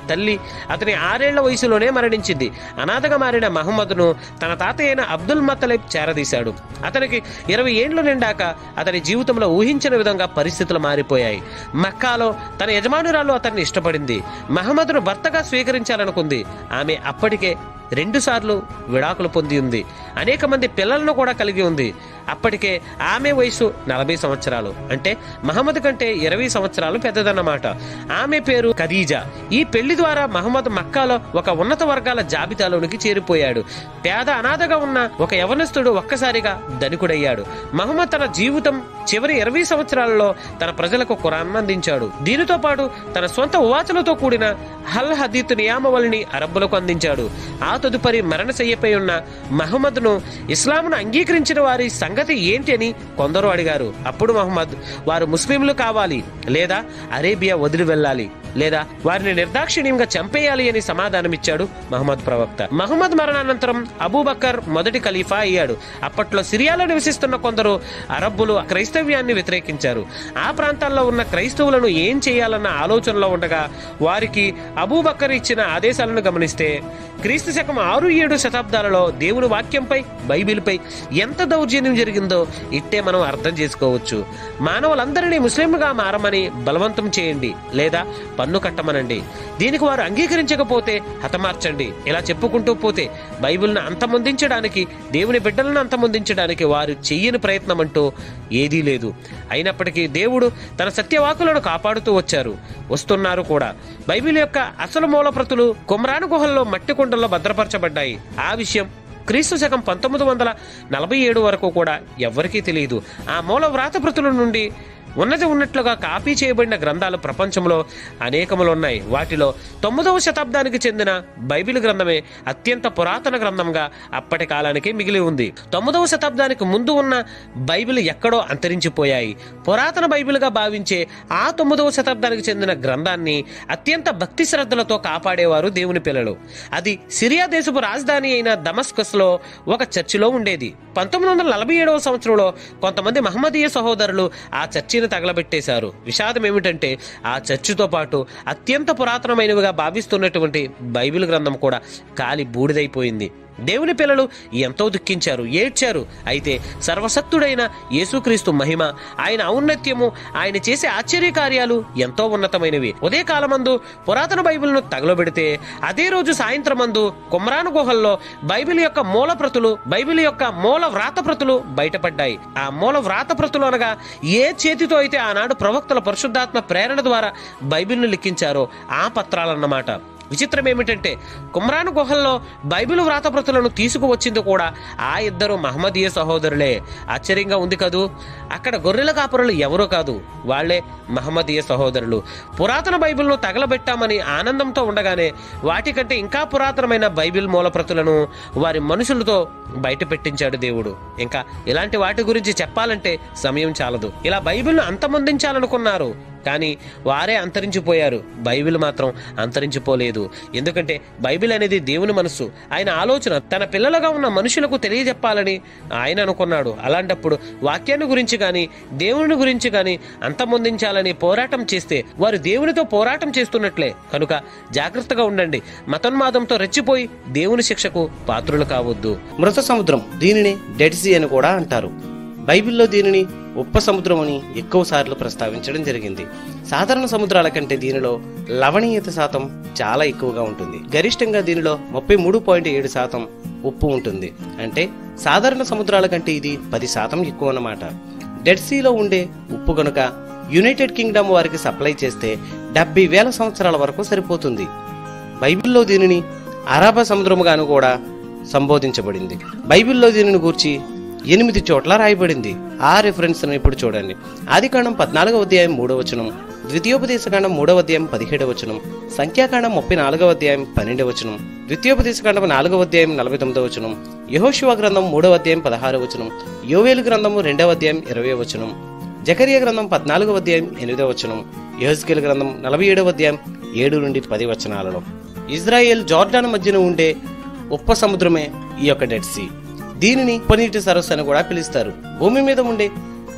తల్లి అతని ఆరేళ్ల వయసులోనే మరణించింది అనాథగా మారిన మహమ్మద్ను తన తాత అయిన అబ్దుల్ మతలిబ్ చేరదీశాడు అతనికి ఇరవై ఏండ్లు నిండాక అతని జీవితంలో ఊహించిన విధంగా పరిస్థితులు మారిపోయాయి మక్కాలో తన యజమానురాలు అతన్ని ఇష్టపడింది మహమ్మద్ను భర్తగా స్వీకరించాలనుకుంది ఆమె అప్పటికే రెండు సార్లు విడాకులు పొంది ఉంది అనేక మంది పిల్లలను కూడా కలిగి ఉంది అప్పటికే ఆమె వయసు నలభై సంవత్సరాలు అంటే మహమ్మద్ కంటే ఇరవై సంవత్సరాలు పెద్దదన్నమాట ఆమె పేరు ఖదీజా ఈ పెళ్లి ద్వారా మహమ్మద్ మక్కాలో ఒక ఉన్నత వర్గాల జాబితాలోనికి చేరిపోయాడు పేద అనాథగా ఉన్న ఒక యవనస్తుడు ఒక్కసారిగా ధనికుడయ్యాడు మహమ్మద్ తన జీవితం చివరి ఇరవై సంవత్సరాలలో తన ప్రజలకు ఖురాన్ అందించాడు దీనితో పాటు తన సొంత ఉవాచలతో కూడిన హల్ హదీత్ నియామవళిని అరబ్బులకు అందించాడు ఆ తదుపరి మరణశయ్యపై ఉన్న మహమ్మద్ను ఇస్లాంను అంగీకరించిన వారి సంగతి ఏంటి అని కొందరు అడిగారు అప్పుడు మహమ్మద్ వారు ముస్లింలు కావాలి లేదా అరేబియా వదిలి వెళ్ళాలి లేదా వారిని నిర్దాక్షిణ్యంగా చంపేయాలి అని సమాధానమిచ్చాడు మహమ్మద్ ప్రవక్త మహమ్మద్ మరణానంతరం అబూబక్కర్ మొదటి ఖలీఫా అయ్యాడు అప్పట్లో సిరియాలో నివసిస్తున్న కొందరు అరబ్బులు క్రైస్తవ్యాన్ని వ్యతిరేకించారు ఆ ప్రాంతాల్లో ఉన్న క్రైస్తవులను ఏం చేయాలన్న ఆలోచనలో ఉండగా వారికి అబూబక్కర్ ఇచ్చిన ఆదేశాలను గమనిస్తే క్రీస్తు శకం ఆరు ఏడు శతాబ్దాలలో దేవుని వాక్యంపై బైబిల్పై ఎంత దౌర్జన్యం జరిగిందో ఇట్టే మనం అర్థం చేసుకోవచ్చు మానవులందరినీ ముస్లింగా మారమని బలవంతం చేయండి లేదా పన్ను కట్టమనండి దీనికి వారు అంగీకరించకపోతే హతమార్చండి ఇలా చెప్పుకుంటూ పోతే బైబిల్ను అంతమొందించడానికి దేవుని బిడ్డలను అంతమొందించడానికి వారు చెయ్యని ప్రయత్నం అంటూ ఏదీ లేదు అయినప్పటికీ దేవుడు తన సత్యవాకులను కాపాడుతూ వచ్చారు వస్తున్నారు కూడా బైబిల్ యొక్క అసలు మూల ప్రతులు కుమ్రాను గుహల్లో మట్టి కుండల్లో భద్రపరచబడ్డాయి ఆ విషయం క్రీస్తు శకం పంతొమ్మిది వందల నలభై ఏడు వరకు కూడా ఎవ్వరికీ తెలియదు ఆ మూల వ్రాత ప్రతుల నుండి ఉన్నది ఉన్నట్లుగా కాపీ చేయబడిన గ్రంథాలు ప్రపంచంలో అనేకములు ఉన్నాయి వాటిలో తొమ్మిదవ శతాబ్దానికి చెందిన బైబిల్ గ్రంథమే అత్యంత పురాతన గ్రంథంగా అప్పటి కాలానికి మిగిలి ఉంది తొమ్మిదవ శతాబ్దానికి ముందు ఉన్న బైబిల్ ఎక్కడో అంతరించిపోయాయి పురాతన బైబిల్గా భావించే ఆ తొమ్మిదవ శతాబ్దానికి చెందిన గ్రంథాన్ని అత్యంత భక్తి శ్రద్ధలతో కాపాడేవారు దేవుని పిల్లలు అది సిరియా దేశపు రాజధాని అయిన దమస్కస్ లో ఒక చర్చిలో ఉండేది పంతొమ్మిది వందల నలభై ఏడవ సంవత్సరంలో కొంతమంది మహమ్మదీయ సహోదరులు ఆ చర్చిని తగలబెట్టేశారు విషాదం ఏమిటంటే ఆ చర్చితో పాటు అత్యంత పురాతనమైనవిగా భావిస్తున్నటువంటి బైబిల్ గ్రంథం కూడా కాలి బూడిదైపోయింది దేవుని పిల్లలు ఎంతో దుఃఖించారు ఏడ్చారు అయితే సర్వసత్తుడైన యేసుక్రీస్తు మహిమ ఆయన ఔన్నత్యము ఆయన చేసే ఆశ్చర్య కార్యాలు ఎంతో ఉన్నతమైనవి ఉదయ కాలమందు పురాతన బైబిల్ను తగలబెడితే అదే రోజు సాయంత్రం మందు కుమ్రాను గుహల్లో బైబిల్ యొక్క మూల ప్రతులు బైబిల్ యొక్క మూల వ్రాత ప్రతులు బయటపడ్డాయి ఆ మూల వ్రాత ప్రతులు అనగా ఏ చేతితో అయితే ఆనాడు ప్రవక్తల పరిశుద్ధాత్మ ప్రేరణ ద్వారా బైబిల్ను లిఖించారో ఆ పత్రాలన్నమాట విచిత్రం ఏమిటంటే కుమ్రాను గుహల్లో బైబిల్ వ్రాతప్రతులను తీసుకువచ్చింది కూడా ఆ ఇద్దరు మహమ్మదీయ సహోదరులే ఆశ్చర్యంగా ఉంది కదూ అక్కడ గొర్రెల కాపురులు ఎవరో కాదు వాళ్లే మహమ్మదీయ సహోదరులు పురాతన బైబిల్ను తగలబెట్టామని ఆనందంతో ఉండగానే వాటికంటే ఇంకా పురాతనమైన బైబిల్ మూలప్రతులను వారి మనుషులతో బయట పెట్టించాడు దేవుడు ఇంకా ఇలాంటి వాటి గురించి చెప్పాలంటే సమయం చాలదు ఇలా బైబిల్ను అంతమొందించాలనుకున్నారు కానీ వారే అంతరించిపోయారు బైబిల్ మాత్రం అంతరించిపోలేదు ఎందుకంటే బైబిల్ అనేది దేవుని మనస్సు ఆయన ఆలోచన తన పిల్లలుగా ఉన్న మనుషులకు తెలియజెప్పాలని ఆయన అనుకున్నాడు అలాంటప్పుడు వాక్యాన్ని గురించి కానీ దేవుని గురించి కానీ అంతమొందించాలని పోరాటం చేస్తే వారు దేవునితో పోరాటం చేస్తున్నట్లే కనుక జాగ్రత్తగా ఉండండి మతోన్మాదంతో రెచ్చిపోయి దేవుని శిక్షకు పాత్రులు కావద్దు మృత సముద్రం దీనిని డెడ్ సీ అని కూడా అంటారు బైబిల్లో దీనిని ఉప్ప సముద్రం అని ఎక్కువ సార్లు ప్రస్తావించడం జరిగింది సాధారణ సముద్రాల కంటే దీనిలో లవణీయత శాతం చాలా ఎక్కువగా ఉంటుంది గరిష్టంగా దీనిలో ముప్పై మూడు పాయింట్ ఏడు శాతం ఉప్పు ఉంటుంది అంటే సాధారణ సముద్రాల కంటే ఇది పది శాతం ఎక్కువ అన్నమాట డెడ్ సీలో ఉండే ఉప్పు గనుక యునైటెడ్ కింగ్డమ్ వారికి సప్లై చేస్తే డెబ్బై వేల సంవత్సరాల వరకు సరిపోతుంది బైబిల్లో దీనిని అరాబా సముద్రముగాను కూడా సంబోధించబడింది బైబిల్లో దీనిని గూర్చి ఎనిమిది చోట్ల రాయబడింది ఆ రిఫరెన్స్ ఇప్పుడు చూడండి ఆదికాండం పద్నాలుగవ అధ్యాయం మూడవ వచనం ద్వితీయోపదేశకాండం మూడవ అధ్యాయం పదిహేడవ వచనం సంఖ్యాకాండం ముప్పై నాలుగవ అధ్యాయం పన్నెండవ వచనం ద్వితీయోపదేశకాండం నాలుగవ అధ్యాయం నలభై తొమ్మిదవ వచనం యహోశివ గ్రంథం మూడవ అధ్యాయం పదహారవ వచనం యోవేలు గ్రంథము రెండవ అధ్యాయం ఇరవై వచనం జకరియా గ్రంథం పద్నాలుగవ అధ్యాయం ఎనిమిదవ వచనం యహస్కేల్ గ్రంథం నలభై ఏడవ అధ్యాయం ఏడు నుండి పది వచనాలలో ఇజ్రాయెల్ జార్డాన్ మధ్యన ఉండే ఉప్ప సముద్రమే ఈ యొక్క డెడ్ సీ దీనిని ఉపనీటి సరస్సు అని కూడా పిలుస్తారు భూమి మీద ఉండే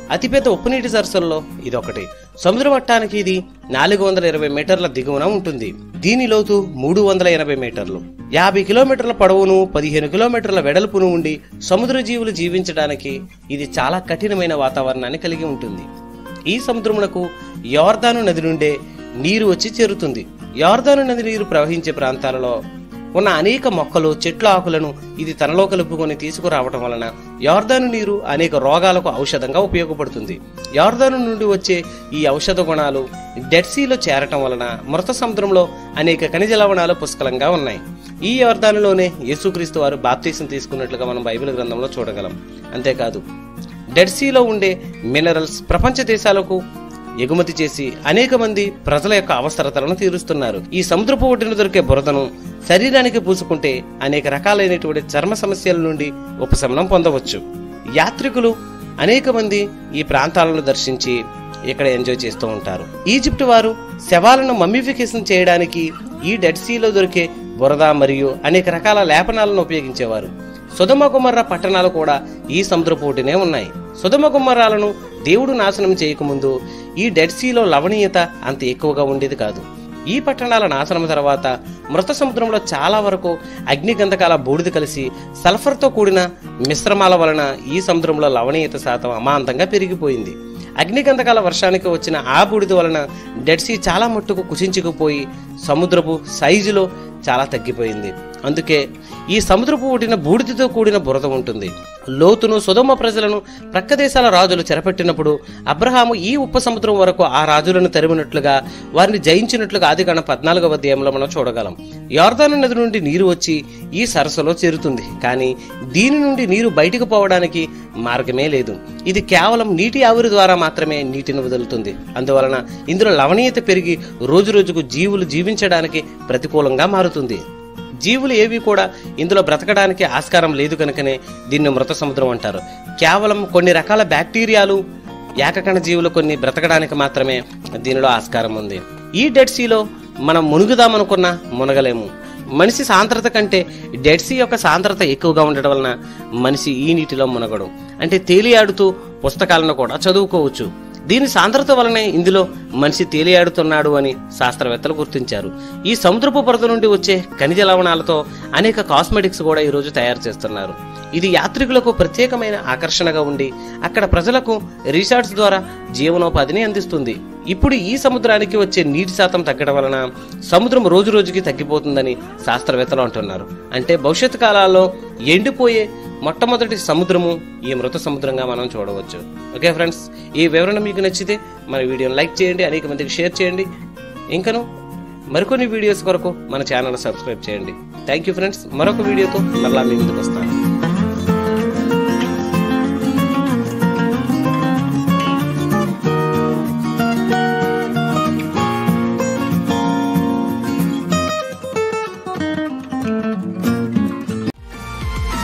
అతిపెద్ద ఉప్పునీటి సరస్సుల్లో ఇదొకటి సముద్ర మట్టానికి ఇది నాలుగు వందల ఇరవై మీటర్ల దిగువన ఉంటుంది దీని లోతు మూడు వందల ఎనభై మీటర్లు యాభై కిలోమీటర్ల పొడవును పదిహేను కిలోమీటర్ల వెడల్పును ఉండి సముద్ర జీవులు జీవించడానికి ఇది చాలా కఠినమైన వాతావరణాన్ని కలిగి ఉంటుంది ఈ సముద్రమునకు యోర్దాను నది నుండే నీరు వచ్చి చేరుతుంది యోర్దాను నది నీరు ప్రవహించే ప్రాంతాలలో ఉన్న అనేక మొక్కలు చెట్ల ఆకులను ఇది తనలో కలుపుకొని తీసుకురావటం వలన యోర్దాను నీరు అనేక రోగాలకు ఔషధంగా ఉపయోగపడుతుంది యోర్దాను నుండి వచ్చే ఈ ఔషధ గుణాలు డెడ్ సీలో చేరటం వలన మృత సముద్రంలో అనేక ఖనిజ లవణాలు పుష్కలంగా ఉన్నాయి ఈ యోర్దానులోనే యేసుక్రీస్తు వారు బాప్తీసం తీసుకున్నట్లుగా మనం బైబిల్ గ్రంథంలో చూడగలం అంతేకాదు డెడ్ సీలో ఉండే మినరల్స్ ప్రపంచ దేశాలకు ఎగుమతి చేసి అనేక మంది ప్రజల యొక్క అవసరతలను తీరుస్తున్నారు ఈ సముద్రపు ఒడ్డున దొరికే బురదను శరీరానికి పూసుకుంటే అనేక రకాలైనటువంటి చర్మ సమస్యల నుండి ఉపశమనం పొందవచ్చు యాత్రికులు అనేక మంది ఈ ప్రాంతాలను దర్శించి ఇక్కడ ఎంజాయ్ చేస్తూ ఉంటారు ఈజిప్ట్ వారు శవాలను మమ్మిఫికేషన్ చేయడానికి ఈ డెడ్ సీలో దొరికే బురద మరియు అనేక రకాల లేపనాలను ఉపయోగించేవారు సుధమ కుమర్ర పట్టణాలు కూడా ఈ సముద్రపోటునే ఉన్నాయి సుధమ కుమ్మరాలను దేవుడు నాశనం చేయకముందు ఈ డెడ్ సీలో లవణీయత అంత ఎక్కువగా ఉండేది కాదు ఈ పట్టణాల నాశనం తర్వాత మృత సముద్రంలో చాలా వరకు అగ్నిగంధకాల బూడిద కలిసి సల్ఫర్తో కూడిన మిశ్రమాల వలన ఈ సముద్రంలో లవణీయత శాతం అమాంతంగా పెరిగిపోయింది అగ్నిగంధకాల వర్షానికి వచ్చిన ఆ బూడిద వలన డెడ్ సీ చాలా మట్టుకు కుచించుకుపోయి సముద్రపు సైజులో చాలా తగ్గిపోయింది అందుకే ఈ సముద్రపు ఒడిన బూడిదతో కూడిన బురద ఉంటుంది లోతును సుధమ ప్రజలను ప్రక్క దేశాల రాజులు చెరపెట్టినప్పుడు అబ్రహాము ఈ ఉప్ప సముద్రం వరకు ఆ రాజులను తరిమినట్లుగా వారిని జయించినట్లుగా ఆది గణ పద్నాలుగవ అధ్యాయంలో మనం చూడగలం యోర్దాను నది నుండి నీరు వచ్చి ఈ సరస్సులో చేరుతుంది కానీ దీని నుండి నీరు బయటకు పోవడానికి మార్గమే లేదు ఇది కేవలం నీటి ఆవిరి ద్వారా మాత్రమే నీటిని వదులుతుంది అందువలన ఇందులో లవణీయత పెరిగి రోజు రోజుకు జీవులు జీవించడానికి ప్రతికూలంగా మారుతుంది జీవులు ఏవి కూడా ఇందులో బ్రతకడానికి ఆస్కారం లేదు కనుకనే దీన్ని మృత సముద్రం అంటారు కేవలం కొన్ని రకాల బ్యాక్టీరియాలు ఏకకణ జీవులు కొన్ని బ్రతకడానికి మాత్రమే దీనిలో ఆస్కారం ఉంది ఈ డెడ్ సీలో మనం మునుగుదామనుకున్నా మునగలేము మనిషి సాంద్రత కంటే డెడ్ సీ యొక్క సాంద్రత ఎక్కువగా ఉండడం వలన మనిషి ఈ నీటిలో మునగడం అంటే తేలియాడుతూ పుస్తకాలను కూడా చదువుకోవచ్చు దీని సాంద్రత వలనే ఇందులో మనిషి తేలియాడుతున్నాడు అని శాస్త్రవేత్తలు గుర్తించారు ఈ సముద్రపు పొరత నుండి వచ్చే ఖనిజ లవణాలతో అనేక కాస్మెటిక్స్ కూడా ఈ రోజు తయారు చేస్తున్నారు ఇది యాత్రికులకు ప్రత్యేకమైన ఆకర్షణగా ఉండి అక్కడ ప్రజలకు రిసార్ట్స్ ద్వారా జీవనోపాధిని అందిస్తుంది ఇప్పుడు ఈ సముద్రానికి వచ్చే నీటి శాతం తగ్గడం వలన సముద్రం రోజు రోజుకి తగ్గిపోతుందని శాస్త్రవేత్తలు అంటున్నారు అంటే భవిష్యత్ కాలాల్లో ఎండిపోయే మొట్టమొదటి సముద్రము ఈ మృత సముద్రంగా మనం చూడవచ్చు ఓకే ఫ్రెండ్స్ ఈ వివరణ మీకు నచ్చితే మన వీడియోని లైక్ చేయండి అనేక మందికి షేర్ చేయండి ఇంకను మరికొన్ని వీడియోస్ కొరకు మన ఛానల్ సబ్స్క్రైబ్ చేయండి థ్యాంక్ యూ ఫ్రెండ్స్ మరొక వీడియోతో మరలా మీ ముందుకు వస్తాను